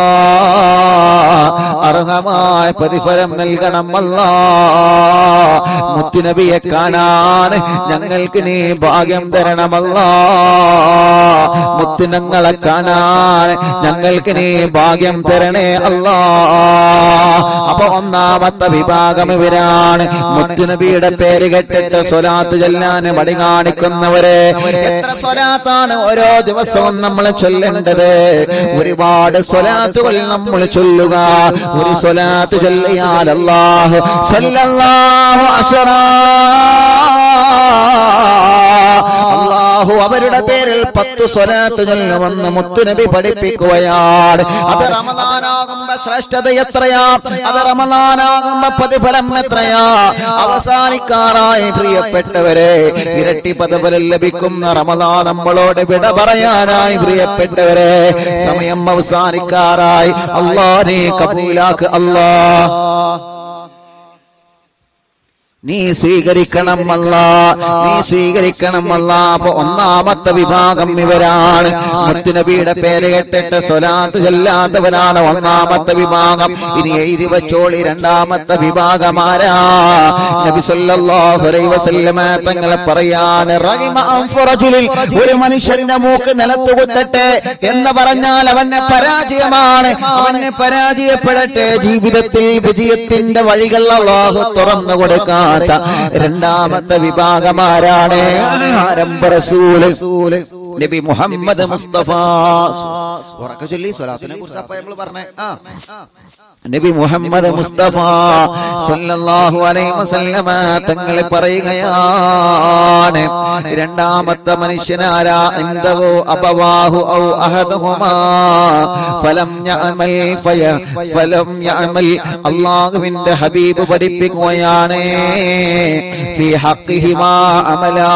അർഹമായ പ്രതിഫലം നൽകണം അല്ലാ മുത്തുനബിയെ കാണാൻ ഞങ്ങൾക്ക് നീ ഭാഗ്യം തരണമല്ലാ മുത്തുനങ്ങളെ കാണാൻ ഞങ്ങൾക്ക് നീ ഭാഗ്യം തരണേ അല്ലാ അപ്പൊ ഒന്നാമത്തെ വിഭാഗം ഇവരാണ് മുത്തുനബിയുടെ പേര് കേട്ടിട്ട് സ്വലാത്ത് ചെല്ലാൻ മടി കാണിക്കുന്നവര് എത്ര സ്വലാത്താണ് ഓരോ ദിവസവും നമ്മൾ ചൊല്ലേണ്ടത് ഒരുപാട് സ്വലാത്തുകൾ നമ്മൾ ചൊല്ലുക ഒരു സ്വലാത്ത് ചൊല്ലിയാൽ അല്ലാഹു സല്ലല്ലാഹു അശറാ അള്ളാഹു അവരുടെ പേരിൽ പത്ത് സ്വലാത്ത് ചൊല്ലുമെന്ന് മുത്തുനബി പഠിപ്പിക്കുകയാണ് അത് റമദാനാകുമ്പോ ശ്രേഷ്ഠത എത്രയാ അത് റമദാനാകുമ്പോ പ്രതിഫലം എത്രയാ അവസാനിക്കാറായി പ്രിയപ്പെട്ടവരെ ഇരട്ടി പ്രതിഫലം ലഭിക്കുന്ന റമദാൻ നമ്മളോട് വിട പറയാനായി പ്രിയപ്പെട്ടവരെ സമയം അവസാനിക്കാറായി അള്ളാ നീ കബൂലാക്ക് അല്ലാ നീ സ്വീകരിക്കണം അല്ല നീ സ്വീകരിക്കണം അല്ല അപ്പൊ ഒന്നാമത്തെ വിഭാഗം ഇവരാണ് മുത്തുനബിയുടെ പേര് കേട്ടിട്ട് സ്വലാത്ത് ചെല്ലാത്തവരാണ് ഒന്നാമത്തെ വിഭാഗം ഇനി എഴുതി വച്ചോളി രണ്ടാമത്തെ വിഭാഗമാരാ നബി സല്ലല്ലാഹു അലൈഹി വസല്ലമ തങ്ങളെ പറയാൻ റഹിമ അൻഫു റജുലിൽ ഒരു മനുഷ്യന്റെ മൂക്ക് നിലത്ത് കുത്തട്ടെ എന്ന് പറഞ്ഞാൽ അവന്റെ പരാജയമാണ് അവനെ പരാജയപ്പെടട്ടെ ജീവിതത്തിൽ വിജയത്തിന്റെ വഴികൾ അള്ളാഹു തുറന്നു കൊടുക്കാത്ത രണ്ടാമത്തെ വിഭാഗമാരാണ് ആരംഭ റസൂല് നബി മുഹമ്മദ് മുസ്തഫ ഉറക്കെ ചൊല്ലി സ്വലാത്തിനെ കുറിച്ച് അപ്പൊ നമ്മൾ പറഞ്ഞേ ആ നബി മുഹമ്മദ് മുസ്തഫ സല്ലല്ലാഹു അലൈഹി വസല്ലമ തങ്ങൾ പറയുകയാണ് രണ്ടാമത്തെ മനുഷ്യനാരാ എന്തവോ അബവാഹു ഔ അഹദഹുമാ ഫലം യഅമൽ ഫയ ഫലം യഅമൽ അല്ലാഹുവിന്റെ ഹബീബ് പഠിപ്പിക്കുകയാണ് ഫി ഹഖിഹിമാ അമലാ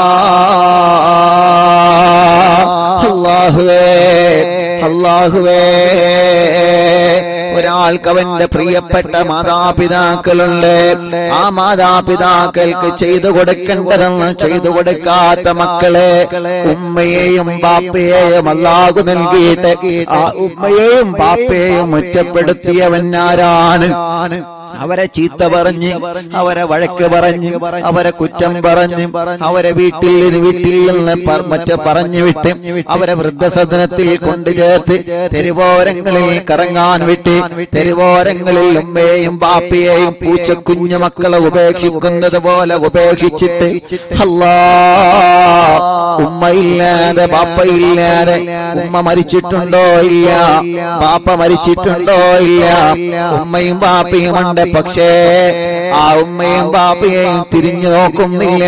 അല്ലാഹുവേ അല്ലാഹുവേ ഒരാൾക്ക് അവന്റെ പ്രിയപ്പെട്ട മാതാപിതാക്കളുണ്ട് ആ മാതാപിതാക്കൾക്ക് ചെയ്തു കൊടുക്കേണ്ടതെന്ന് ചെയ്തു കൊടുക്കാത്ത മക്കളെ ഉമ്മയെയും ബാപ്പയെയും അല്ലാഹു നൽകിയിട്ട് ആ ഉമ്മയെയും ബാപ്പയെയും ഒറ്റപ്പെടുത്തിയവൻ ആരാണ് അവരെ ചീത്ത പറഞ്ഞ് അവരെ വഴക്ക് പറഞ്ഞ് അവരെ കുറ്റം പറഞ്ഞ് അവരെ വീട്ടിൽ നിന്ന് വീട്ടിൽ നിന്ന് പ- മറ്റേ പറഞ്ഞു വിട്ട് അവരെ വൃദ്ധസദനത്തിൽ കൊണ്ടു ചേർത്ത് തെരുവോരങ്ങളിൽ കറങ്ങാൻ വിട്ട് തെരുവോരങ്ങളിൽ ഉമ്മയെയും ബാപ്പയെയും പൂച്ച കുഞ്ഞു മക്കളെ ഉപേക്ഷിക്കുന്നത് പോലെ ഉപേക്ഷിച്ചിട്ട് അല്ലാ ഉമ്മയില്ലാതെ ബാപ്പയില്ലാതെ ഉമ്മ മരിച്ചിട്ടുണ്ടോ ഇല്ല ബാപ്പ മരിച്ചിട്ടുണ്ടോ ഇല്ല ഉമ്മയും ബാപ്പയും ഉണ്ട് കഴിയുമുണ്ട് പക്ഷേ ആ ഉമ്മയും ബാപ്പയെയും തിരിഞ്ഞു നോക്കുന്നില്ല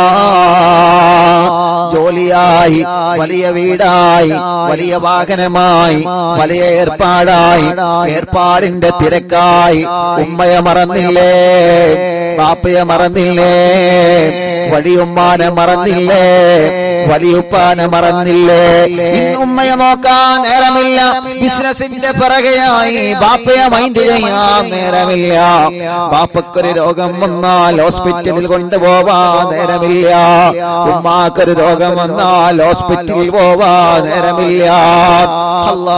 ജോലിയായി വലിയ വീടായി വലിയ വാഹനമായി വലിയ ഏർപ്പാടായി ഏർപ്പാടിന്റെ തിരക്കായി ഉമ്മയെ മറന്നില്ലേ ബാപ്പയെ മറന്നില്ലേ വഴിയുമ്മാനെ മറന്നില്ലേ വലിയുപ്പാനെ മറന്നില്ലേ ഇന്ന് ഉമ്മയെ നോക്കാൻ നേരമില്ല ബിസിനസിന്റെ പിറകെയായി ബാപ്പയെ മൈൻഡ് ചെയ്യാൻ നേരമില്ല ബാപ്പക്കൊരു രോഗം വന്നാൽ ഹോസ്പിറ്റലിൽ കൊണ്ടുപോവാൻ നേരമില്ല ഉമ്മാക്കൊരു രോഗം വന്നാൽ ഹോസ്പിറ്റലിൽ പോവാൻ നേരമില്ല അല്ലാ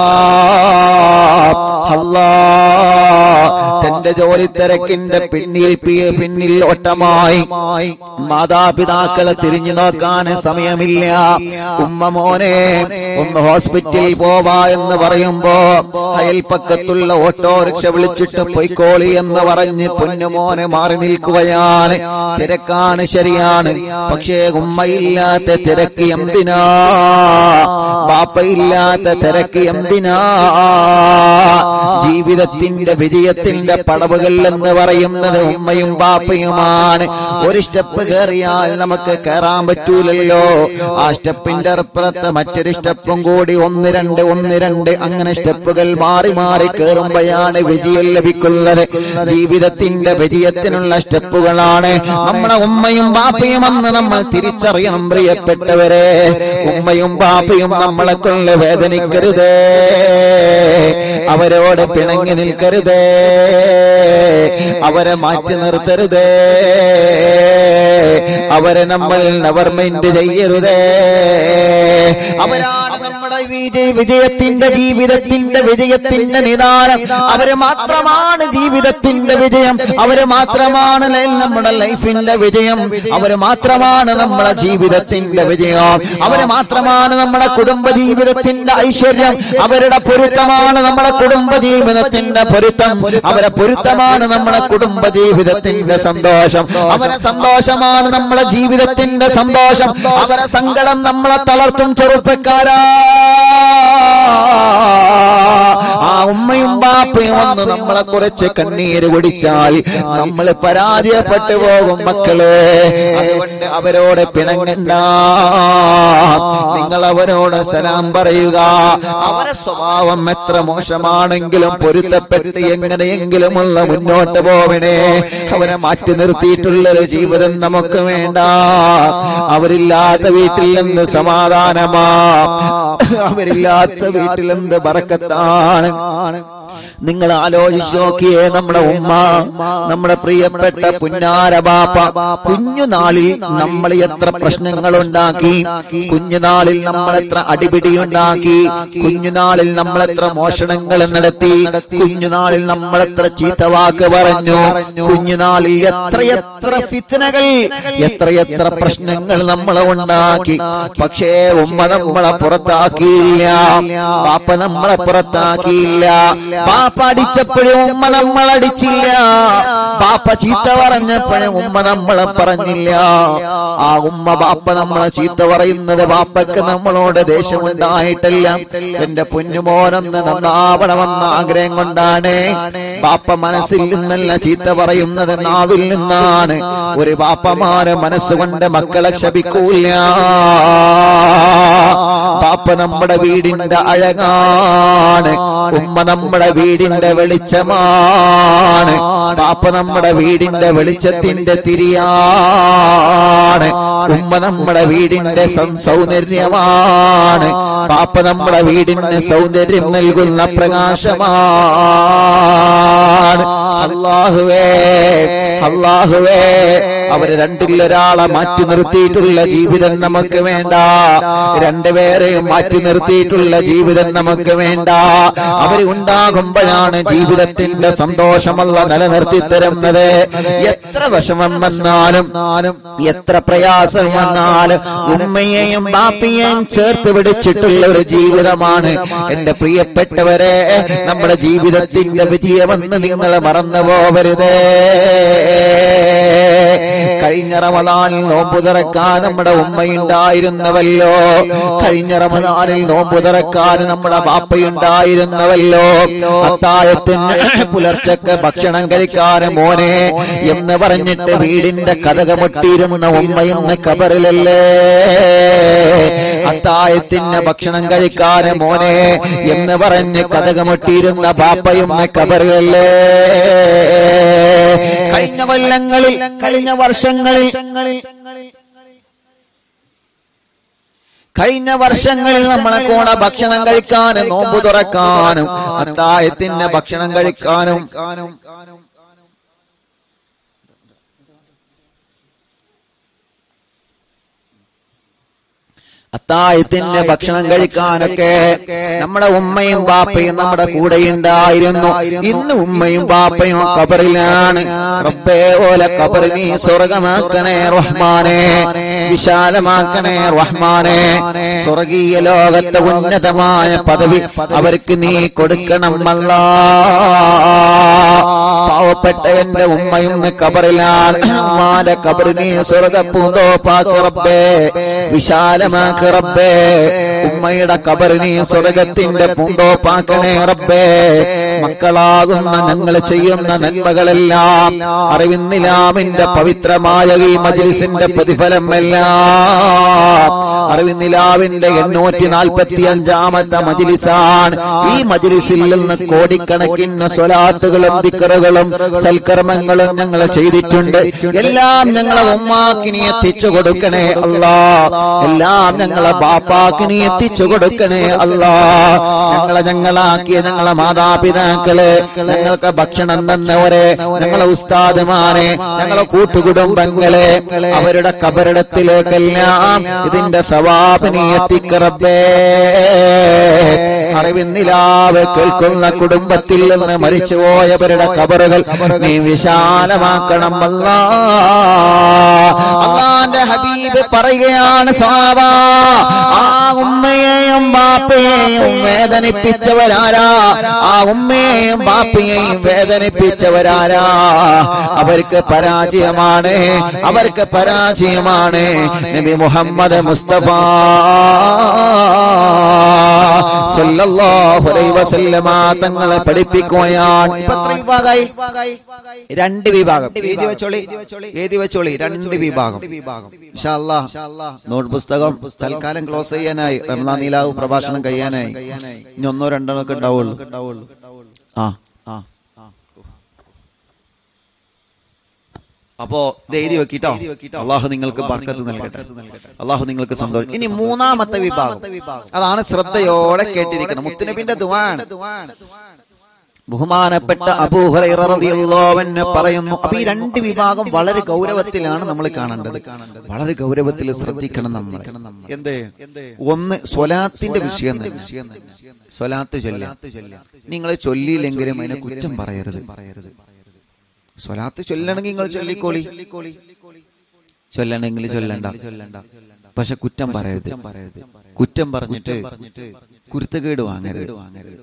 അല്ലാ തന്റെ ജോലി തിരക്കിന്റെ പിന്നിൽ പി- പിന്നിൽ ഒട്ടമായി മാതാപിതാക്കളെ തിരിഞ്ഞു നോക്കാൻ സമയമില്ല ഉമ്മ മോനെ ഒന്ന് ഹോസ്പിറ്റലിൽ പോവാ എന്ന് പറയുമ്പോ അയൽപ്പക്കത്തുള്ള ഓട്ടോറിക്ഷ വിളിച്ചിട്ട് പൊയ്ക്കോളി എന്ന് പറഞ്ഞ് പൊന്നുമോനെ മാറി നിൽക്കുകയാണ് തിരക്കാണ് ശരിയാണ് പക്ഷേ ഉമ്മയില്ലാത്ത തിരക്ക് എന്തിനാ ബാപ്പയില്ലാത്ത തിരക്ക് എന്തിനാ ജീവിതത്തിന്റെ വിജയത്തിന്റെ പടവുകൾ എന്ന് പറയുന്നത് ഉമ്മയും ബാപ്പയുമാണ് ഒരു സ്റ്റെപ്പ് കയറിയാൽ നമുക്ക് കയറാൻ പറ്റൂലല്ലോ ആ സ്റ്റെപ്പിന്റെ അപ്പുറത്ത് മറ്റൊരു സ്റ്റെപ്പും കൂടി ഒന്ന് രണ്ട് ഒന്ന് രണ്ട് അങ്ങനെ സ്റ്റെപ്പുകൾ മാറി മാറി കയറുമ്പോഴാണ് വിജയം ലഭിക്കുന്നത് ജീവിതത്തിന്റെ വിജയത്തിനുള്ള സ്റ്റെപ്പുകളാണ് നമ്മുടെ ഉമ്മയും ബാപ്പയും എന്ന് നമ്മൾ തിരിച്ചറിയണം പ്രിയപ്പെട്ടവരെ ഉമ്മയും ബാപ്പയും നമ്മളെ കൊണ്ട് വേദനിക്കരുതേ അവരോട് പിണങ്ങി നിൽക്കരുതേ അവരെ മാറ്റി നിർത്തരുതേ അവരെ നമ്മൾ നെവർ മൈൻഡ് ചെയ്യരുതേ അവരാണ് നമ്മുടെ വിജയ വിജയത്തിന്റെ ജീവിതത്തിന്റെ വിജയത്തിന്റെ നിദാനം അവര് മാത്രമാണ് ജീവിതത്തിന്റെ വിജയം അവര് മാത്രമാണ് ലൈ- നമ്മുടെ ലൈഫിന്റെ വിജയം അവര് മാത്രമാണ് നമ്മുടെ ജീവിതത്തിന്റെ വിജയം അവര് മാത്രമാണ് നമ്മുടെ കുടുംബ ജീവിതത്തിന്റെ ഐശ്വര്യം അവരുടെ പൊരുത്തമാണ് നമ്മുടെ കുടുംബ ജീവിതത്തിന്റെ പൊരുത്തം അവരെ പൊരുത്തമാണ് നമ്മുടെ കുടുംബ ജീവിതത്തിന്റെ സന്തോഷം അവരെ സന്തോഷമാണ് നമ്മുടെ ജീവിതത്തിന്റെ സന്തോഷം അവരെ സങ്കടം നമ്മളെ തളർത്തും ചെറുപ്പക്കാരാ ആ ഉമ്മയും ബാപ്പയും വന്ന് നമ്മളെ കുറിച്ച് കണ്ണീര് കുടിച്ചാൽ നമ്മൾ പരാജയപ്പെട്ടു പോകും മക്കളെ അതുകൊണ്ട് അവരോട് പിണങ്ങണ്ട നിങ്ങൾ അവരോട് സലാം പറയുക അവരെ സ്വഭാവം എത്ര മോശമാണെങ്കിലും പൊരുത്തപ്പെട്ട് എങ്ങനെയെങ്കിലും ഉള്ള മുന്നോട്ട് പോവണേ അവരെ മാറ്റി നിർത്തിയിട്ടുള്ളൊരു ജീവിതം നമുക്ക് വേണ്ട അവരില്ലാത്ത വീട്ടിൽ നിന്ന് സമാധാനമാ അവരില്ലാത്ത വീട്ടിൽ എന്ത് ബറക്കത്താണ് നിങ്ങൾ ആലോചിച്ച് നോക്കിയേ നമ്മുടെ ഉമ്മ നമ്മുടെ പ്രിയപ്പെട്ട പുന്നാര ബാപ്പ കുഞ്ഞുനാളിൽ നമ്മൾ എത്ര പ്രശ്നങ്ങൾ ഉണ്ടാക്കി കുഞ്ഞുനാളിൽ നമ്മൾ എത്ര അടിപിടി ഉണ്ടാക്കി കുഞ്ഞുനാളിൽ നമ്മൾ എത്ര മോഷണങ്ങൾ നടത്തി കുഞ്ഞുനാളിൽ നമ്മൾ എത്ര ചീത്തവാക്ക് പറഞ്ഞു കുഞ്ഞുനാളിൽ എത്രയെത്ര ഫിത്തനകൾ എത്രയെത്ര പ്രശ്നങ്ങൾ നമ്മളെ ഉണ്ടാക്കി പക്ഷേ ഉമ്മ നമ്മളെ പുറത്താക്കിയില്ല പാപ്പ നമ്മളെ പുറത്താക്കിയില്ല പാപ്പ അടിച്ചപ്പോഴും ഉമ്മ നമ്മൾ അടിച്ചില്ല പാപ്പ ചീത്ത പറഞ്ഞപ്പോഴും ഉമ്മ നമ്മളെ പറഞ്ഞില്ല ആ ഉമ്മ ബാപ്പ നമ്മളെ ചീത്ത പറയുന്നത് ബാപ്പക്ക് നമ്മളോട് ദേഷ്യമുണ്ടായിട്ടില്ല എന്റെ പൊന്നുമോനൊന്ന് നന്നാവണമെന്ന ആഗ്രഹം കൊണ്ടാണ് ബാപ്പ മനസ്സിൽ നിന്നല്ല ചീത്ത പറയുന്നത് നാവിൽ നിന്നാണ് ഒരു ബാപ്പമാരെ മനസ്സുകൊണ്ട് മക്കളെ ക്ഷപിക്കൂല പാപ്പ നമ്മുടെ വീടിന്റെ അഴകാണ് ഉമ്മ നമ്മുടെ വീടിന്റെ വെളിച്ചമാണ് പാപ്പ നമ്മുടെ വീടിന്റെ വെളിച്ചത്തിന്റെ തിരിയാണ് ഉമ്മ നമ്മുടെ വീടിന്റെ സം- സൗന്ദര്യമാണ് പാപ്പ നമ്മുടെ വീടിന് സൗന്ദര്യം നൽകുന്ന പ്രകാശമാണ് അള്ളാഹുവേ അള്ളാഹുവേ അവര് രണ്ടിൽ ഒരാളെ മാറ്റി നിർത്തിയിട്ടുള്ള ജീവിതം നമുക്ക് വേണ്ട രണ്ടുപേരെയും മാറ്റി നിർത്തിയിട്ടുള്ള ജീവിതം നമുക്ക് വേണ്ട അവര് ഉണ്ടാകുമ്പോഴാണ് ജീവിതത്തിന്റെ സന്തോഷമല്ല നിലനിർത്തി തരുന്നത് എത്ര വിഷമം വന്നാലും എത്ര പ്രയാസം വന്നാലും ഉമ്മയെയും ബാപ്പിയെയും ചേർത്ത് പിടിച്ചിട്ടുള്ള ഒരു ജീവിതമാണ് എന്റെ പ്രിയപ്പെട്ടവരെ നമ്മുടെ ജീവിതത്തിന്റെ വിജയമെന്ന് നിങ്ങൾ മറന്നു പോവരുതേ കഴിഞ്ഞ കഴിഞ്ഞ റമദാനിൽ നോമ്പു തുറക്കാൻ നമ്മുടെ ഉമ്മയുണ്ടായിരുന്നവല്ലോ കഴിഞ്ഞ റമദാനിൽ നോമ്പു തുറക്കാൻ നമ്മുടെ ബാപ്പയുണ്ടായിരുന്നവല്ലോ അത്തായത്തിന് പുലർച്ചക്ക് ഭക്ഷണം കഴിക്കാൻ മോനെ എന്ന് പറഞ്ഞിട്ട് വീടിന്റെ കഥകമുട്ടിയിരുന്ന ഉമ്മയെന്ന് കബറിലല്ലേ അത്തായത്തിന് ഭക്ഷണം കഴിക്കാൻ മോനെ എന്ന് പറഞ്ഞ് കഥകമുട്ടിയിരുന്ന ബാപ്പയും കബറിലല്ലേ കഴിഞ്ഞ കൊല്ലങ്ങളിൽ കഴിഞ്ഞ വർഷങ്ങളിൽ കഴിഞ്ഞ വർഷങ്ങളിൽ നമ്മളെ കൂടെ ഭക്ഷണം കഴിക്കാനും നോമ്പ് തുറക്കാനും അത്തായത്തിന് ഭക്ഷണം കഴിക്കാനും അത്തായത്തിന് ഭക്ഷണം കഴിക്കാനൊക്കെ നമ്മുടെ ഉമ്മയും ബാപ്പയും നമ്മുടെ കൂടെ ഉണ്ടായിരുന്നു ഇന്ന് ഉമ്മയും ബാപ്പയും കബറിലാണ് റബ്ബേ ഓലെ കബറിൽ നീ സ്വർഗമാക്കണേ റഹ്മാനെ വിശാലമാക്കണേ റഹ്മാനെ സ്വർഗീയ ലോകത്തെ ഉന്നതമായ പദവി അവർക്ക് നീ കൊടുക്കണം അല്ലാ പാവപ്പെട്ട എന്റെ ഉമ്മയും കബറിലാണ് ഉമ്മാന്റെ കബറി നീ സ്വർഗപ്പൂന്തോപ്പാക്ക് റബ്ബേ വിശാലമാക്ക് റബ്ബേ ഉമ്മയുടെ കബറി നീ സ്വർഗത്തിന്റെ പൂന്തോപ്പാക്കണേ റബ്ബേ മക്കളാകുന്ന ഞങ്ങൾ ചെയ്യുന്ന നന്മകളെല്ലാം അറിവിന്നിലാമിന്റെ പവിത്രമായ ഈ മജ്ലിസിന്റെ പ്രതിഫലം എല്ലാം അറിവിന്നിലാവിന്റെ എണ്ണൂറ്റി നാൽപ്പത്തി അഞ്ചാമത്തെ മജിലിസാണ് ഈ മജിലിസിൽ നിന്ന് കോടിക്കണക്കിന് സ്വലാത്തുകളും ദിക്കറുകളും സൽക്കർമ്മങ്ങളും ഞങ്ങൾ ചെയ്തിട്ടുണ്ട് എല്ലാം ഞങ്ങളെ ഉമ്മാക്ക് നീ എത്തിച്ചു കൊടുക്കണേ അല്ലാ എല്ലാം ഞങ്ങളെ ബാപ്പാക്ക് നീ എത്തിച്ചു കൊടുക്കണേ അല്ലാ ഞങ്ങളെ ഞങ്ങളാക്കിയ ഞങ്ങളെ മാതാപിതാക്കള് ഞങ്ങൾക്ക് ഭക്ഷണം തന്നവരെ ഞങ്ങളെ ഉസ്താദുമാരെ ഞങ്ങളെ കൂട്ടുകുടുംബങ്ങളെ അവരുടെ കബറിടത്തിലേക്കെല്ലാം ഇതിന്റെ സവാബ് നീ എത്തിക്കറബേ അറിവിന്നിലാവ് കേൾക്കുന്ന കുടുംബത്തിൽ നിന്ന് മരിച്ചുപോയവരുടെ കബറുകൾ നീ വിശാലമാക്കണം അല്ലാ അള്ളാന്റെ ഹബീബ് പറയുകയാണ് സാബ ആ ഉമ്മയെയും ബാപ്പയെയും വേദനിപ്പിച്ചവരാരാ ആ ഉമ്മയെയും ബാപ്പയെയും വേദനിപ്പിച്ചവരാരാ അവർക്ക് പരാജയമാണ് അവർക്ക് പരാജയമാണ് നബി മുഹമ്മദ് മുസ്തഫ സല്ലല്ലാഹു അലൈഹി വസല്ലമ തങ്ങളെ പഠിപ്പിക്കുകയാണ് ഇപ്പൊ എത്ര വിഭാഗമായി രണ്ട് വിഭാഗം എഴുതി വെച്ചോളി എഴുതി വെച്ചോളി രണ്ട് വിഭാഗം ഇൻഷാ അല്ലാഹ് നോട്ട് പുസ്തകം തൽക്കാലം ക്ലോസ് ചെയ്യാനായി റമദാൻ നീലാവ് പ്രഭാഷണം കഴിയാനായി ഇനി ഒന്നോ രണ്ടെണ്ണോ ഒക്കെ ഉണ്ടാവുള്ളൂ ആ ആ അപ്പോ ഇത് എഴുതി വെക്കിട്ടോ അള്ളാഹു നിങ്ങൾക്ക് ബർക്കത്ത് നൽകട്ടെ അള്ളാഹു നിങ്ങൾക്ക് സന്തോഷം ഇനി മൂന്നാമത്തെ വിഭാഗം അതാണ് ശ്രദ്ധയോടെ കേട്ടിരിക്കണം മുത്തുനബിന്റെ ദുവാണ് ബഹുമാനപ്പെട്ട അബൂഹറൈറിയല്ലോവന് പറയുന്നു അപ്പൊ ഈ രണ്ട് വിഭാഗം വളരെ ഗൗരവത്തിലാണ് നമ്മൾ കാണേണ്ടത് വളരെ ഗൗരവത്തിൽ ശ്രദ്ധിക്കണം നമ്മൾ എന്ത് ഒന്ന് സ്വലാത്തിന്റെ വിഷയം തന്നെ സ്വലാത്ത് ചൊല്ല നിങ്ങൾ ചൊല്ലിയില്ലെങ്കിലും അതിനെ കുറ്റം പറയരുത് പറയരുത് സ്വലാത്ത് ചൊല്ലണമെങ്കിൽ നിങ്ങൾ ചൊല്ലിക്കോളി ചൊല്ലണമെങ്കിൽ ചൊല്ലണ്ട പക്ഷെ കുറ്റം പറയരുത് കുറ്റം പറഞ്ഞിട്ട് കുരുത്തക്കേട് വാങ്ങരുത് വാങ്ങരുത്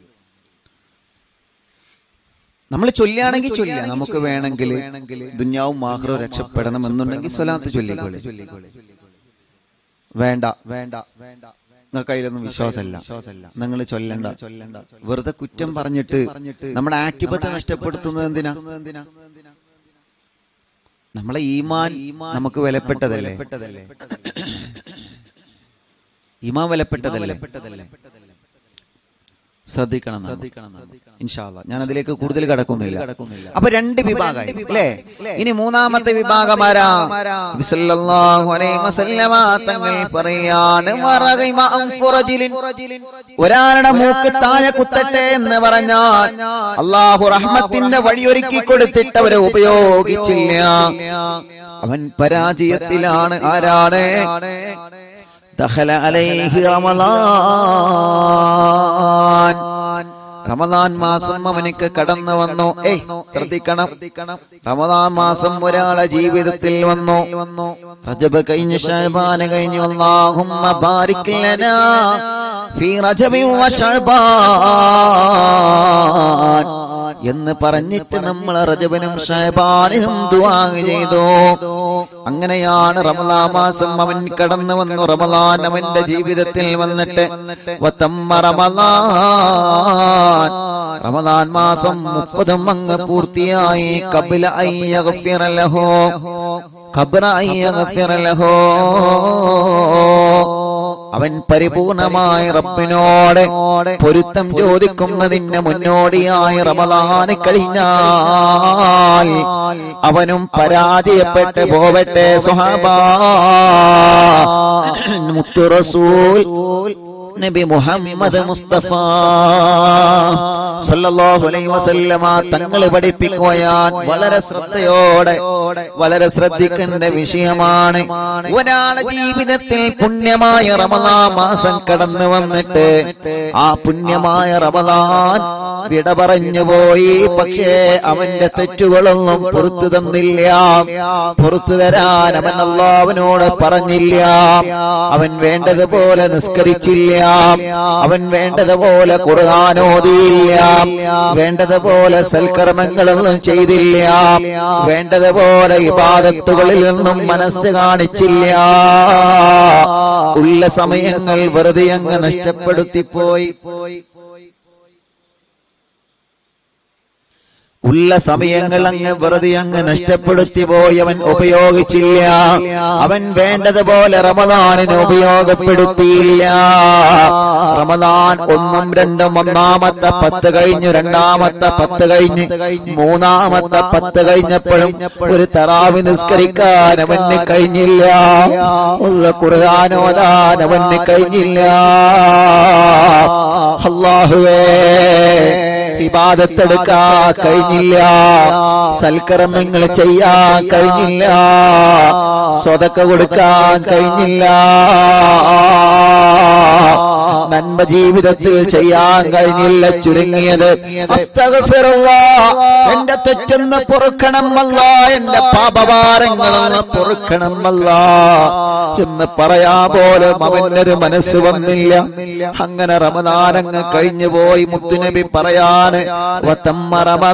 നമ്മൾ ചൊല്ലുകയാണെങ്കിൽ ചൊല്ലുക നമുക്ക് വേണമെങ്കിൽ ദുന്യാവും മാഹ്റവും രക്ഷപ്പെടണം എന്നുണ്ടെങ്കിൽ സ്വലാത്ത് ചൊല്ലിക്കോളി വേണ്ട വേണ്ട വേണ്ട നിങ്ങൾക്ക് അതിലൊന്നും വിശ്വാസമല്ല നിങ്ങൾ ചൊല്ലണ്ട ചൊല്ലണ്ട വെറുതെ കുറ്റം പറഞ്ഞിട്ട് നമ്മുടെ ആക്ടിപത്തെ നഷ്ടപ്പെടുത്തുന്നത് എന്തിനാ നമ്മളെ ഈമാൻ നമുക്ക് വിലപ്പെട്ടതല്ലേ ഈമാൻ വിലപ്പെട്ടതല്ലേ ശ്രദ്ധിക്കണം ശ്രദ്ധിക്കണം ഇൻഷാല്ല ഞാൻ അതിലേക്ക് കൂടുതൽ കടക്കുന്നില്ല അപ്പൊ രണ്ട് വിഭാഗമായി അല്ലേ ഇനി മൂന്നാമത്തെ വിഭാഗമാരാ ബിസല്ലല്ലാഹു അലൈഹി വസല്ലമ തങ്ങൾ പറയാണ് വറഗൈമ അൻഫുറജിലിൻ ഒരാളുടെ മൂക്ക് താഴെ കുത്തട്ടെ എന്ന് പറഞ്ഞാൽ അള്ളാഹു റഹ്മത്തിന്റെ വഴിയൊരുക്കി കൊടുത്തിട്ട് അവരെ ഉപയോഗിച്ചില്ല അവൻ പരാജയത്തിലാണ് ആരാണ് ദഖല അലൈഹി റമളാൻ റമദാൻ മാസം അവനിക്ക് കടന്നു വന്നു ഏയ് ശ്രദ്ധിക്കണം റമദാൻ മാസം ഒരാളെ ജീവിതത്തിൽ വന്നു റജബ് കഴിഞ്ഞു ഷഹബാന് കഴിഞ്ഞു അല്ലാഹുമ്മ ബാരിക് ലനാ ഫീ റജബി വ ശഅബാൻ എന്ന് പറഞ്ഞിട്ട് നമ്മൾ റജബനും ഷഹബാനിനും ദുആ ചെയ്തു അങ്ങനെയാണ് റമദാ മാസം അവൻ കടന്നു വന്നു റമദാൻ അവന്റെ ജീവിതത്തിൽ വന്നിട്ട് വത്തമ്മ റമദാൻ റമദാൻ മാസം മുപ്പതും അങ്ങ് പൂർത്തിയായി കപില അയ്യഗഫിറലഹോ ഖബ്ര അയ്യഗഫിറലഹോ അവൻ പരിപൂർണമായി റബ്ബിനോട് പൊരുത്തം ചോദിക്കുന്നതിന് മുന്നോടിയായി റമദാന് കഴിഞ്ഞാൽ അവനും പരാജയപ്പെട്ട് പോവട്ടെ സുഹാബാ മുത്തു റസൂൽ നബി മുഹമ്മദ് മുസ്തഫ സല്ലല്ലാഹു അലൈഹി വസല്ലമ തങ്ങൾ പഠിപ്പിക്കുകയാൻ വളരെ ശ്രദ്ധയോടെ വളരെ ശ്രദ്ധിക്കേണ്ട വിഷയമാണ് ഒരാളെ ജീവിതത്തിൽ പുണ്യമായ റമദാൻ മാസം കടന്നു വന്നിട്ട് ആ പുണ്യമായ റമദാൻ വിട പറഞ്ഞു പോയി പക്ഷേ അവന്റെ തെറ്റുകളൊന്നും പുറത്തു തന്നില്ല പുറത്തു തരാൻ അവൻ അള്ളാവിനോട് പറഞ്ഞില്ല അവൻ വേണ്ടതുപോലെ നിസ്കരിച്ചില്ല അവൻ വേണ്ടതുപോലെ ഖുർആാനോദിയില്ല വേണ്ടതുപോലെ സൽക്കർമ്മങ്ങളൊന്നും ചെയ്തില്ല വേണ്ടതുപോലെ ഇബാദത്തുകളിൽ നിന്നും മനസ്സ് കാണിച്ചില്ല ഉള്ള സമയങ്ങൾ വെറുതെ അങ്ങ് നഷ്ടപ്പെടുത്തിപ്പോയി ഉള്ള സമയങ്ങൾ അങ്ങ് വെറുതെ അങ്ങ് നഷ്ടപ്പെടുത്തി പോയി അവൻ ഉപയോഗിച്ചില്ല അവൻ വേണ്ടതുപോലെ റമദാനിന് ഉപയോഗപ്പെടുത്തിയില്ല റമദാൻ ഒന്നും രണ്ടും ഒന്നാമത്തെ പത്ത് കഴിഞ്ഞു രണ്ടാമത്തെ പത്ത് കഴിഞ്ഞ് മൂന്നാമത്തെ പത്ത് കഴിഞ്ഞപ്പോഴും ഒരു തറാവി നിസ്കരിക്കാൻ അവന് കഴിഞ്ഞില്ല ഉള്ള ഖുർആാനോദാൻ അവന് കഴിഞ്ഞില്ല അള്ളാഹുവേ ഇബാദത്തെടുക്കാ കഴിഞ്ഞില്ല സൽക്കർമ്മങ്ങൾ ചെയ്യാൻ കഴിഞ്ഞില്ല സ്വതക്ക കൊടുക്കാൻ കഴിഞ്ഞില്ല നന്മ ജീവിതത്തിൽ ചെയ്യാൻ കഴിഞ്ഞില്ല ചുരുങ്ങിയത് അസ്തഗ്ഫിറുല്ലാ. എന്റെ തെറ്റെന്ന് പൊറുക്കണമല്ല എന്റെ പാപഭാരങ്ങളെന്ന് പൊറുക്കണമല്ല എന്ന് പറയാ പോലും അവനൊരു മനസ്സ് വന്നില്ല അങ്ങനെ റമദാനങ്ങ് കഴിഞ്ഞു പോയി മുത്തുനബി പറയാണ് വത്തമ്മ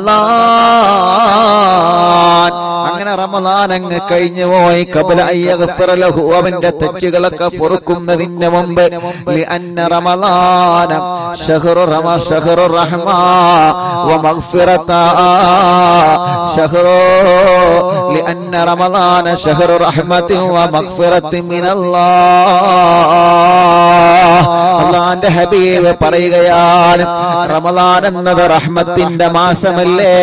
റമദാൻ അങ്ങനെ റമദാൻ അങ്ങ് കഴിഞ്ഞു പോയി കബല അയ്യഗ്ഫിറലഹു അവന്റെ തെറ്റുകളൊക്കെ പൊറുക്കുന്നതിന് മുമ്പ് لأن رمضان شهر رمى شهر الرحمة ومغفرة شهر لأن رمضان شهر رحمة ومغفرة من الله അള്ളാന്റെ ഹബീബ് പറയുകയാണ് റമദാൻ എന്നത് റഹ്മത്തിന്റെ മാസമല്ലേ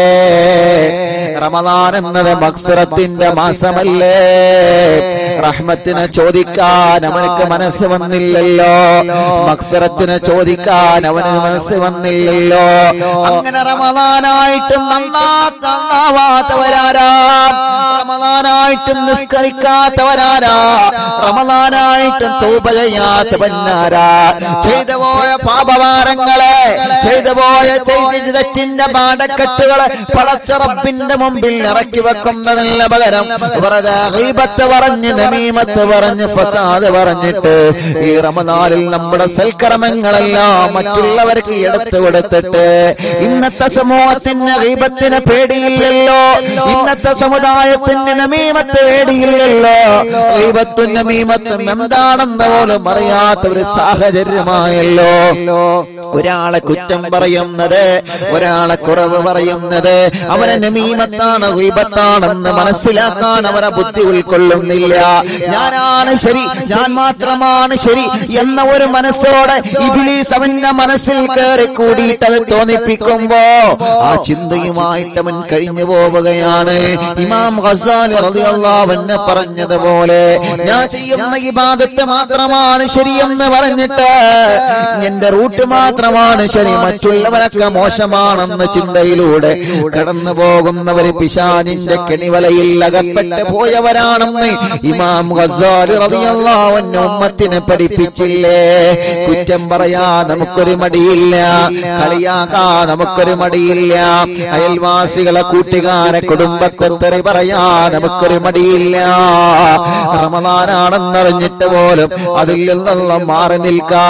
റമദാൻ എന്നത് മഗ്ഫിറത്തിന്റെ മാസമല്ലേ റഹ്മത്തിനെ ചോദിക്കാൻ അവനക്ക് മനസ്സ് വന്നില്ലല്ലോ മഗ്ഫിറത്തിനെ ചോദിക്കാൻ അവന് മനസ്സ് വന്നില്ലല്ലോ അങ്ങനെ റമദാനായിട്ടും നന്നാവാത്തവരാരാ റമദാനായിട്ടും നിസ്കരിക്കാത്തവരാരാ റമദാനായിട്ടും തൗബ ചെയ്യാത്തവനാരാ ചെയ്തു പോയ പാപഭാരങ്ങളെ ചെയ്തു പോയ ചെയ്ത തെറ്റിന്റെ പാടക്കെട്ടുകളെ പടച്ച റബ്ബിന്റെ മുമ്പിൽ ഇറക്കി വെക്കുന്നതിന് പകരം വെറുതെ ഗീബത്ത് പറഞ്ഞ് നമീമത്ത് പറഞ്ഞ് ഫസാദ് പറഞ്ഞിട്ട് ഈ റമദാനിൽ നമ്മുടെ സൽക്കർമ്മങ്ങളെല്ലാം മറ്റുള്ളവർക്ക് എടുത്തു കൊടുത്തിട്ട് ഇന്നത്തെ സമൂഹത്തിന് ഗീബത്തിന് പേടിയില്ലല്ലോ ഇന്നത്തെ സമുദായത്തിന് നമീമത്ത് പേടിയില്ലല്ലോ ഗീബത്തും നമീമത്തും എന്താണെന്ന് പോലും അറിയാത്ത ഒരു സാഹചര്യമായല്ലോ ഒരാളെ കുറ്റം പറയുന്നത് ഒരാളെ കുറവ് പറയുന്നത് അവനെ നമീമത്താണ് ഗീബത്താണെന്ന് മനസ്സിലാക്കാൻ അവരെ ബുദ്ധി ഉൾക്കൊള്ളുന്നില്ല ഞാനാണ് ശരി ഞാൻ മാത്രമാണ് ശരി എന്ന ഒരു മനസ്സോടെ ഇബിലീസ് അവന്റെ മനസ്സിൽ കയറി കൂടിയിട്ട് അത് തോന്നിപ്പിക്കുമ്പോ ആ ചിന്തയുമായിട്ട് അവൻ കഴിഞ്ഞു പോവുകയാണ് ഇമാം ഖസാലി റളിയല്ലാഹു അൻഹു പറഞ്ഞതുപോലെ ഞാൻ ചെയ്യുന്ന ഇബാദത്ത് മാത്രമാണ് ശരിയെന്ന് പറഞ്ഞിട്ട് എന്റെ റൂട്ട് മാത്രമാണ് ശരി മറ്റുള്ളവരൊക്കെ മോശമാണെന്ന ചിന്തയിലൂടെ കടന്നു പോകുന്നവര് പിശാനിന്റെ കെണിവലയിൽ അകപ്പെട്ട് പോയവരാണെന്ന് ഇമാം ഖസാലി റളിയല്ലാഹു അൻഹു ഉമ്മത്തിനെ പഠിപ്പിച്ചില്ലേ കുറ്റം പറയാ നമുക്കൊരു മടിയില്ല കളിയാക്കാ നമുക്കൊരു മടിയില്ല അയൽവാസികളെ കൂട്ടുകാരെ കുടുംബത്തെ തെറി പറയാ നമുക്കൊരു മടിയില്ല റമദാനാണെന്നറിഞ്ഞിട്ട് പോലും അതിൽ നിന്നുള്ള മാറി നിൽക്കാതെ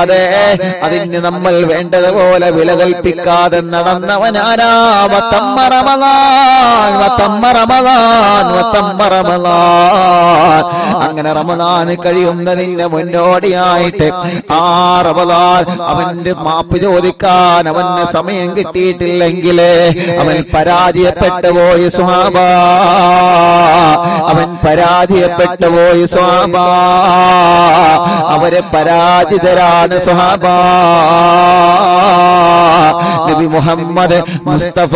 കൽപ്പിക്കാതെ അതിന് നമ്മൾ വേണ്ടതുപോലെ വില കൽപ്പിക്കാതെ നടന്നവനാരാ വത്തമ്മ റമളാൻ വത്തമ്മ റമളാൻ വത്തമ്മ റമളാൻ അങ്ങനെ റമളാൻ കഴിയുന്നതിന് മുന്നോടിയായിട്ട് ആ റമളാൻ അവന്റെ മാപ്പ് ചോദിക്കാൻ അവന് സമയം കിട്ടിയിട്ടില്ലെങ്കിൽ അവൻ പരാജയപ്പെട്ടു പോയി സ്വാബ അവൻ പരാജയപ്പെട്ടു പോയി സ്വാബ അവര് പരാജിതരാണ് സ്വഹാബ നബി മുഹമ്മദ് മുസ്തഫ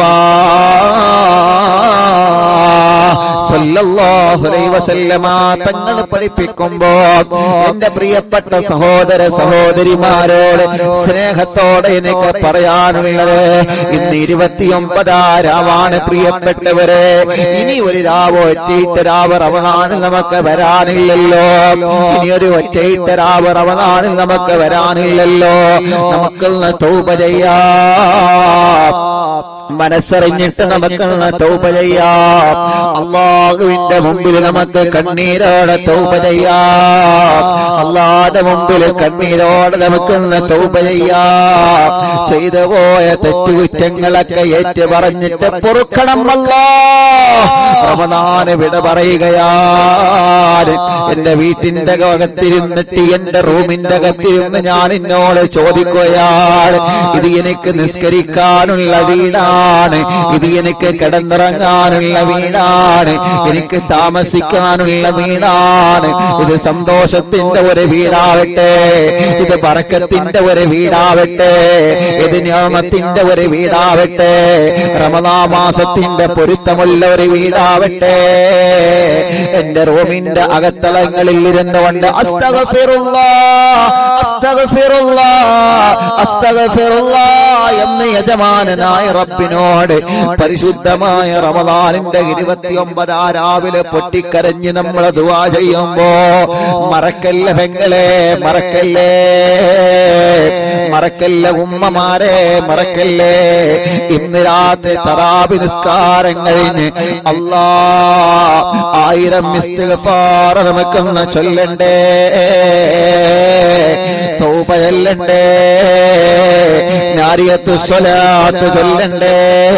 സല്ലല്ലാഹു അലൈഹി വസല്ലമ തങ്ങൾ പഠിപ്പിക്കുമ്പോ എന്റെ പ്രിയപ്പെട്ട സഹോദര സഹോദരിമാരോട് സ്നേഹത്തോടെ എനിക്ക് പറയാനുള്ളത് ഇന്ന് ഇരുപത്തിയൊമ്പതാ രാവാണ് പ്രിയപ്പെട്ടവരെ ഇനി ഒരു രാവ് ഒറ്റയിട്ട രാവ് റമദാനിൽ നമുക്ക് വരാനില്ലല്ലോ ഇനി ഒരു ഒറ്റയിട്ട രാവ് റമദാനിൽ നമുക്ക് വരാനില്ലല്ലോ നമുക്കൊന്ന് തൗപ ചെയ്യാം മനസ്സറിഞ്ഞിട്ട് നമുക്കൊന്ന് തൗപ ചെയ്യാം അള്ളാഹുവിന്റെ മുമ്പിൽ നമുക്ക് കണ്ണീരോടെ തൗപ ചെയ്യാം അള്ളാന്റെ മുമ്പിൽ കണ്ണീരോടെ നമുക്കൊന്ന് തൗപ ചെയ്യാം ചെയ്തു പോയ തെറ്റുകുറ്റങ്ങളൊക്കെ ഏറ്റു പറഞ്ഞിട്ട് പൊറുക്കണം അല്ലാ റമദാന് വിട പറയുകയാണ് എന്റെ വീട്ടിന്റെ അകത്തിരുന്നിട്ട് എന്റെ റൂമിന്റെ അകത്തിരുന്ന് ഞാൻ എന്നോട് ചോദിക്കുകയാണ് ഇത് എനിക്ക് നിസ്കരിക്കാനുള്ള വീടാണ് ഇത് എനിക്ക് കിടന്നിറങ്ങാനുള്ള വീടാണ് എനിക്ക് താമസിക്കാനുള്ള വീടാണ് ഇത് സന്തോഷത്തിന്റെ ഒരു വീടാവട്ടെ ഇത് പറക്കത്തിന്റെ ഒരു വീടാവട്ടെ ഇത് ഞാമത്തിന്റെ ഒരു വീടാവട്ടെ റമദാ മാസത്തിന്റെ പൊരുത്തമുള്ള ഒരു വീടാവട്ടെ എന്റെ റൂമിന്റെ അകത്തളങ്ങളിൽ ഇരുന്നുകൊണ്ട് അസ്തഗഫിറുല്ലാ അസ്തഗഫിറുല്ലാ അസ്തഗഫിറുല്ലാ എന്ന് യജമാനനായ റബ്ബിനോട് പരിശുദ്ധമായ റമദാനിന്റെ ഇരുപത്തിയൊമ്പതാ രാവിലെ പൊട്ടിക്കരഞ്ഞ് നമ്മൾ ദുവാ ചെയ്യുമ്പോ മറക്കല്ല പെങ്ങളെ മറക്കല്ലേ മറക്കല്ല ഉമ്മമാരെ മറക്കല്ലേ ഇന്ന് രാത്രി തറാബി നിസ്കാരം കഴിഞ്ഞ് അല്ലാ ആയിരം ഇസ്തിഗ്ഫാർ നമുക്കൊന്ന് ചൊല്ലണ്ടേ തൗബ ചൊല്ലണ്ടേ നാരിയത്ത് സ്വലാത്ത് ചൊല്ലണ്ടേ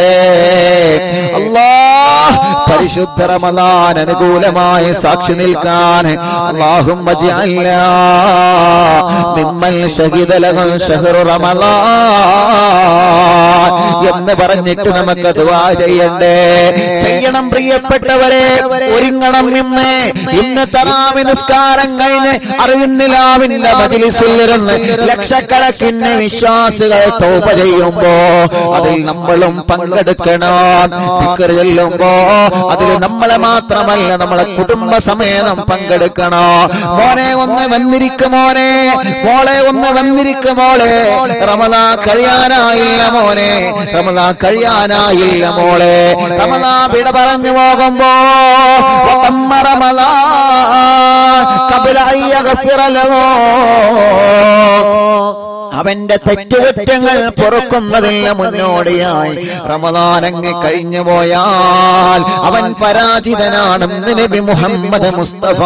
അല്ലാ പരിശുദ്ധ റമദാൻ അനുകൂലമായി സാക്ഷി നിൽക്കാൻ അല്ലാഹുമ്മ ജഅൽനാ മിമ്മൻ ശഹിദ ലഹു ശഹ്റു റമദാൻ എന്ന് പറഞ്ഞിട്ട് നമുക്ക് ദുആ ചെയ്യണ്ടേ ചെയ്യണം പ്രിയപ്പെട്ടവരെ ഒരുങ്ങണം ഇന്ന് ഇന്ന് തറാവി നിസ്കാരം കഴിഞ്ഞ് അറിവിന്നിലാവിന്റെ മജിലിസിൽ ഇരുന്ന് ലക്ഷക്കണക്കിന് വിശ്വാസികൾ തോപ ചെയ്യുമ്പോ അതിൽ നമ്മളും പങ്കെടുക്കണം ദിക്ർ ചൊല്ലുമ്പോ അതിൽ നമ്മളെ മാത്രമല്ല നമ്മളെ കുടുംബ സമേതം പങ്കെടുക്കണോ മോനെ ഒന്ന് വന്നിരിക്കും മോനെ മോളെ ഒന്ന് വന്നിരിക്കും മോളെ റമദാ കഴിയാനായില്ല മോനെ റമദാ കഴിയാനായില്ല മോളെ റമദാ വിട പറഞ്ഞു പോകുമ്പോ വതമ്മ റമദാ ഖബല അയ്യഗ്ഫിറ ലഹു അവന്റെ തെറ്റുകുറ്റങ്ങൾ പൊറുക്കുന്നതിന് മുന്നോടിയായി റമദാനങ്ങ് കഴിഞ്ഞു പോയാൽ അവൻ പരാജിതനാണെന്ന് നബി മുഹമ്മദ് മുസ്തഫ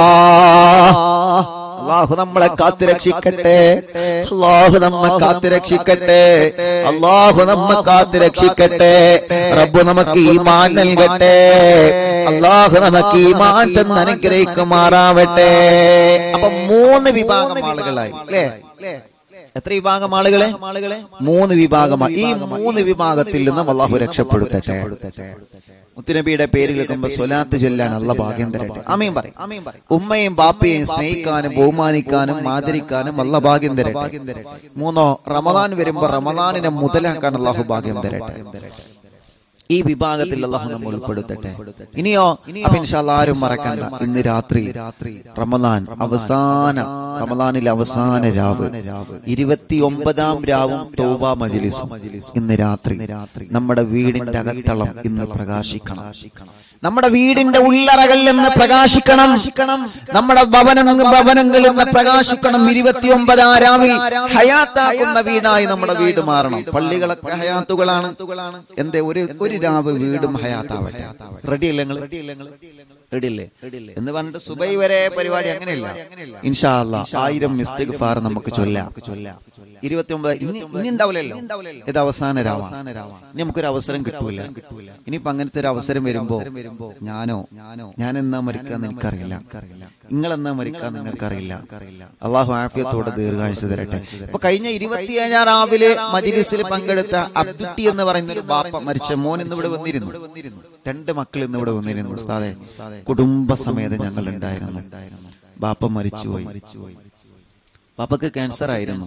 അള്ളാഹു നമ്മളെ കാത്തുരക്ഷിക്കട്ടെ അള്ളാഹു നമ്മെ കാത്തുരക്ഷിക്കട്ടെ അള്ളാഹു നമ്മെ കാത്തുരക്ഷിക്കട്ടെ റബ്ബു നമുക്ക് ഈമാൻ നൽകട്ടെ അള്ളാഹു നമുക്ക് ഈമാൻ തന്ന് അനുഗ്രഹിക്കുമാറാവട്ടെ അപ്പൊ മൂന്ന് വിഭാഗം ആളുകളായി അല്ലേ എത്ര വിഭാഗം ആളുകളെ മൂന്ന് വിഭാഗമാണ് ഈ മൂന്ന് വിഭാഗത്തിൽ നിന്നും അള്ളാഹു രക്ഷപ്പെടുത്തട്ടെ മുത്തുനബിയുടെ പേരിൽ വെക്കുമ്പോ സ്വലാത്ത് ചൊല്ലാൻ അള്ള ഭാഗ്യം തരട്ടെ അമീൻ പറയും ഉമ്മയും ബാപ്പയും സ്നേഹിക്കാനും ബഹുമാനിക്കാനും ആദരിക്കാനും അള്ള ഭാഗ്യം തരട്ടെ മൂന്നോ റമദാൻ വരുമ്പോ റമദാനിനെ മുതലാക്കാൻ അള്ളാഹു ഭാഗ്യം തരട്ടെ ഈ വിഭാഗത്തിൽ അള്ളാഹു നമ്മൾ ഉൾപ്പെടുത്തട്ടെ ഇനിയോ അപ്പൊ ഇൻഷാ അല്ലാ ആരും മറക്കണ്ട ഇന്ന് രാത്രി റമദാൻ അവസാന റമദാനിലെ അവസാന രാവ് ഇരുപത്തി ഒമ്പതാം രാവും തോബ മജിലിസും ഇന്ന് രാത്രി നമ്മുടെ വീടിന്റെ അകത്തളം ഇന്ന് പ്രകാശിക്കണം നമ്മുടെ വീടിന്റെ ഉള്ളറകൾ എന്ന് പ്രകാശിക്കണം നമ്മുടെ ഭവന ഭവനങ്ങളിൽ നിന്ന് പ്രകാശിക്കണം ഇരുപത്തിയൊമ്പതാം രാവിൽ ഹയാത്താക്കുന്ന വീടായി നമ്മുടെ വീട് മാറണം പള്ളികളൊക്കെ ഹയാത്തുകളാണ് എന്തേ ഒരു ഒരു രാവ് വീടും ഹയാത്താവട്ടെ റെഡി അല്ലേ നിങ്ങൾ റെഡിയല്ലേ എന്ന് പറഞ്ഞിട്ട് സുബൈ വരെ പരിപാടി അങ്ങനെയല്ല ഇൻഷാ അല്ലാ ആയിരം ഇസ്തിഗ്ഫാർ നമുക്ക് ചൊല്ലാം ഇരുപത്തി ഒമ്പത് ഇനി ഇനി ഉണ്ടാവില്ലല്ലോ ഇത് അവസാന രാവ ഇനി നമുക്കൊരു അവസരം കിട്ടൂല ഇനിയിപ്പോ അങ്ങനത്തെ ഒരു അവസരം വരുമ്പോ ഞാനോ ഞാൻ എന്നാ മരിക്കാന്ന് എനിക്കറിയില്ല നിങ്ങൾ എന്നാ മരിക്കാന്ന് നിങ്ങൾക്കറിയില്ല അള്ളാഹു ആഫിയത്തോടെ ദീർഘായുസ് തരട്ടെ അപ്പൊ കഴിഞ്ഞ ഇരുപത്തിയേഴാം രാവിലെ മജിലിസിൽ പങ്കെടുത്ത അബ്ദുട്ടി എന്ന് പറയുന്ന ഒരു ബാപ്പ മരിച്ച മോൻ ഇന്ന് ഇവിടെ വന്നിരുന്നു രണ്ട് മക്കൾ ഇന്ന് ഇവിടെ വന്നിരുന്നു ഉസ്താദെ കുടുംബസമേതം ഞങ്ങൾ ഉണ്ടായിരുന്നു ബാപ്പ മരിച്ചുപോയി ബാപ്പക്ക് ക്യാൻസർ ആയിരുന്നു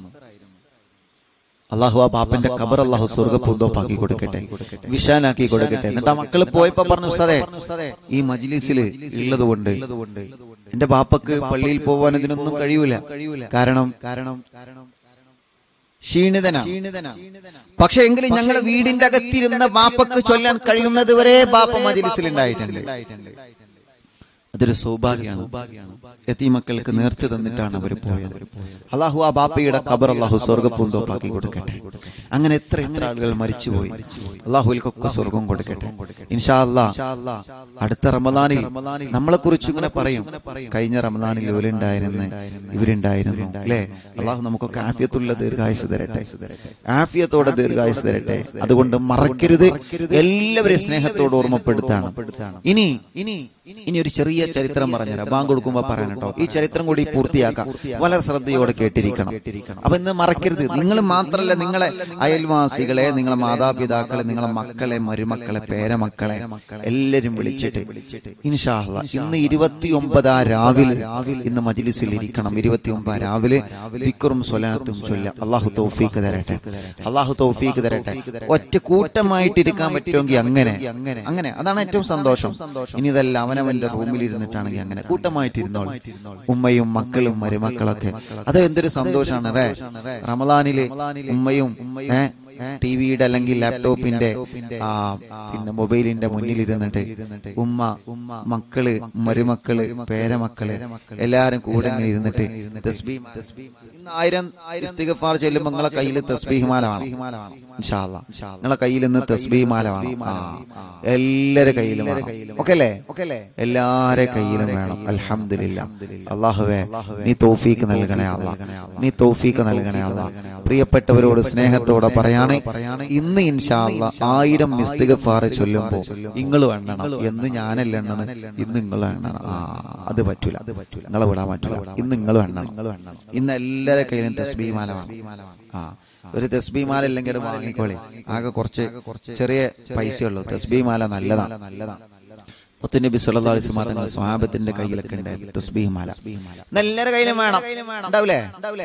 അള്ളാഹു ആ ബാപ്പന്റെ ഖബർ അള്ളാഹു സ്വർഗപ്പൂന്തോപ്പാക്കി കൊടുക്കട്ടെ വിശാലാക്കി കൊടുക്കട്ടെ എന്നിട്ട് ആ മക്കള് പോയപ്പോ പറഞ്ഞു ഉസ്താദെ ഈ മജ്ലിസിൽ ഉള്ളത് കൊണ്ട് എന്റെ ബാപ്പക്ക് പള്ളിയിൽ പോവാൻ ഇതിനൊന്നും കഴിയൂല കാരണം കാരണം ക്ഷീണിതനാ പക്ഷെ എങ്കിലും ഞങ്ങൾ വീടിന്റെ അകത്തിരുന്ന ബാപ്പക്ക് ചൊല്ലാൻ കഴിയുന്നത് വരെ ബാപ്പ മജിലിസിൽ ഉണ്ടായിട്ടുണ്ട് അതൊരു സൗഭാഗ്യമാണ് എത്തി മക്കൾക്ക് നേർച്ച തന്നിട്ടാണ് അവർ പോയത് അള്ളാഹു ആ ബാപ്പയുടെ ഖബർ അള്ളാഹു സ്വർഗപ്പൂന്തോപ്പാക്കി കൊടുക്കട്ടെ അങ്ങനെ എത്ര എത്ര ആളുകൾ മരിച്ചുപോയി അള്ളാഹുൽക്കൊക്കെ സ്വർഗം കൊടുക്കട്ടെ ഇൻഷാ അല്ലാ അടുത്ത റമദാനിൽ നമ്മളെ കുറിച്ച് ഇങ്ങനെ പറയും കഴിഞ്ഞ റമദാനിൽ ഇവരുണ്ടായിരുന്നു ഇവരുണ്ടായിരുന്നു അല്ലേ അള്ളാഹു നമുക്കൊക്കെ ആഫിയത്തുള്ള ദീർഘായുസ് തരട്ടെ ആഫിയത്തോടെ ദീർഘായുസ് തരട്ടെ അതുകൊണ്ട് മറക്കരുത് എല്ലാവരെയും സ്നേഹത്തോട് ഓർമ്മപ്പെടുത്താണ് ഇനി ഇനി ഇനി ഒരു ചെറിയ ചരിത്രം പറഞ്ഞുതരാം ബാങ്ക് കൊടുക്കുമ്പോ പറയാൻ കേട്ടോ ഈ ചരിത്രം കൂടി പൂർത്തിയാക്കാം വളരെ ശ്രദ്ധയോടെ കേട്ടിരിക്കണം അപ്പൊ ഇന്ന് മറക്കരുത് നിങ്ങൾ മാത്രമല്ല നിങ്ങളെ അയൽവാസികളെ നിങ്ങളെ മാതാപിതാക്കളെ നിങ്ങളെ മക്കളെ മരുമക്കളെ പേരമക്കളെ എല്ലാരും വിളിച്ചിട്ട് ഇൻഷാഹ്ല ഇന്ന് ഇരുപത്തി ഒമ്പതാം രാവിലെ ഇന്ന് മജിലിസിൽ ഇരിക്കണം ഇരുപത്തി ഒമ്പതാം രാവിലെ ദിക്കറും സ്വലാത്തും ചൊല്ല അള്ളാഹു തൗഫീക്ക് തരട്ടെ അള്ളാഹു തൗഫീക്ക് തരട്ടെ ഒറ്റ കൂട്ടമായിട്ട് ഇരിക്കാൻ പറ്റുമെങ്കിൽ അങ്ങനെ അങ്ങനെ അതാണ് ഏറ്റവും സന്തോഷം ഇനി ഇതല്ല അവനവന്റെ റൂമിൽ ഇരുന്നിട്ടാണെങ്കിൽ അങ്ങനെ കൂട്ടമായിട്ട് ഇരുന്നോളൂ ഉമ്മയും മക്കളും മരുമക്കളൊക്കെ അത് എന്തൊരു സന്തോഷാണ് അല്ലേ റമദാനില് ഉമ്മയും ഏ ടി വിയുടെ അല്ലെങ്കിൽ ലാപ്ടോപ്പിന്റെ ആ പിന്നെ മൊബൈലിന്റെ മുന്നിൽ ഇരുന്നിട്ട് ഉമ്മ ഉമ്മ മക്കള് മരുമക്കള് പേരമക്കള് എല്ലാരും കൂടെ ഇങ്ങനെ ഇരുന്നിട്ട് തസ്ബീഹ് ഇന്ന് ആയിരം ഇസ്തിഗഫാർ ചെല്ലുമ്പോൾ നിങ്ങളെ കയ്യിൽ തസ്ബീഹ് മാല വേണം ഇൻഷാ അല്ലാ. നിങ്ങളെ കയ്യിൽ നിന്ന് തസ്ബീഹ് മാല വേണം ആ. എല്ലാരെ കയ്യിലും വേണം ഓക്കെ അല്ലേ എല്ലാരെ കയ്യിലും വേണം അൽഹംദുലില്ലാ അള്ളാഹുവേ നീ തൗഫീക്ക് നൽകണേ അല്ലാ നീ തൗഫീക്ക് നൽകണേ അല്ലാ പ്രിയപ്പെട്ടവരോട് സ്നേഹത്തോടെ പറയാണ് ഇന്ന് ഇൻഷാ അല്ലാ ആയിരം ഇസ്തിഗഫാർ ചൊല്ലുമ്പോ നിങ്ങൾ എണ്ണണം എന്ന് ഞാനല്ല എണ്ണണം ഇന്ന് നിങ്ങൾ എണ്ണണം ആ അത് പറ്റൂല നിങ്ങളെ വിടാൻ പറ്റൂല ഇന്ന് നിങ്ങൾ എണ്ണണം ഇന്ന് എല്ലാരെ കയ്യിലും തസ്ബീഹ് മാല വേണം ആ ഒരു തസ്ബീ മാല ഇല്ലെങ്കിൽ അത് വാങ്ങിക്കോളി ആകെ കുറച്ച് ചെറിയ പൈസയുള്ളൂ തസ്ബീ മാല നല്ലതാണ് നല്ലതാണ് മുത്തുനബി സല്ലല്ലാഹു അലൈഹി വസല്ലം തങ്ങൾ സ്വഹാബത്തിന്റെ കയ്യിലൊക്കെ ഉണ്ടായിരുന്നു തസ്ബീഹ് മാല എല്ലാവരുടെ കയ്യിലും വേണം ഉണ്ടാവില്ലേ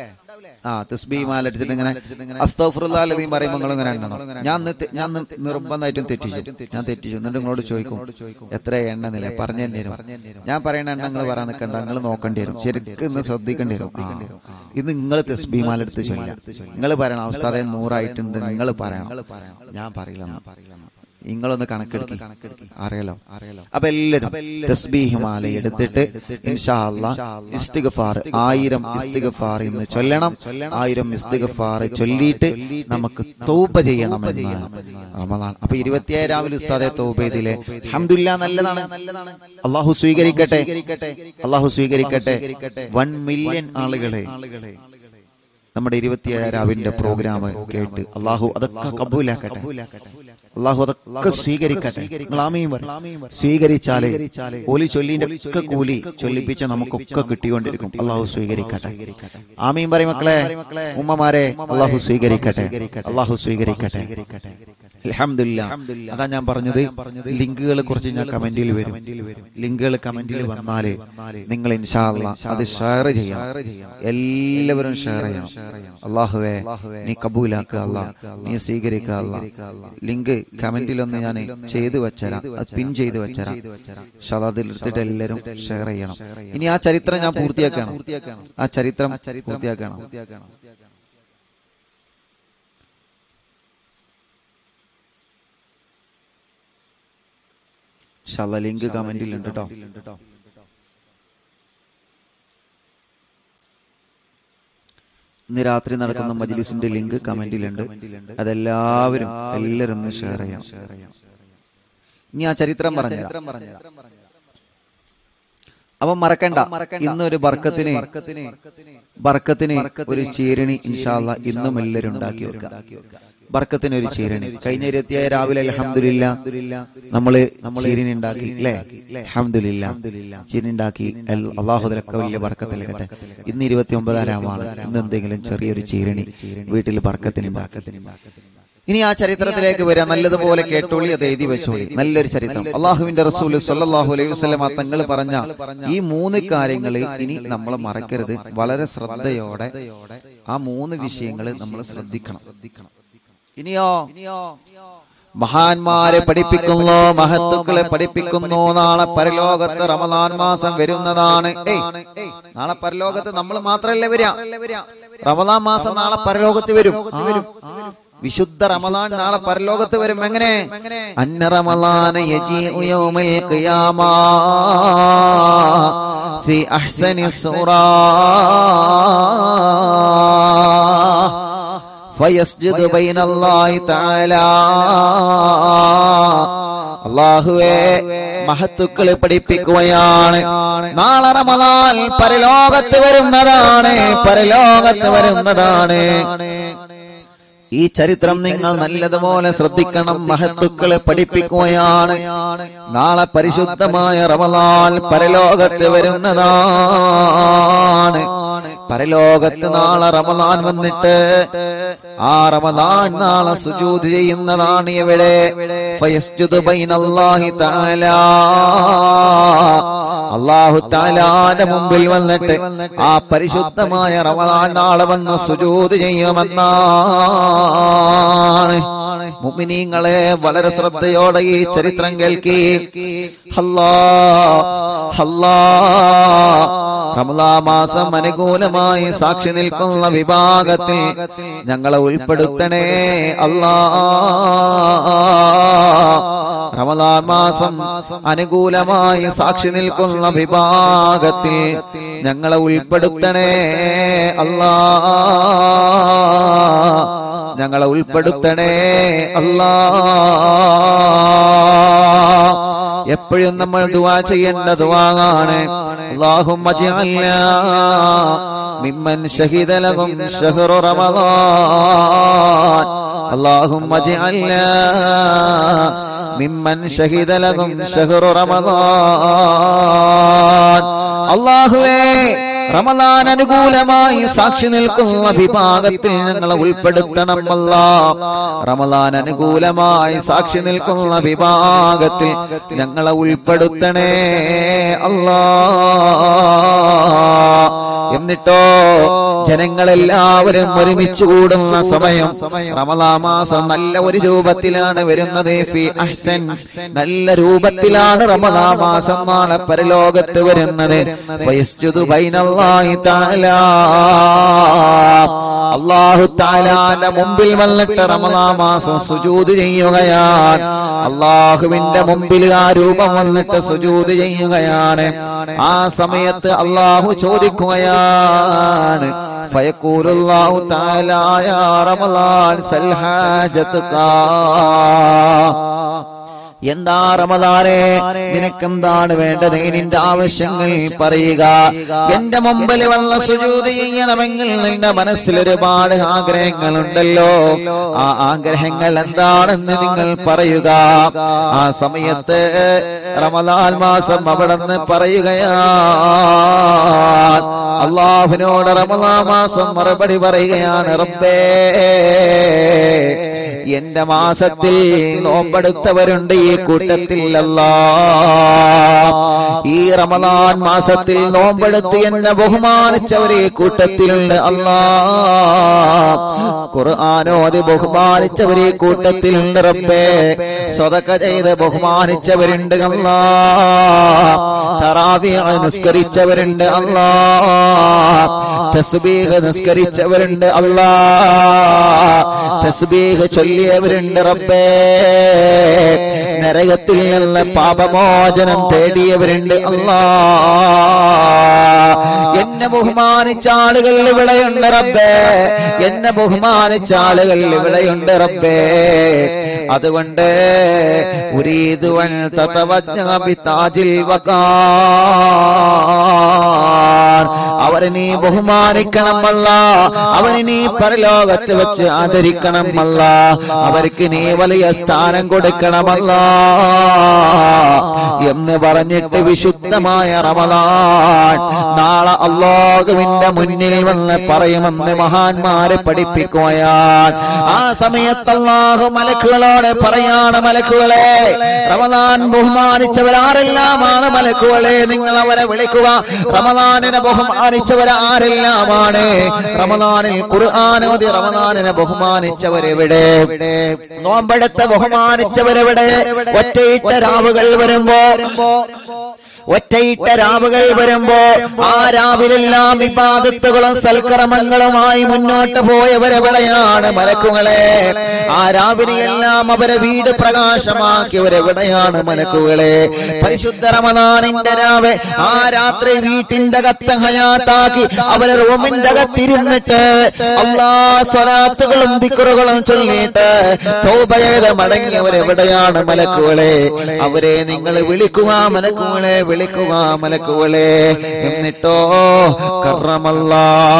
ആ തസ്ബീഹ് മാല അടിച്ചിട്ട് ഇങ്ങനെ അസ്തഗ്ഫിറുല്ലാഹ് അലൈഹി പറയുമ്പോൾ നിങ്ങൾ ഇങ്ങനെ എണ്ണണം ഞാൻ ഇന്ന് തെ- ഞാൻ ഇന്ന് നിർബന്ധമായിട്ടും തെറ്റിച്ചു ഞാൻ തെറ്റിച്ചു എന്നിട്ട് നിങ്ങളോട് ചോദിക്കും എത്ര എണ്ണ നില പറഞ്ഞു തരും ഞാൻ പറയുന്ന എണ്ണ നിങ്ങൾ പറയാൻ നിൽക്കണ്ട നിങ്ങൾ നോക്കേണ്ടി വരും ശരിക്കും ഇന്ന് ശ്രദ്ധിക്കേണ്ടി വരും ആ. ഇത് നിങ്ങൾ തസ്ബീഹ് മാല എടുത്ത് ചൊല്ലാം നിങ്ങൾ പറയണം അവസ്ഥ നൂറായിട്ടുണ്ട് നിങ്ങൾ പറയണം ഞാൻ പറയില്ല നിങ്ങളൊന്ന് കണക്കെടുക്കി അറിയാലോ അറിയാലോ അപ്പൊ എല്ലാരും തസ്ബീഹ് മാല എടുത്തിട്ട് ഇൻഷാ അല്ലാ ഇസ്തിഗ്ഫാർ ആയിരം ഇസ്തിഗ്ഫാർ ഇന്ന് ചൊല്ലണം ആയിരം ഇസ്തിഗ്ഫാർ ചൊല്ലിയിട്ട് നമുക്ക് തൗബ ചെയ്യണം എന്നാണ് റമദാൻ അപ്പൊ ഇരുപത്തിയേഴാവിൽ ഉസ്താദെ തൗബ ചെയ്തില്ലേ അൽഹംദുലില്ലാ നല്ലതാണ് അള്ളാഹു സ്വീകരിക്കട്ടെ അള്ളാഹു സ്വീകരിക്കട്ടെ വൺ മില്യൺ ആളുകളെ നമ്മുടെ ഇരുപത്തിയേഴ് രാവിന്റെ പ്രോഗ്രാം കേട്ട് അള്ളാഹു അതൊക്കെ കബൂലാക്കട്ടെ അള്ളാഹു അതൊക്കെ സ്വീകരിക്കട്ടെ നിങ്ങൾ ആമീൻ പറ. സ്വീകരിച്ചാലേ ഓലി ചൊല്ലിന്റെ ഒക്കെ കൂലി ചൊല്ലിപ്പിച്ച നമുക്കൊക്കെ കിട്ടിക്കൊണ്ടിരിക്കും അള്ളാഹു സ്വീകരിക്കട്ടെ ആമീൻ പറയും മക്കളെ ഉമ്മമാരെ അള്ളാഹു സ്വീകരിക്കട്ടെ അള്ളാഹു സ്വീകരിക്കട്ടെ അൽഹംദുലില്ലാ അതാ ഞാൻ പറഞ്ഞത് ലിങ്കുകൾ കുറച്ച് ഞാൻ കമന്റിൽ വരും ലിങ്കുകൾ കമന്റിൽ വന്നാല് നിങ്ങൾ ഇൻഷാ അല്ലാ അത് ഷെയർ ചെയ്യാം എല്ലാവരും ഷെയർ ചെയ്യണം അള്ളാഹുവേ നീ കബൂലാക്കുക അല്ലാ നീ സ്വീകരിക്കുക അല്ലാ ലിങ്ക് കമന്റിൽ ഒന്ന് ഞാൻ ചെയ്തു വെച്ചരാം അത് പിൻ ചെയ്ത് വെച്ചരാം പക്ഷെ അത് അതിൽ എടുത്തിട്ട് എല്ലാവരും ഷെയർ ചെയ്യണം ഇനി ആ ചരിത്രം ഞാൻ പൂർത്തിയാക്കണം ആ ചരിത്രം പൂർത്തിയാക്കണം ഷാ ലിങ്ക് കമന്റിൽ ഉണ്ട് കേട്ടോ ഇന്ന് രാത്രി നടക്കുന്ന മജ്ലിസിന്റെ ലിങ്ക് കമന്റിലുണ്ട് അതെല്ലാവരും എല്ലാവരും ഒന്ന് ഷെയർ ചെയ്യണം ഇനി ആ ചരിത്രം പറഞ്ഞുതരാം അപ്പൊ മറക്കണ്ട ഇന്നൊരു ബർക്കത്തിന് ബർക്കത്തിന് ഒരു ചീരണി ഇൻഷാല്ല ഇന്നും എല്ലാവരും ഉണ്ടാക്കി വെക്കുക ബർക്കത്തിന് ഒരു ചീരണി കഴിഞ്ഞ ഇരുപത്തിയായ രാവിലെ അലഹമില്ല നമ്മള് ചീരണി ഉണ്ടാക്കി അല്ലേ അലഹമില്ല ചീരണി ഉണ്ടാക്കി അള്ളാഹുദലൊക്കെ വലിയ ബർക്കത്തിലേക്കട്ടെ ഇന്ന് ഇരുപത്തി ഒമ്പതാം രാമാണ് ഇന്ന് എന്തെങ്കിലും ചെറിയൊരു ചീരണി വീട്ടിൽ ബർക്കത്തിന് ഉണ്ടാക്കത്തിന് ഇനി ആ ചരിത്രത്തിലേക്ക് വരാം നല്ലതുപോലെ കേട്ടോളി അത് എഴുതി വെച്ചോളി നല്ലൊരു ചരിത്രം അള്ളാഹുവിന്റെ റസൂൽ സല്ലാഹു അലൈഹി വസ്ലം തങ്ങൾ പറഞ്ഞ ഈ മൂന്ന് കാര്യങ്ങൾ ഇനി നമ്മൾ മറക്കരുത് വളരെ ശ്രദ്ധയോടെ ആ മൂന്ന് വിഷയങ്ങൾ നമ്മൾ ശ്രദ്ധിക്കണം ഇനിയോ മഹാന്മാരെ പഠിപ്പിക്കുന്നു മഹത്തുക്കളെ പഠിപ്പിക്കുന്നു നാളെ പരലോകത്ത് റമദാൻ മാസം വരുന്നതാണ് ഏയ് നാളെ പരലോകത്ത് നമ്മൾ മാത്രമല്ലേ വരിക റമദാൻ മാസം നാളെ പരലോകത്ത് വരും ആ, വിശുദ്ധ റമദാൻ നാളെ പരലോകത്ത് വരും എങ്ങനെ അന്ന റമദാന യജീഉ യൗമൽ ഖിയാമ ഫി അഹ്സനി സൂറാ ഫയസ്ജുദു ബൈനല്ലാഹി തആല അള്ളാഹുവേ മഹത്തുക്കളെ പഠിപ്പിക്കുകയാണ് നാളെ റമദാൻ പരലോകത്ത് വരുന്നതാണ് പരലോകത്ത് വരുന്നതാണ് ഈ ചരിത്രം നിങ്ങൾ നല്ലതുപോലെ ശ്രദ്ധിക്കണം മഹത്തുക്കളെ പഠിപ്പിക്കുകയാണ് നാളെ പരിശുദ്ധമായ റമദാൻ പരലോകത്ത് വരുന്നതാണ് പരലോകത്ത് നാളെ റമദാൻ വന്നിട്ട് ആ റമദാൻ നാളെ സുജൂദ് ചെയ്യുന്നതാണ് എവിടെ ഫയസ്ജുദു ബൈനല്ലാഹി തആല അള്ളാഹു താലാന്റെ മുമ്പിൽ വന്നിട്ട് ആ പരിശുദ്ധമായ റമദാൻ നാളെ വന്ന് സുജൂദ് ചെയ്യുമെന്നാണ് മുഅ്മിനീങ്ങളെ വളരെ ശ്രദ്ധയോടെ ഈ ചരിത്രം കേൾക്കി അല്ലാ അല്ലാ റമദാ മാസം അനുകൂലമായി സാക്ഷി നിൽക്കുന്ന വിഭാഗത്തിൽ ഞങ്ങളെ ഉൾപ്പെടുത്തണേ അല്ലാ റമദാൻ മാസം അനുകൂലമായി സാക്ഷി നിൽക്കുന്ന വിഭാഗത്തിൽ ഞങ്ങളെ ഉൾപ്പെടുത്തണേ അല്ലാ ഞങ്ങളെ ഉൾപ്പെടുത്തണേ അല്ലാ എപ്പോഴും നമ്മൾ ദുവാ ചെയ്യേണ്ട ദുവാണ് اللهم اجعلنا ممن شهد لهم شهر رمضان اللهم اجعلنا ممن شهد لهم شهر رمضان അള്ളാഹുവേ റമദാൻ അനുകൂലമായി സാക്ഷി നിൽക്കുന്ന വിഭാഗത്തിൽ ഞങ്ങളെ ഉൾപ്പെടുത്തണമല്ല റമദാൻ അനുകൂലമായി സാക്ഷി നിൽക്കുന്ന വിഭാഗത്തിൽ ഞങ്ങളെ ഉൾപ്പെടുത്തണേ അല്ലാ എന്നിട്ടോ ജനങ്ങളെല്ലാവരും ഒരുമിച്ച് കൂടുന്ന സമയം റമദാ മാസം നല്ല ഒരു രൂപത്തിലാണ് വരുന്നത് ഫി അഹ്സൻ നല്ല രൂപത്തിലാണ് റമദാ മാസം നാളെ പരലോകത്ത് വരുന്നത് ഫയസ്ജുദു ബൈനല്ലാഹി തആല അല്ലാഹു തആലാന്റെ മുമ്പിൽ വന്നിട്ട് റമദാ മാസം സുജൂദ് ചെയ്യുകയാണ് അള്ളാഹുവിന്റെ മുമ്പിൽ ആ രൂപം വന്നിട്ട് സുജൂദ് ചെയ്യുകയാണ് ആ സമയത്ത് അള്ളാഹു ചോദിക്കുകയാണ് فيقول الله تعالى يا رمضان سل حاجتك എന്താ റമദാനെ നിനക്കെന്താണ് വേണ്ടത് നിന്റെ ആവശ്യങ്ങൾ പറയുക എന്റെ മുമ്പിൽ വന്ന സുജൂത് ചെയ്യണമെങ്കിൽ നിന്റെ മനസ്സിൽ ഒരുപാട് ആഗ്രഹങ്ങളുണ്ടല്ലോ ആ ആഗ്രഹങ്ങൾ എന്താണെന്ന് നിങ്ങൾ പറയുക ആ സമയത്ത് റമദാൻ മാസം അവിടെ നിന്ന് പറയുകയാണ് അള്ളാഹുവിനോട് റമദാൻ മാസം മറുപടി പറയുകയാണ് റബ്ബേ എന്റെ മാസത്തിൽ നോമ്പെടുത്തവരുണ്ട് ഈ കൂട്ടത്തിൽ അല്ലാ ഈ റമദാൻ മാസത്തിൽ നോമ്പെടുത്ത് എന്നെ ബഹുമാനിച്ചവർ ഈ കൂട്ടത്തിലുണ്ട് അല്ലാ ഖുർആാനോതി ബഹുമാനിച്ചവർ ഈ കൂട്ടത്തിലുണ്ട് റബ്ബേ സ്വതക്ക ചെയ്ത് ബഹുമാനിച്ചവരുണ്ട് അല്ലാ തറാവിയ നിസ്കരിച്ചവരുണ്ട് അല്ലാ തസ്ബീഹ് നിസ്കരിച്ചവരുണ്ട് അല്ലാ തസ്ബീഹ് ചൊല്ലിയവരുണ്ട് റബ്ബേ നരകത്തിൽ നിന്ന് പാപമോചനം തേടിയവരുണ്ട് അല്ലാ എന്നെ ബഹുമാനിച്ച ആളുകൾ ഇവിടെയുണ്ട് റബ്ബേ എന്നെ ബഹുമാനിച്ച ആളുകൾ ഇവിടെയുണ്ട് റബ്ബേ അതുകൊണ്ട് ഉരീദുവൻ തതവജ്ജ ബിതാജിൽ വകാ അവരെ നീ ബഹുമാനിക്കണം അല്ല അവന് നീ പരലോകത്ത് വെച്ച് ആദരിക്കണം അല്ല അവർക്ക് നീ വലിയ സ്ഥാനം കൊടുക്കണമല്ല എന്ന് പറഞ്ഞിട്ട് വിശുദ്ധമായ റമദാൻ നാളെ അള്ളാഹുവിന്റെ മുന്നിൽ വന്ന് പറയുമെന്ന് മഹാന്മാരെ പഠിപ്പിക്കുകയാണ് ആ സമയത്ത് അള്ളാഹു മലക്കുകളോട് പറയാണ് മലക്കുകളെ റമദാൻ ബഹുമാനിച്ചവരാരെല്ലാമാണ് മലക്കുകളെ നിങ്ങൾ അവരെ വിളിക്കുക റമദാനിനെ ബഹുമാനിച്ചവരാരെല്ലാമാണ് റമദാനിൽ ഖുർആാനോദി റമദാനിനെ ബഹുമാനിച്ചവരെവിടെ നോമ്പെടുത്ത് ബഹുമാനിച്ചവരെവിടെ ഒറ്റയിട്ട രാവുകൾ വരുമ്പോ ഒറ്റയിട്ട രാവുകൾ വരുമ്പോ ആ രാവിലെല്ലാം വിവാദത്തുകളും സൽക്കർമ്മങ്ങളുമായി മുന്നോട്ട് പോയവരെവിടെയാണ് മലക്കുകളെ ആ രാവിലെയെല്ലാം അവരെ വീട് പ്രകാശമാക്കിയവരെവിടെയാണ് മലക്കുകളെ പരിശുദ്ധ റമദാനിന്റെ രാവ് ആ രാത്രി വീട്ടിന്റെ അകത്ത് ഹയാത്താക്കി അവരെ റൂമിന്റെ അകത്തിരുന്നിട്ട് അള്ളാ സ്വലാത്തുകളും ദിക്കറുകളും ചൊല്ലിയിട്ട് തൗബ ചെയ്ത് മടങ്ങിയവരെവിടെയാണ് മലക്കുകളെ അവരെ നിങ്ങൾ വിളിക്കുക മലക്കുകളെ വിളിക്കുക മലക്കുകളെ എന്നിട്ടോ കറമല്ല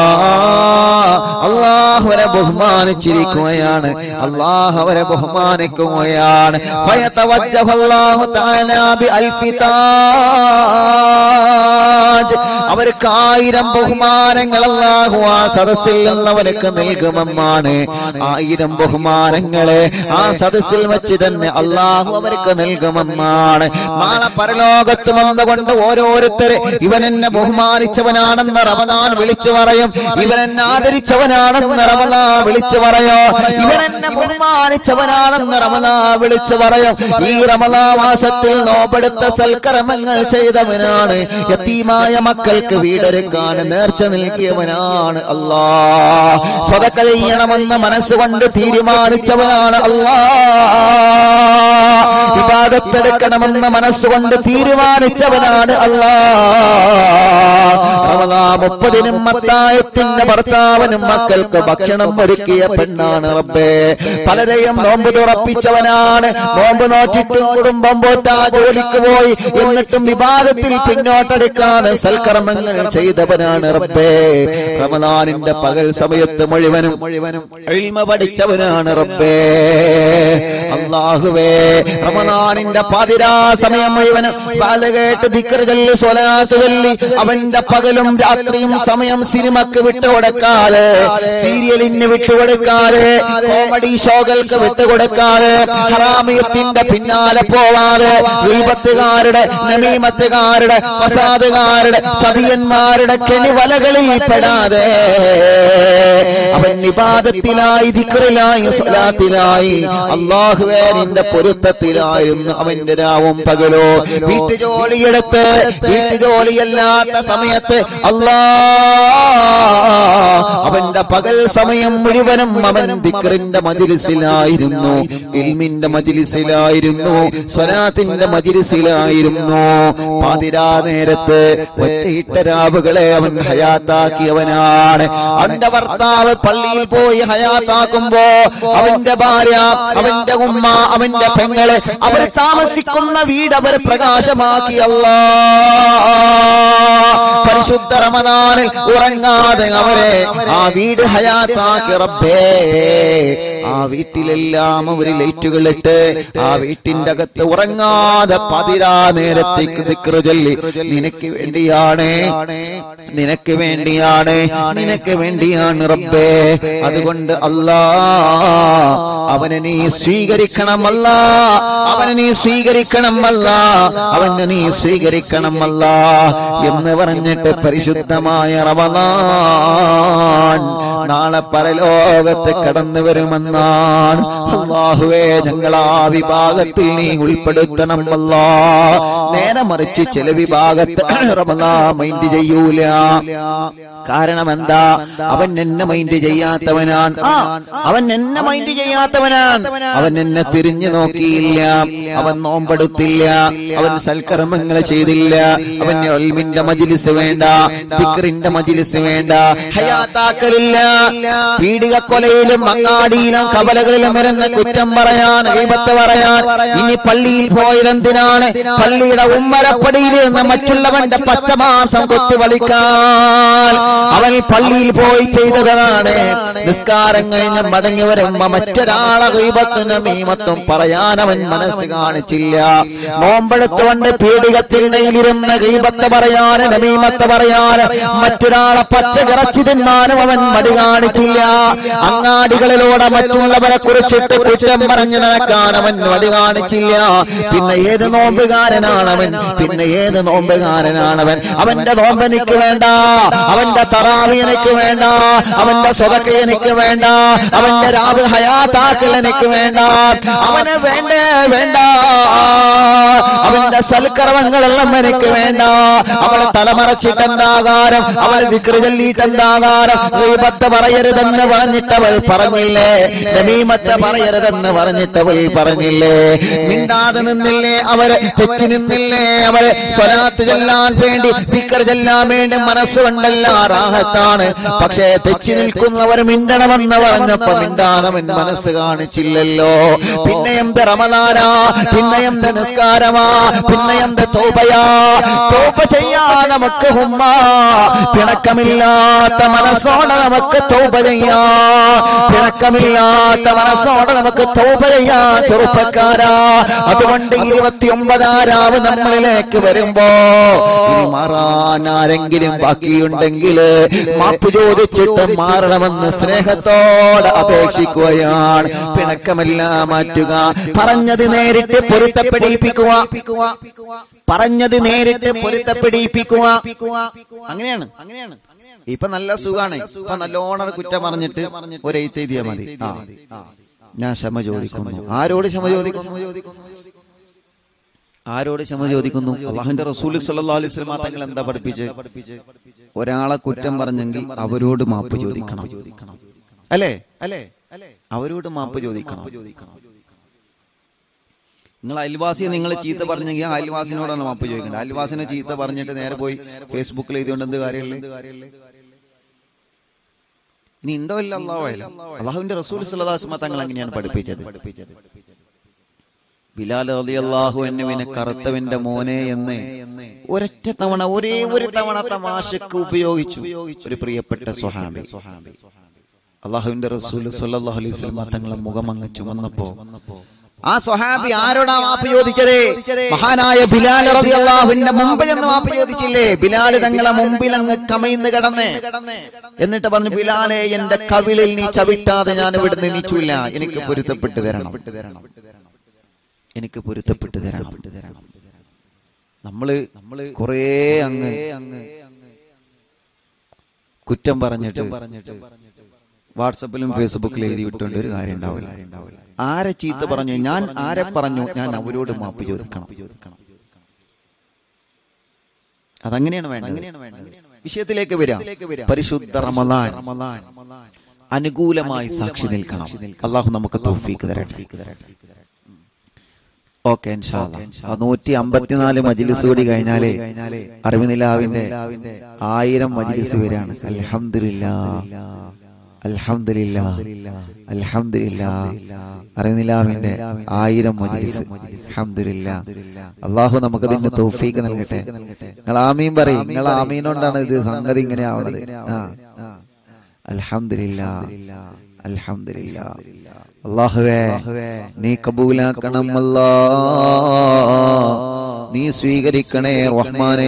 അള്ളാഹു അവരെ ബഹുമാനിച്ചിരിക്കുകയാണ് അള്ളാഹു അവരെ ബഹുമാനിക്കുകയാണ് ഫയതവജ്ജഹല്ലാഹു തആല ബിഅൽഫി താജ് അവർക്ക് ആയിരം ബഹുമാനങ്ങൾ അല്ലാഹു ആ സദസ്സിൽ നിന്നവർക്ക് നൽകുമെന്നാണ് ആയിരം ബഹുമാനങ്ങളെ ആ സദസ്സിൽ വെച്ച് തന്നെ അള്ളാഹു അവർക്ക് നൽകുമെന്നാണ് നാളെ പരലോകത്ത് വന്നുകൊണ്ട് ഓരോരുത്തരെ ഇവൻ എന്നെ ബഹുമാനിച്ചവനാണെന്ന് റമദാൻ വിളിച്ചു പറയും ഇവൻ എന്നെ ആദരിച്ചവനാണെന്ന് റമദാൻ വിളിച്ചു പറയോ ഇവൻ എന്നെ ബഹുമാനിച്ചവനാണെന്ന് റമദാൻ വിളിച്ചു പറയും ഈ റമദാ മാസത്തിൽ നോപ്പെടുത്ത സൽക്കർമ്മങ്ങൾ ചെയ്തവനാണ് യത്തീമായ മക്കൾക്ക് വീടൊരുക്കാൻ നേർച്ച നൽകിയവനാണ് അല്ലാ സ്വതക്ക ചെയ്യണമെന്ന് മനസ്സുകൊണ്ട് തീരുമാനിച്ചവനാണ് അല്ലാ വിവാദത്തെടുക്കണമെന്ന് മനസ്സുകൊണ്ട് തീരുമാനിച്ചവനാണ് അല്ലാ റമദാ മുപ്പതിനും മത്തായത്തിന്റെ ഭർത്താവിനും മക്കൾക്ക് ഭക്ഷണം ഒരുക്കിയ പെണ്ണാണ് റബ്ബേ പലരെയും നോമ്പ് തുറപ്പിച്ചവനാണ് നോമ്പ് നോറ്റിട്ടും കുടുംബം പോറ്റാ ജോലിക്ക് പോയി എന്നിട്ടും വിവാദത്തിൽ പിന്നോട്ടെടുക്കാതെ സൽക്കർമ്മങ്ങൾ ചെയ്തവനാണ് റബ്ബേ റമദാനിന്റെ പകൽ സമയത്ത് മുഴുവനും മുഴുവനും എൽമ പഠിച്ചവനാണ് റബ്ബേ അള്ളാഹുവേ റമദാനിന്റെ പാതിരാ സമയം മുഴുവനും പാല് കേട്ട് ദിക്റ് ചൊല്ലി സ്വലാത്ത് ചൊല്ലി അവന്റെ പകലും രാത്രിയും സമയം സിനിമക്ക് വിട്ടുകൊടുക്കാതെ സീരിയലിന് വിട്ടുകൊടുക്കാതെ കോമഡി ഷോകൾക്ക് വിട്ടുകൊടുക്കാതെ ഹറാമിയത്തിന്റെ പിന്നാലെ പോവാതെ ദീപത്തുകാരുടെ നമീമത്തുകാരുടെ ഫസാദുകാരുടെ ചതിയന്മാരുടെ കെണിവലകളിൽ പെടാതെ അവൻ വിവാദത്തിലായി ദിക്റിലായി സ്വലാത്തിലായി അള്ളാഹുവേ നിന്റെ പൊരുത്തത്തിലായിരുന്നു അവന്റെ രാവും പകലോ വീട്ടുജോലിയെടുത്ത് വീട്ടുജോലിയല്ലാത്ത സമയത്ത് അല്ലാ അവന്റെ പകൽ സമയം മുഴുവനും അവൻ ദിക്റിന്റെ മജിലിസിലായിരുന്നു ഇൽമിന്റെ മജിലിസിലായിരുന്നു സ്വലാത്തിന്റെ മജിലിസിലായിരുന്നു പാതിരാ നേരത്ത് ഒറ്റയിട്ട രാവുകളെ അവൻ ഹയാത്താക്കിയവനാണ് അവന്റെ ഭർത്താവ് പള്ളിയിൽ പോയി ഹയാത്താക്കുമ്പോ അവന്റെ ഭാര്യ അവന്റെ ഉമ്മ അവന്റെ പെങ്ങള് അവർ താമസിക്കുന്ന വീട് അവർ പ്രകാശമാക്കി അല്ലാ പരിശുദ്ധ റമദാനിൽ ഉറങ്ങാതെ അവരെ ആ വീട് ഹയാത്താക്കി റബ്ബേ ആ വീട്ടിലെല്ലാം അവര് ലൈറ്റുകൾ ഇട്ട് ആ വീട്ടിന്റെ അകത്ത് ഉറങ്ങാതെ പതിരാ നേരത്തേക്ക് ദിക്റ് ചൊല്ലി നിനക്ക് വേണ്ടിയാണ് നിനക്ക് വേണ്ടിയാണ് നിനക്ക് വേണ്ടിയാണ് റബ്ബേ അതുകൊണ്ട് അല്ലാ അവനെ നീ സ്വീകരിക്കണമല്ല അവനെ നീ സ്വീകരിക്കണമല്ല അവനെ നീ സ്വീകരിക്കണമല്ല എന്ന് പറഞ്ഞിട്ട് പരിശുദ്ധമായ റമദാൻ നാളെ പരലോകത്ത് കടന്നു വരുമെന്നാണ് അള്ളാഹുവേ ഞങ്ങൾ ആ വിഭാഗത്തിൽ നീ ഉൾപ്പെടുത്തണമല്ല നേരെ മറിച്ച് ചില വിഭാഗത്ത് റമദാ മൈൻഡ് ചെയ്യൂല കാരണം എന്താ അവൻ എന്നെ മൈൻഡ് ചെയ്യാത്തവനാണ് ആ അവൻ എന്നെ മൈൻഡ് ചെയ്യാത്തവനാണ് അവൻ എന്നെ തിരിഞ്ഞു നോക്കിയില്ല അവൻ നോമ്പെടുത്തില്ല അവൻ സൽക്കർമ്മങ്ങൾ ചെയ്തില്ല അവൻ ഒൽമിന്റെ മജിലിസ് വേണ്ട ദിക്റിന്റെ മജിലിസ് വേണ്ട ഹയാത്താക്കലില്ല പീഡിക കൊലയിലും അങ്ങാടിയിലും അങ്ങാടികളിലും കവലകളിലും വരുന്ന കുറ്റം പറയാൻ ഗീബത്ത് പറയാൻ ഇനി പള്ളിയിൽ പോയതെന്തിനാണ് പള്ളിയുടെ ഉമ്മരപ്പടിയിൽ നിന്ന് മറ്റുള്ളവന്റെ പച്ചമാംസം കൊത്തുവളിക്കാൻ അവൻ പള്ളിയിൽ പോയി ചെയ്തതാണ് നിസ്കാരം കഴിഞ്ഞ് മടങ്ങി വരുമ്പോ മറ്റൊരാളെ ഗീബത്തും നമീമത്തും പറയാൻ അവൻ മനസ്സ് കാണിച്ചില്ല നോമ്പെടുത്തുകൊണ്ട് പീഡികത്തിനിടയിലിരുന്ന് ഗീബത്ത് പറയാന് നമീമത്ത് പറയാന് മറ്റൊരാളെ പച്ച കിറച്ചു തിന്നാനും അവൻ മടി കാണിച്ചില്ല അങ്ങാടികളിലൂടെ മറ്റുള്ളവരെ കുറിച്ചിട്ട് കുറ്റം പറഞ്ഞു നടക്കാൻ അവൻ മടി കാണിച്ചില്ല പിന്നെ ഏത് നോമ്പുകാരനാണവൻ പിന്നെ ഏത് നോമ്പുകാരനാണവൻ അവന്റെ നോമ്പ് എനിക്ക് വേണ്ട അവന്റെ തറാവി എനിക്ക് വേണ്ട അവന്റെ സ്വതക്ക എനിക്ക് വേണ്ട അവന്റെ രാവ് ഹയാത്താക്കൽ എനിക്ക് വേണ്ട അവന് വേണ്ടേ വേണ്ട അവന്റെ സൽക്കർമ്മങ്ങളെല്ലാം എനിക്ക് വേണ്ട അവളെ തലമറച്ചിട്ടെന്താകാരം അവളെ വിക്രി ചൊല്ലിയിട്ടെന്താകാരം ഗീബത്ത് പറയരുതെന്ന് പറഞ്ഞിട്ടവൾ പറഞ്ഞില്ലേ നമീമത്ത് പറയരുതെന്ന് പറഞ്ഞിട്ടവൾ പറഞ്ഞില്ലേ മിണ്ടാതെ നിന്നില്ലേ അവര് തെറ്റി നിന്നില്ലേ അവര് സ്വലാത്ത് ചെല്ലാൻ വേണ്ടി വിക്ർ ചെല്ലാൻ വേണ്ടി മനസ്സുകൊണ്ടല്ല റാഹത്താണ് പക്ഷേ തെറ്റി നിൽക്കുന്നവർ മിണ്ടണമെന്ന് പറഞ്ഞപ്പോ മിണ്ടാനവൻ മനസ്സ് കാണിച്ചില്ലല്ലോ പിന്നെ എന്ത് റമദാനാ പിന്നെ എന്ത് നിസ്കാരമാ പിന്നെ എന്ത് തോപയാ തോപ ചെയ്യാ നമുക്ക് ഹുമ്മ പിണക്കമില്ലാത്ത മനസ്സോടെ നമുക്ക് തോപ ചെയ്യാ പിണക്കമില്ലാത്ത മനസ്സോടെ നമുക്ക് തോപ ചെയ്യാ ചെറുപ്പക്കാരാ അതുകൊണ്ട് ഇരുപത്തി ഒമ്പതാരാവ് നമ്മളിലേക്ക് വരുമ്പോ ഇനി മാറാൻ ആരെങ്കിലും ബാക്കിയുണ്ടെങ്കിൽ മാപ്പ് ചോദിച്ചിട്ട് മാറണമെന്ന് സ്നേഹത്തോടെ അപേക്ഷിക്കുകയാണ് പിണക്കമെല്ലാം മാറ്റുക പറഞ്ഞത് നേരിട്ട് പൊരുത്തപ്പെടിപ്പിക്കുക പറഞ്ഞത് നേരിട്ട് പൊരുത്തപ്പെടിപ്പിക്കുക അങ്ങനെയാണ് അങ്ങനെയാണ് ഇപ്പൊ നല്ല സുഖാണ് ഇപ്പൊ നല്ലോണം കുറ്റം പറഞ്ഞിട്ട് ഒരു എഴുത്ത് എഴുതിയാ മതി ആ ഞാൻ ക്ഷമ ചോദിക്കുന്നു ആരോട് ക്ഷമ ചോദിക്കുന്നു ആരോട് ക്ഷമ ചോദിക്കുന്നു അള്ളാഹുന്റെ റസൂൽ സല്ലല്ലാഹു അലൈഹി വസല്ലം തങ്ങൾ എന്താ പഠിപ്പിച്ച് ഒരാളെ കുറ്റം പറഞ്ഞെങ്കിൽ അവരോട് മാപ്പ് ചോദിക്കണം അല്ലേ അല്ലേ അവരോട് മാപ്പ് ചോദിക്കണം നിങ്ങൾ അയൽവാസിയെ നിങ്ങൾ ചീത്ത പറഞ്ഞെങ്കിൽ ആ അയൽവാസിനോടാണ് മാപ്പ് ചോദിക്കേണ്ടത് അയൽവാസിനെ ചീത്ത പറഞ്ഞിട്ട് നേരെ പോയി ഫേസ്ബുക്കിൽ എഴുതിയോണ്ട് എന്ത് കാര്യമില്ല ഇനി ഉണ്ടോ ഇല്ല അള്ളാഹു അള്ളാഹുവിന്റെ റസൂൽ സല്ലല്ലാഹു തങ്ങൾ അങ്ങനെയാണ് പഠിപ്പിച്ചത് ബിലാൽ റളിയല്ലാഹു അൻഹുവിനെ കറുത്തവന്റെ മോനെ എന്ന് ഒരൊറ്റ തവണ ഒരേ ഒരു തവണ തമാശക്ക് ഉപയോഗിച്ചു ഒരു പ്രിയപ്പെട്ട സ്വഹാബി അള്ളാഹുവിന്റെ റസൂൽ സല്ലല്ലാഹു അലൈഹി വസല്ലം തങ്ങളെ മുഖം അങ്ങ് ചുമന്നപ്പോ ആ സ്വഹാബി ആരോടാ മാപ്പ് ചോദിച്ചത് മഹാനായ ബിലാൽ റളിയല്ലാഹുവിന്റെ മുമ്പ് എന്ന് മാപ്പ് ചോദിച്ചില്ലേ ബിലാൽ തങ്ങളെ മുമ്പിൽ അങ്ങ് കമയിന്ന് കിടന്ന് എന്നിട്ട് പറഞ്ഞു ബിലാലെ എന്റെ കവിളിൽ നീ ചവിട്ടാതെ ഞാൻ ഇവിടെ നിന്നിച്ചില്ല എനിക്ക് പൊരുത്തപ്പെട്ട് തരണം എനിക്ക് പൊരുത്തപ്പെട്ട് തരണം നമ്മള് നമ്മള് കൊറേ അങ്ങ് അങ്ങ് കുറ്റം പറഞ്ഞിട്ട് പറഞ്ഞിട്ട് വാട്സപ്പിലും ഫേസ്ബുക്കിലും എഴുതി വിട്ടുകൊണ്ട് ഒരു കാര്യം ഉണ്ടാവില്ല ആരെ ചീത്ത പറഞ്ഞു ഞാൻ ആരെ പറഞ്ഞു ഞാൻ അവരോട് മാപ്പ് ചോദിക്കണം അതങ്ങനെയാണ് വേണ്ടത് അങ്ങനെയാണ് വേണ്ടത് വിഷയത്തിലേക്ക് വരാം പരിശുദ്ധ റമദാൻ അനുകൂലമായി സാക്ഷി നിൽക്കണം അള്ളാഹു നമുക്ക് തൗഫീക്ക് തരട്ടെ ഓക്കെ നൂറ്റി അമ്പത്തിനാല് മജിലിസ് കൂടി കഴിഞ്ഞാലേ അറിവിനിലാവിന്റെ ആയിരം മജിലിസ് വരാണ് അൽഹംദുലില്ലാ അൽഹംദുലില്ലാ അൽഹംദുലില്ലാ അറിവിനിലാവിന്റെ ആയിരം മജിലിസ് അൽഹംദുലില്ലാ അള്ളാഹു നമുക്ക് ഇതിന്റെ തൗഫീക്ക് നൽകട്ടെ നിങ്ങൾ ആമീൻ പറയും നിങ്ങൾ ആമീനോണ്ടാണ് ഇത് സംഗതി ഇങ്ങനെ ആവുന്നത് ആ അൽഹംദുലില്ലാ അൽഹംദുലില്ലാ അള്ളാഹുവേ നീ കബൂലാക്കണം അല്ലാ നീ സ്വീകരിക്കണേ റഹ്മാനേ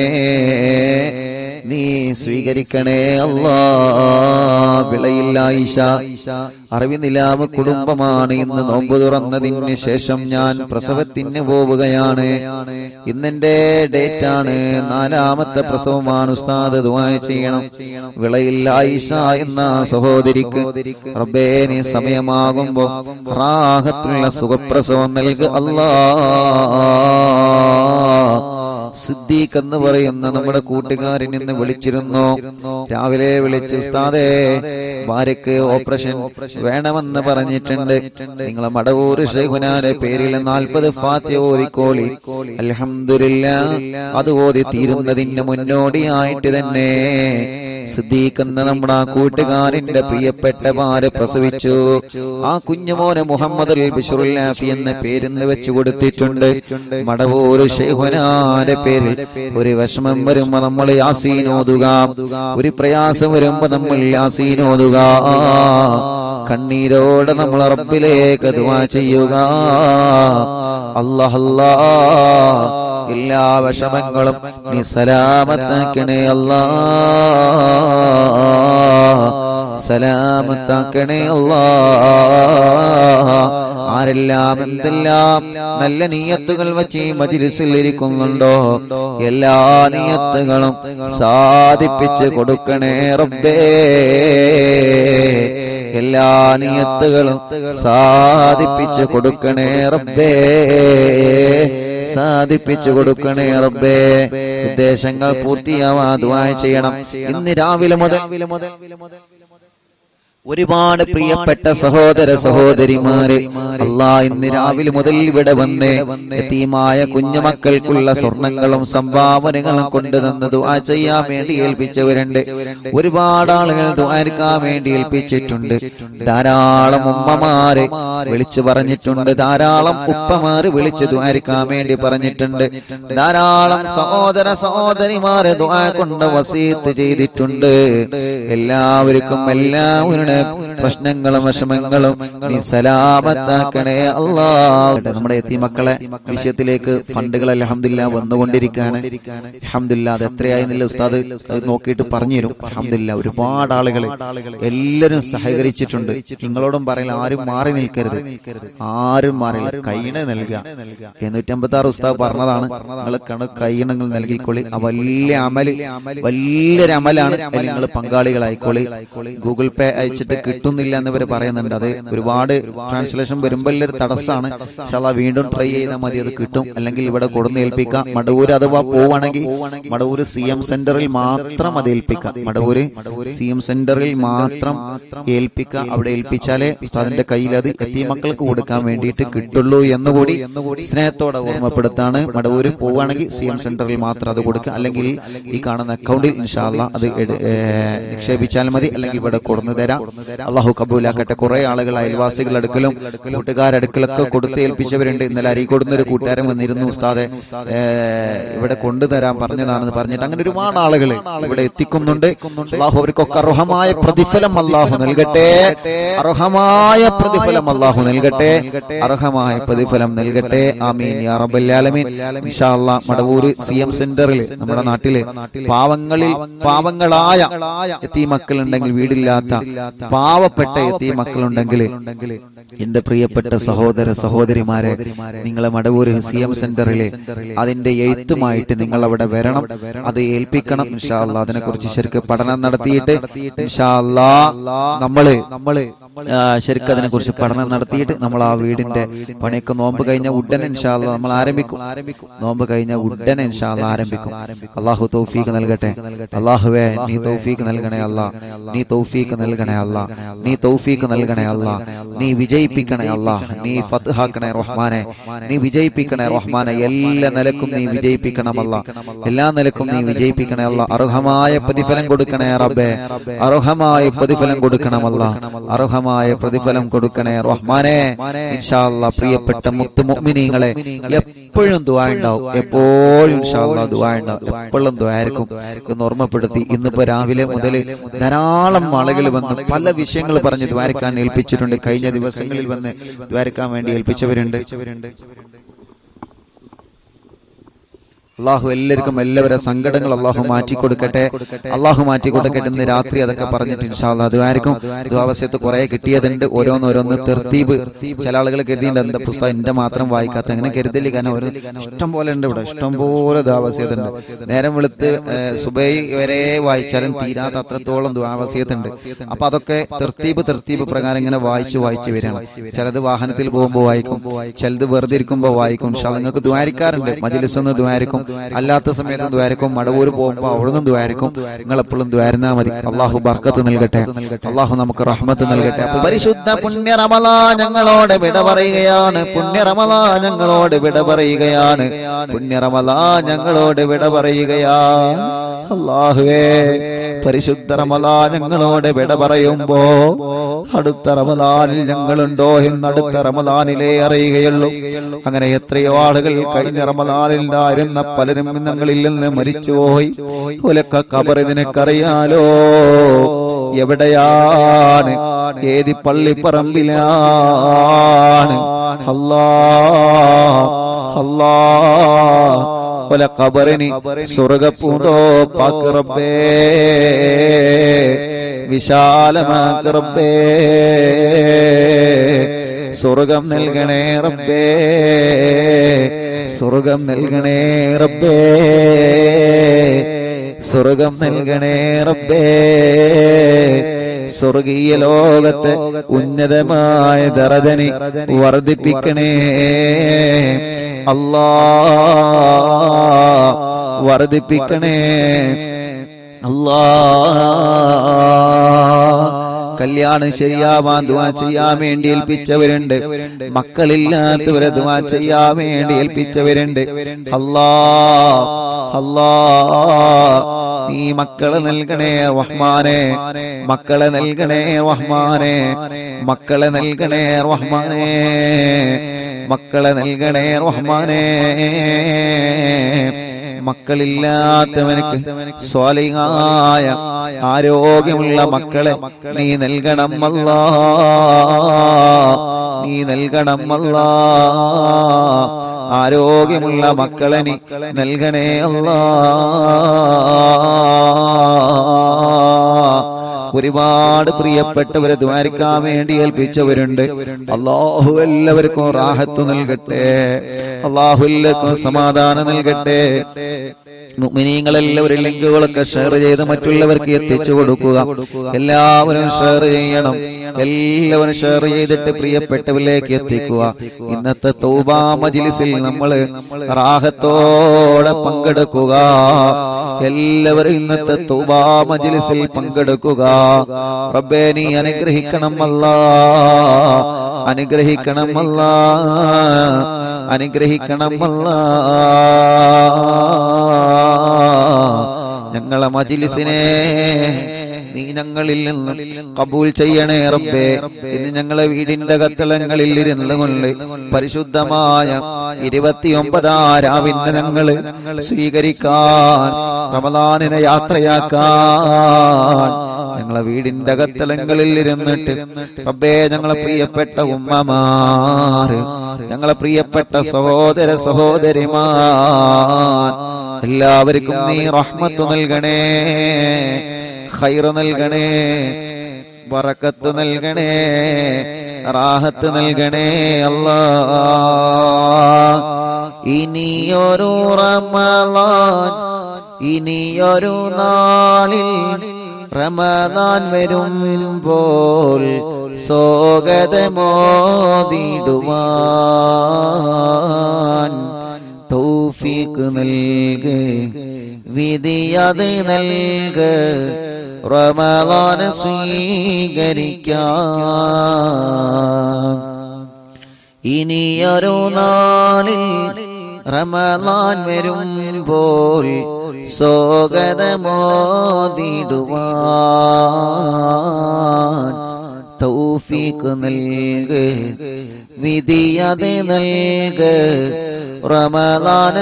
നീ സ്വീകരിക്കണേ അല്ലാ വിളയില്ല ഈശ അറിവിനിലാവ് കുടുംബമാണ് ഇന്ന് നോമ്പ് തുറന്നതിന് ശേഷം ഞാൻ പ്രസവത്തിന് പോവുകയാണ് ഇന്നെന്റെ ഡേറ്റ് ആണ് നാലാമത്തെ പ്രസവമാണ് ഉസ്താദ് ദുആ ചെയ്യണം വിളയില്ല ഈശ എന്ന സഹോദരിക്ക് റബ്ബേ നീ സമയമാകുമ്പോ റാഹത്തുള്ള സുഖപ്രസവം നൽകുക അല്ലാ സിദ്ദീഖ് എന്ന് പറയുന്ന നമ്മുടെ കൂട്ടുകാരൻ ഇന്ന് വിളിച്ചിരുന്നു രാവിലെ വിളിച്ചു ഉസ്താദേ ഭാര്യക്ക് ഓപ്പറേഷൻ വേണമെന്ന് പറഞ്ഞിട്ടുണ്ട് നിങ്ങളെ മടവൂർ ഷെയ്ഖുനാന്റെ പേരിൽ നാൽപ്പത് ഫാത്യ ഓതിക്കോളി അൽഹംദുലില്ല അത് ഓതി തീരുന്നതിന് മുന്നോടിയായിട്ട് തന്നെ സിദ്ദീഖ് എന്ന നമ്മുടെ ആ കൂട്ടുകാരന്റെ പ്രിയപ്പെട്ട ഭാര്യ പ്രസവിച്ചു ആ കുഞ്ഞുമോനെ മുഹമ്മദ് അൽ ബിഷറുൽ ആഫി എന്ന പേരിന്ന് വെച്ചു കൊടുത്തിട്ടുണ്ട് മടവൂർ ഷെയ്ഖുനാന്റെ പേരിൽ ഒരു വിഷമം വരുമ്പോ നമ്മൾ യാസീൻ ഓതുക ഒരു പ്രയാസം വരുമ്പോ നമ്മൾ യാസീൻ ഓതുക കണ്ണീരോടെ നമ്മൾ റബ്ബിലേക്ക് ദുആ ചെയ്യുക അല്ലാഹ് അല്ലാ എല്ലാ വിഷമങ്ങളും നീ സലാമത്താക്കണേ അല്ലാ സലാമത്താക്കണേ അല്ലാ ആരെല്ലാം എന്തെല്ലാം നല്ല നീയത്തുകൾ വെച്ച് ഈ മജിലിസിൽ ഇരിക്കുന്നുണ്ടോ എല്ലാ നീയത്തുകളും സാധിപ്പിച്ച് കൊടുക്കണേ റബ്ബേ എല്ലാ നീയത്തുകളും സാധിപ്പിച്ച് കൊടുക്കണേ റബ്ബേ സാധിപ്പിച്ചു കൊടുക്കണേ റബ്ബേ ഉദ്ദേശങ്ങൾ പൂർത്തിയാവാ ദുആ ചെയ്യണം ഇന്ന് രാവിലെ മുതൽ ഒരുപാട് പ്രിയപ്പെട്ട സഹോദര സഹോദരിമാരെ അല്ലാ ഇന്ന് രാവിലെ മുതൽ ഇവിടെ വന്ന് യതീമായ കുഞ്ഞുമക്കൾക്കുള്ള സ്വർണങ്ങളും സംഭാവനകളും കൊണ്ടുതന്ന് ദുആ ചെയ്യാൻ വേണ്ടി ഏൽപ്പിച്ചവരുണ്ട് ഒരുപാട് ആളുകൾ ദുആരിക്കാൻ വേണ്ടി ഏൽപ്പിച്ചിട്ടുണ്ട് ധാരാളം ഉമ്മമാരെ വിളിച്ചു പറഞ്ഞിട്ടുണ്ട് ധാരാളം ഉപ്പമാര് വിളിച്ച് ദുആരിക്കാൻ വേണ്ടി പറഞ്ഞിട്ടുണ്ട് ധാരാളം സഹോദര സഹോദരിമാരെ ദുആ കൊണ്ട് വസീത്ത് ചെയ്തിട്ടുണ്ട് എല്ലാവർക്കും എല്ലാവരുടെ പ്രശ്നങ്ങളും വിഷമങ്ങളും നീ സലാമത്താക്കണേ അല്ലാ നമ്മുടെ എത്തി മക്കളെ വിഷയത്തിലേക്ക് ഫണ്ടുകൾ അലഹമില്ല വന്നുകൊണ്ടിരിക്കുകയാണ് അലഹമില്ല അത് എത്രയായിരുന്നില്ല ഉസ്താദ് അത് നോക്കിയിട്ട് പറഞ്ഞു തരും അലഹമില്ല ഒരുപാട് ആളുകൾ എല്ലാവരും സഹകരിച്ചിട്ടുണ്ട് നിങ്ങളോടും പറയില്ല ആരും മാറി നിൽക്കരുത് ആരും മാറില്ല കൈണ നൽകുക എണ്ണൂറ്റമ്പത്തി ആറ് ഉസ്താദ് പറഞ്ഞതാണ് നിങ്ങൾ കണ കൈണങ്ങൾ നൽകിക്കോളി ആ വലിയ അമല് വലിയൊരു അമലാണ് അതിൽ നിങ്ങൾ പങ്കാളികളായിക്കോളി ഗൂഗിൾ പേ അയച്ചിട്ട് കിട്ടുന്നില്ല എന്ന് ഇവര് പറയുന്നുണ്ട് അത് ഒരുപാട് ട്രാൻസ്ലേഷൻ വരുമ്പോൾ ഒരു തടസ്സമാണ് പക്ഷെ അതാ വീണ്ടും ട്രൈ ചെയ്താൽ മതി അത് കിട്ടും അല്ലെങ്കിൽ ഇവിടെ കൊടുന്ന് ഏൽപ്പിക്കാം മടവൂര് അഥവാ പോവാണെങ്കിൽ മടവൂര് സി എം സെന്ററിൽ മാത്രം അത് ഏൽപ്പിക്കാം മടവൂര് സി എം സെന്ററിൽ മാത്രം ഏൽപ്പിക്കാം അവിടെ ഏൽപ്പിച്ചാലേ അതിന്റെ കയ്യിൽ അത് എത്തി മക്കൾക്ക് കൊടുക്കാൻ വേണ്ടിയിട്ട് കിട്ടുള്ളൂ എന്നുകൂടി സ്നേഹത്തോടെ ഓർമ്മപ്പെടുത്താണ് മടവൂര് പോവുകയാണെങ്കിൽ സി എം സെന്ററിൽ മാത്രം അത് കൊടുക്കുക അല്ലെങ്കിൽ ഈ കാണുന്ന അക്കൗണ്ടിൽ ഇൻഷാല്ല അത് എട്- ഏ, നിക്ഷേപിച്ചാൽ മതി അല്ലെങ്കിൽ ഇവിടെ കൊടുന്നു തരാം അള്ളാഹു കബൂലാക്കട്ടെ കുറെ ആളുകൾ അയൽവാസികൾ അടുക്കലും കൂട്ടുകാരടുക്കലൊക്കെ കൊടുത്ത് ഏൽപ്പിച്ചവരുണ്ട് ഇന്നലെ അരീക്കോടുന്ന ഒരു കൂട്ടുകാരൻ വന്നിരുന്നു ഉസ്താദെ ഏ, ഇവിടെ കൊണ്ടുതരാൻ പറഞ്ഞതാണെന്ന് പറഞ്ഞിട്ട് അങ്ങനെ ഒരുപാട് ആളുകൾ ഇവിടെ എത്തിക്കുന്നുണ്ട് അള്ളാഹു അവർക്കൊക്കെ അർഹമായ പ്രതിഫലം അള്ളാഹു നൽകട്ടെ അർഹമായ പ്രതിഫലം അള്ളാഹു നൽകട്ടെ അർഹമായ പ്രതിഫലം നൽകട്ടെ ആമീൻ യാ റബ്ബൽ ആലമീൻ ഇൻഷാ അല്ലാഹ് മടവൂര് സി എം സെന്ററിൽ നമ്മുടെ നാട്ടില് പാവങ്ങളിൽ പാവങ്ങളായ എത്തി മക്കളുണ്ടെങ്കിൽ വീടില്ലാത്ത പാവപ്പെട്ട എത്തി മക്കളുണ്ടെങ്കിൽ എന്റെ പ്രിയപ്പെട്ട സഹോദര സഹോദരിമാരെ നിങ്ങളെ മടവൂര് സി എം സെന്ററിലെ അതിന്റെ എഴുത്തുമായിട്ട് നിങ്ങൾ അവിടെ വരണം അത് ഏൽപ്പിക്കണം ഇൻഷാ അല്ലാഹ് അതിനെ കുറിച്ച് ശരിക്കും പഠനം നടത്തിയിട്ട് ഇൻഷാ അല്ലാഹ് നമ്മള് നമ്മള് ആ, ശരിക്കും അതിനെ കുറിച്ച് പഠനം നടത്തിയിട്ട് നമ്മൾ ആ വീടിന്റെ പണിയൊക്കെ നോമ്പ് കഴിഞ്ഞ ഉടനെ ഇൻഷാല്ല നമ്മൾ ആരംഭിക്കും നോമ്പ് കഴിഞ്ഞ ഉടനെ ഇൻഷാല്ല ആരംഭിക്കും അള്ളാഹു തൗഫീഖ് നൽകട്ടെ അള്ളാഹുവേ നീ തൗഫീഖ് നൽകണേ അല്ലാ നീ തൗഫീഖ് നൽകണേ അല്ലാ നീ തൗഫീഖ് നൽകണേ അല്ലാ നീ വിജയിപ്പിക്കണേ അല്ലാ നീ ഫത്ഹാക്കണേ റഹ്മാനെ നീ വിജയിപ്പിക്കണേ റഹ്മാനെ എല്ലാ നിലക്കും നീ വിജയിപ്പിക്കണമല്ല എല്ലാ നിലക്കും നീ വിജയിപ്പിക്കണേ അല്ല അർഹമായ പ്രതിഫലം കൊടുക്കണേ റബ്ബേ അർഹമായ പ്രതിഫലം കൊടുക്കണമല്ല അർഹമായ പ്രതിഫലം കൊടുക്കണേ റഹ്മാനെ ഇൻഷാ അല്ലാ പ്രിയപ്പെട്ട മുത്തു മുഅ്മിനീങ്ങളെ എപ്പോഴും ദുആ ഉണ്ടാവും എപ്പോഴും ഇൻഷാ അല്ലാ ദുആ ഉണ്ടാവും എപ്പോഴും ദുആയിരിക്കും എന്ന് ഓർമ്മപ്പെടുത്തി ഇന്നിപ്പോ രാവിലെ മുതൽ ധാരാളം ആളുകൾ വന്ന് പല വിഷയങ്ങൾ പറഞ്ഞ് ദ്വാരക്കാൻ ഏൽപ്പിച്ചിട്ടുണ്ട് കഴിഞ്ഞ ദിവസങ്ങളിൽ വന്ന് ദ്വാരക്കാൻ വേണ്ടി ഏൽപ്പിച്ചവരുണ്ട് അള്ളാഹു എല്ലാവർക്കും എല്ലാവരുടെ സങ്കടങ്ങൾ അള്ളാഹു മാറ്റി കൊടുക്കട്ടെ അള്ളാഹു മാറ്റി കൊടുക്കട്ടെ ഇന്ന് രാത്രി അതൊക്കെ പറഞ്ഞിട്ട് ഇൻഷാല്ല അതുമായിരിക്കും ദ്വാവസ്യത്ത് കുറെ കിട്ടിയതുണ്ട് ഓരോന്നോരോന്ന് തെർത്തീബ് ചില ആളുകൾ കരുതിയിട്ടുണ്ട് എന്താ പുസ്തകം എന്റെ മാത്രം വായിക്കാത്ത അങ്ങനെ കരുതില്ല കാരണം ഒരു ഇഷ്ടം പോലെ ഉണ്ട് ഇവിടെ ഇഷ്ടം പോലെ ദ്വാവസ്യത്തുണ്ട് നേരം വെളുത്ത് ഏഹ്, സുബൈ വരെ വായിച്ചാലും തീരാത്ത അത്രത്തോളം ദ്വാവസ്യത്തുണ്ട് അപ്പൊ അതൊക്കെ തെർത്തീബ് തെർത്തീബ് പ്രകാരം ഇങ്ങനെ വായിച്ചു വായിച്ചു വരികയാണ് ചിലത് വാഹനത്തിൽ പോകുമ്പോൾ വായിക്കും ചിലത് വെറുതെ ഇരിക്കുമ്പോൾ വായിക്കും പക്ഷെ നിങ്ങൾക്ക് ദ്വാരിക്കാറുണ്ട് മജിലിസ് ഒന്ന് ദ്വാരിക്കും അല്ലാത്ത സമയത്ത് ദ്വാരക്കും മടവൂര് പോകുമ്പോ അവിടുന്ന് ദ്വാരക്കും നിങ്ങൾ എപ്പോഴും ദ്വാരുന്നാ മതി അള്ളാഹു ബർക്കത്ത് നൽകട്ടെ അള്ളാഹു നമുക്ക് റഹ്മത്ത് നൽകട്ടെ അപ്പൊ പരിശുദ്ധ പുണ്യ റമലാ ഞങ്ങളോട് വിട പറയുകയാണ് പുണ്യ റമലാ ഞങ്ങളോട് വിട പറയുകയാണ് പുണ്യ റമലാ ഞങ്ങളോട് വിട പറയുകയാണ് അള്ളാഹുവേ പരിശുദ്ധ റമലാ ഞങ്ങളോട് വിട പറയുമ്പോ അടുത്ത റമലാനിൽ ഞങ്ങളുണ്ടോ എന്ന് അടുത്ത റമലാനിലേ അറിയുകയുള്ളൂ അങ്ങനെ എത്രയോ ആളുകൾ കഴിഞ്ഞ റമലാനിൽ ഉണ്ടായിരുന്ന പലരും ഞങ്ങളിൽ നിന്ന് മരിച്ചുപോയി ഒലക്ക കബർ നിനക്കറിയാലോ എവിടെയാണ് ഏതി പള്ളിപ്പറമ്പിലാണ് അല്ലാ അല്ലാ ഒല കബറിന് സ്വർഗപ്പൂതോ പാക്ക് റബ്ബേ വിശാലമാക്ക് റബ്ബേ സ്വർഗം നൽകണേ റബ്ബേ സ്വർഗം നൽകണേ റബ്ബേ സ്വർഗം നൽകണേ റബ്ബേ സ്വർഗീയ ലോകത്തെ ഉന്നതമായ ദറജനി വർദ്ധിപ്പിക്കണേ അല്ലാ വർദ്ധിപ്പിക്കണേ അല്ലാ കല്യാണം ശരിയാവാൻ ദുവാ ചെയ്യാൻ വേണ്ടി ഏൽപ്പിച്ചവരുണ്ട് മക്കളില്ലാത്തവരെ ദുവാ ചെയ്യാൻ വേണ്ടി ഏൽപ്പിച്ചവരുണ്ട് അല്ലാ അല്ലാ നീ മക്കളെ നൽകണേ റഹ്മാനെ മക്കളെ നൽകണേ റഹ്മാനെ മക്കളെ നൽകണേ റഹ്മാനെ മക്കളെ നൽകണേ റഹ്മാനെ മക്കളില്ലാത്തവനക്ക് സ്വാലിഹായ ആരോഗ്യമുള്ള മക്കളെ നീ നൽകണം അല്ലാ നീ നൽകണം അല്ലാ ആരോഗ്യമുള്ള മക്കളെ നീ നൽകണേ അല്ലാ ഒരുപാട് പ്രിയപ്പെട്ടവരെ ദ്വാരിക്കാൻ വേണ്ടി ഏൽപ്പിച്ചവരുണ്ട് അള്ളാഹു എല്ലാവർക്കും റാഹത്ത് നൽകട്ടെ അള്ളാഹു എല്ലാവർക്കും സമാധാനം നൽകട്ടെ മുഅ്മിനീങ്ങളെല്ലാവരും ലിങ്കുകളൊക്കെ ഷെയർ ചെയ്ത് മറ്റുള്ളവർക്ക് എത്തിച്ചു കൊടുക്കുക എല്ലാവരും ഷെയർ ചെയ്യണം എല്ലാവരും ഷെയർ ചെയ്തിട്ട് പ്രിയപ്പെട്ടവരിലേക്ക് എത്തിക്കുക ഇന്നത്തെ തൗബാ മജിലിസിൽ നമ്മൾ റാഹത്തോടെ പങ്കെടുക്കുക എല്ലാവരും ഇന്നത്തെ തൗബാ മജിലിസിൽ പങ്കെടുക്കുക റബ്ബേ നീ അനുഗ്രഹിക്കണം അല്ലാ അനുഗ്രഹിക്കണം അല്ലാ അനുഗ്രഹിക്കണം അല്ലാ ഞങ്ങളെ മജിലിസിനെ നീ ഞങ്ങളിൽ നിന്ന് കബൂൽ ചെയ്യണേ റബ്ബേ ഇന്ന് ഞങ്ങളെ വീടിന്റെ കത്തളങ്ങളിൽ ഇരുന്ന് കൊണ്ട് പരിശുദ്ധമായ ഇരുപത്തിയൊമ്പതാം രാവിന്റെ ഞങ്ങള് സ്വീകരിക്കാൻ റമദാനിനെ യാത്രയാക്കാൻ ഞങ്ങളെ വീടിന്റെ അകത്തളങ്ങളിൽ ഇരുന്നിട്ട് റബ്ബേ ഞങ്ങളെ പ്രിയപ്പെട്ട ഉമ്മമാർ ഞങ്ങളെ പ്രിയപ്പെട്ട സഹോദര സഹോദരിമാർ എല്ലാവർക്കും നീ റഹ്മത്ത് നൽകണേ ഖൈറ് നൽകണേ ബറക്കത്ത് നൽകണേ റാഹത്ത് നൽകണേ അല്ലാ ഇനിയൊരു റമളാൻ ഇനിയൊരു നാളിൽ റമദാൻ വരുമ്പോൾ സ്വാഗതമോദിടുവാൻ തൗഫീഖ് നൽക് വിധിയത് നൽക് റമദാൻ സ്വീകരിക്കാം ഇനിയൊരു നാളിൽ റമദാൻ വരുമ്പോൾ സ്വാഗതമോദിടുവാൻ തൗഫീഖ് നൽക് വിധിയത് നൽക് റമദാൻ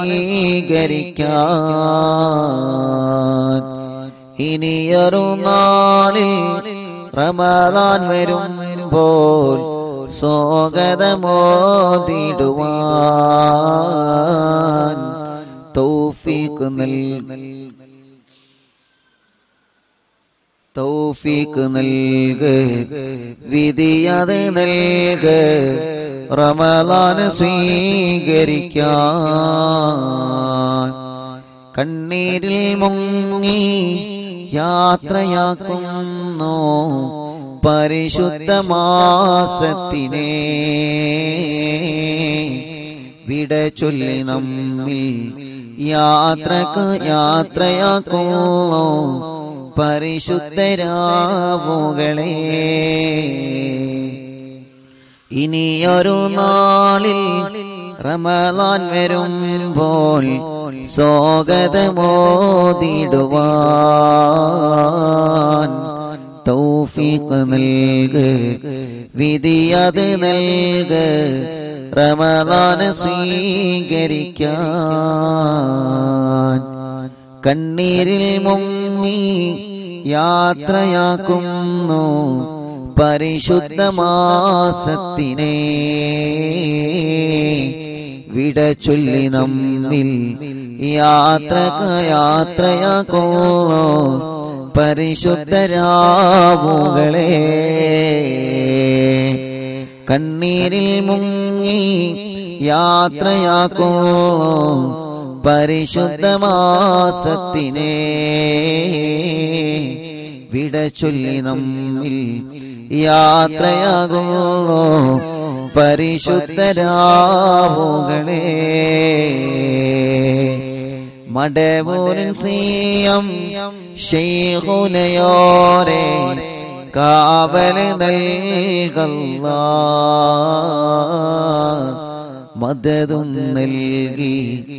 സ്വീകരിക്കാൻ ഇനിയൊരു നാളിൽ റമദാൻ വരുമ്പോൾ സ്വാഗതമോദിടുവാൻ തൗഫീഖ് നൽക് തൗഫീഖ് നൽക് വിധിയത് നൽക് റമദാൻ സ്വീകരിക്കാൻ കണ്ണീരിൽ മുങ്ങി യാത്രയാക്കുന്നു പരിശുദ്ധ മാസത്തിനെ വിട ചൊല്ലി നമ്മിൽ യാത്രക്ക് യാത്രയാക്കുന്നു പരിശുദ്ധരാവുകളെ ഇനിയൊരു നാളിൽ റമദാൻ വരുമ്പോൾ സ്വാഗതമോദിടുവാൻ തൗഫീഖ് നൽക് വിധിയത് നൽക് റമദാൻ സ്വീകരിക്കാൻ കണ്ണീരിൽ മുങ്ങി യാത്രയാക്കുന്നു പരിശുദ്ധ മാസത്തിനെ വിട ചൊല്ലി നമ്മിൽ യാത്ര യാത്രയാക്കുന്നു പരിശുദ്ധരാവുകളെ കണ്ണീരിൽ മുങ്ങി യാത്രയാക്കുന്നു പരിശുദ്ധ മാസത്തിനെ വിട ചൊല്ലി നമ്മിൽ യാത്രയാകുന്നു പരിശുദ്ധരാവുകളെ മടവൂരിൻ സിയം ഷെയ്ഖുനയോരെ കാവൽ നൽകല്ല മദതും നൽകി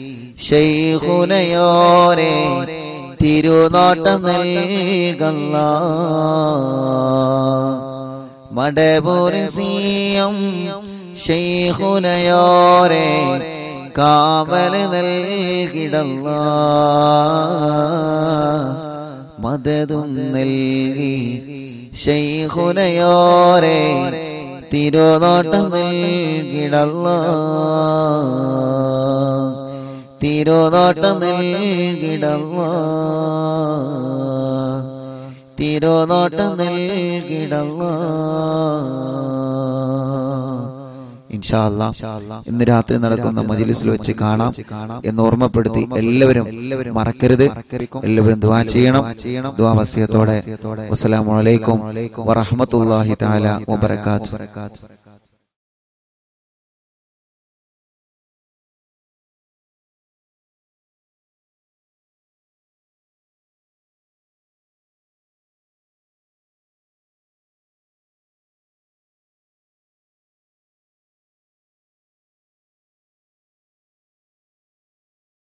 ഷെയ്ഖുനയോരെ തിരുനോട്ടം നൽകല്ല മടപൂരിൻ സിയം ഷെയ്ഖുനയോരെ കാവൽ നൽകിടല്ല മദതും നൽകി ഷെയ്ഖുനയോരെ തിരുനോട്ടം നൽകിടല്ല തിരുനോട്ടം നൽകിടല്ല തിരുനോട്ടം നൽകിടല്ല ഇൻഷാ അല്ലാ ഇന്ന് രാത്രി നടക്കുന്ന മജിലിസിൽ വെച്ച് കാണാം എന്ന് ഓർമ്മപ്പെടുത്തി എല്ലാവരും മറക്കരുത് എല്ലാവരും ദുആ ചെയ്യണം ദുആ വസിയത്തോടെ അസ്സലാമു അലൈക്കും വറഹ്മത്തുള്ളാഹി തആല വബറകാതുഹു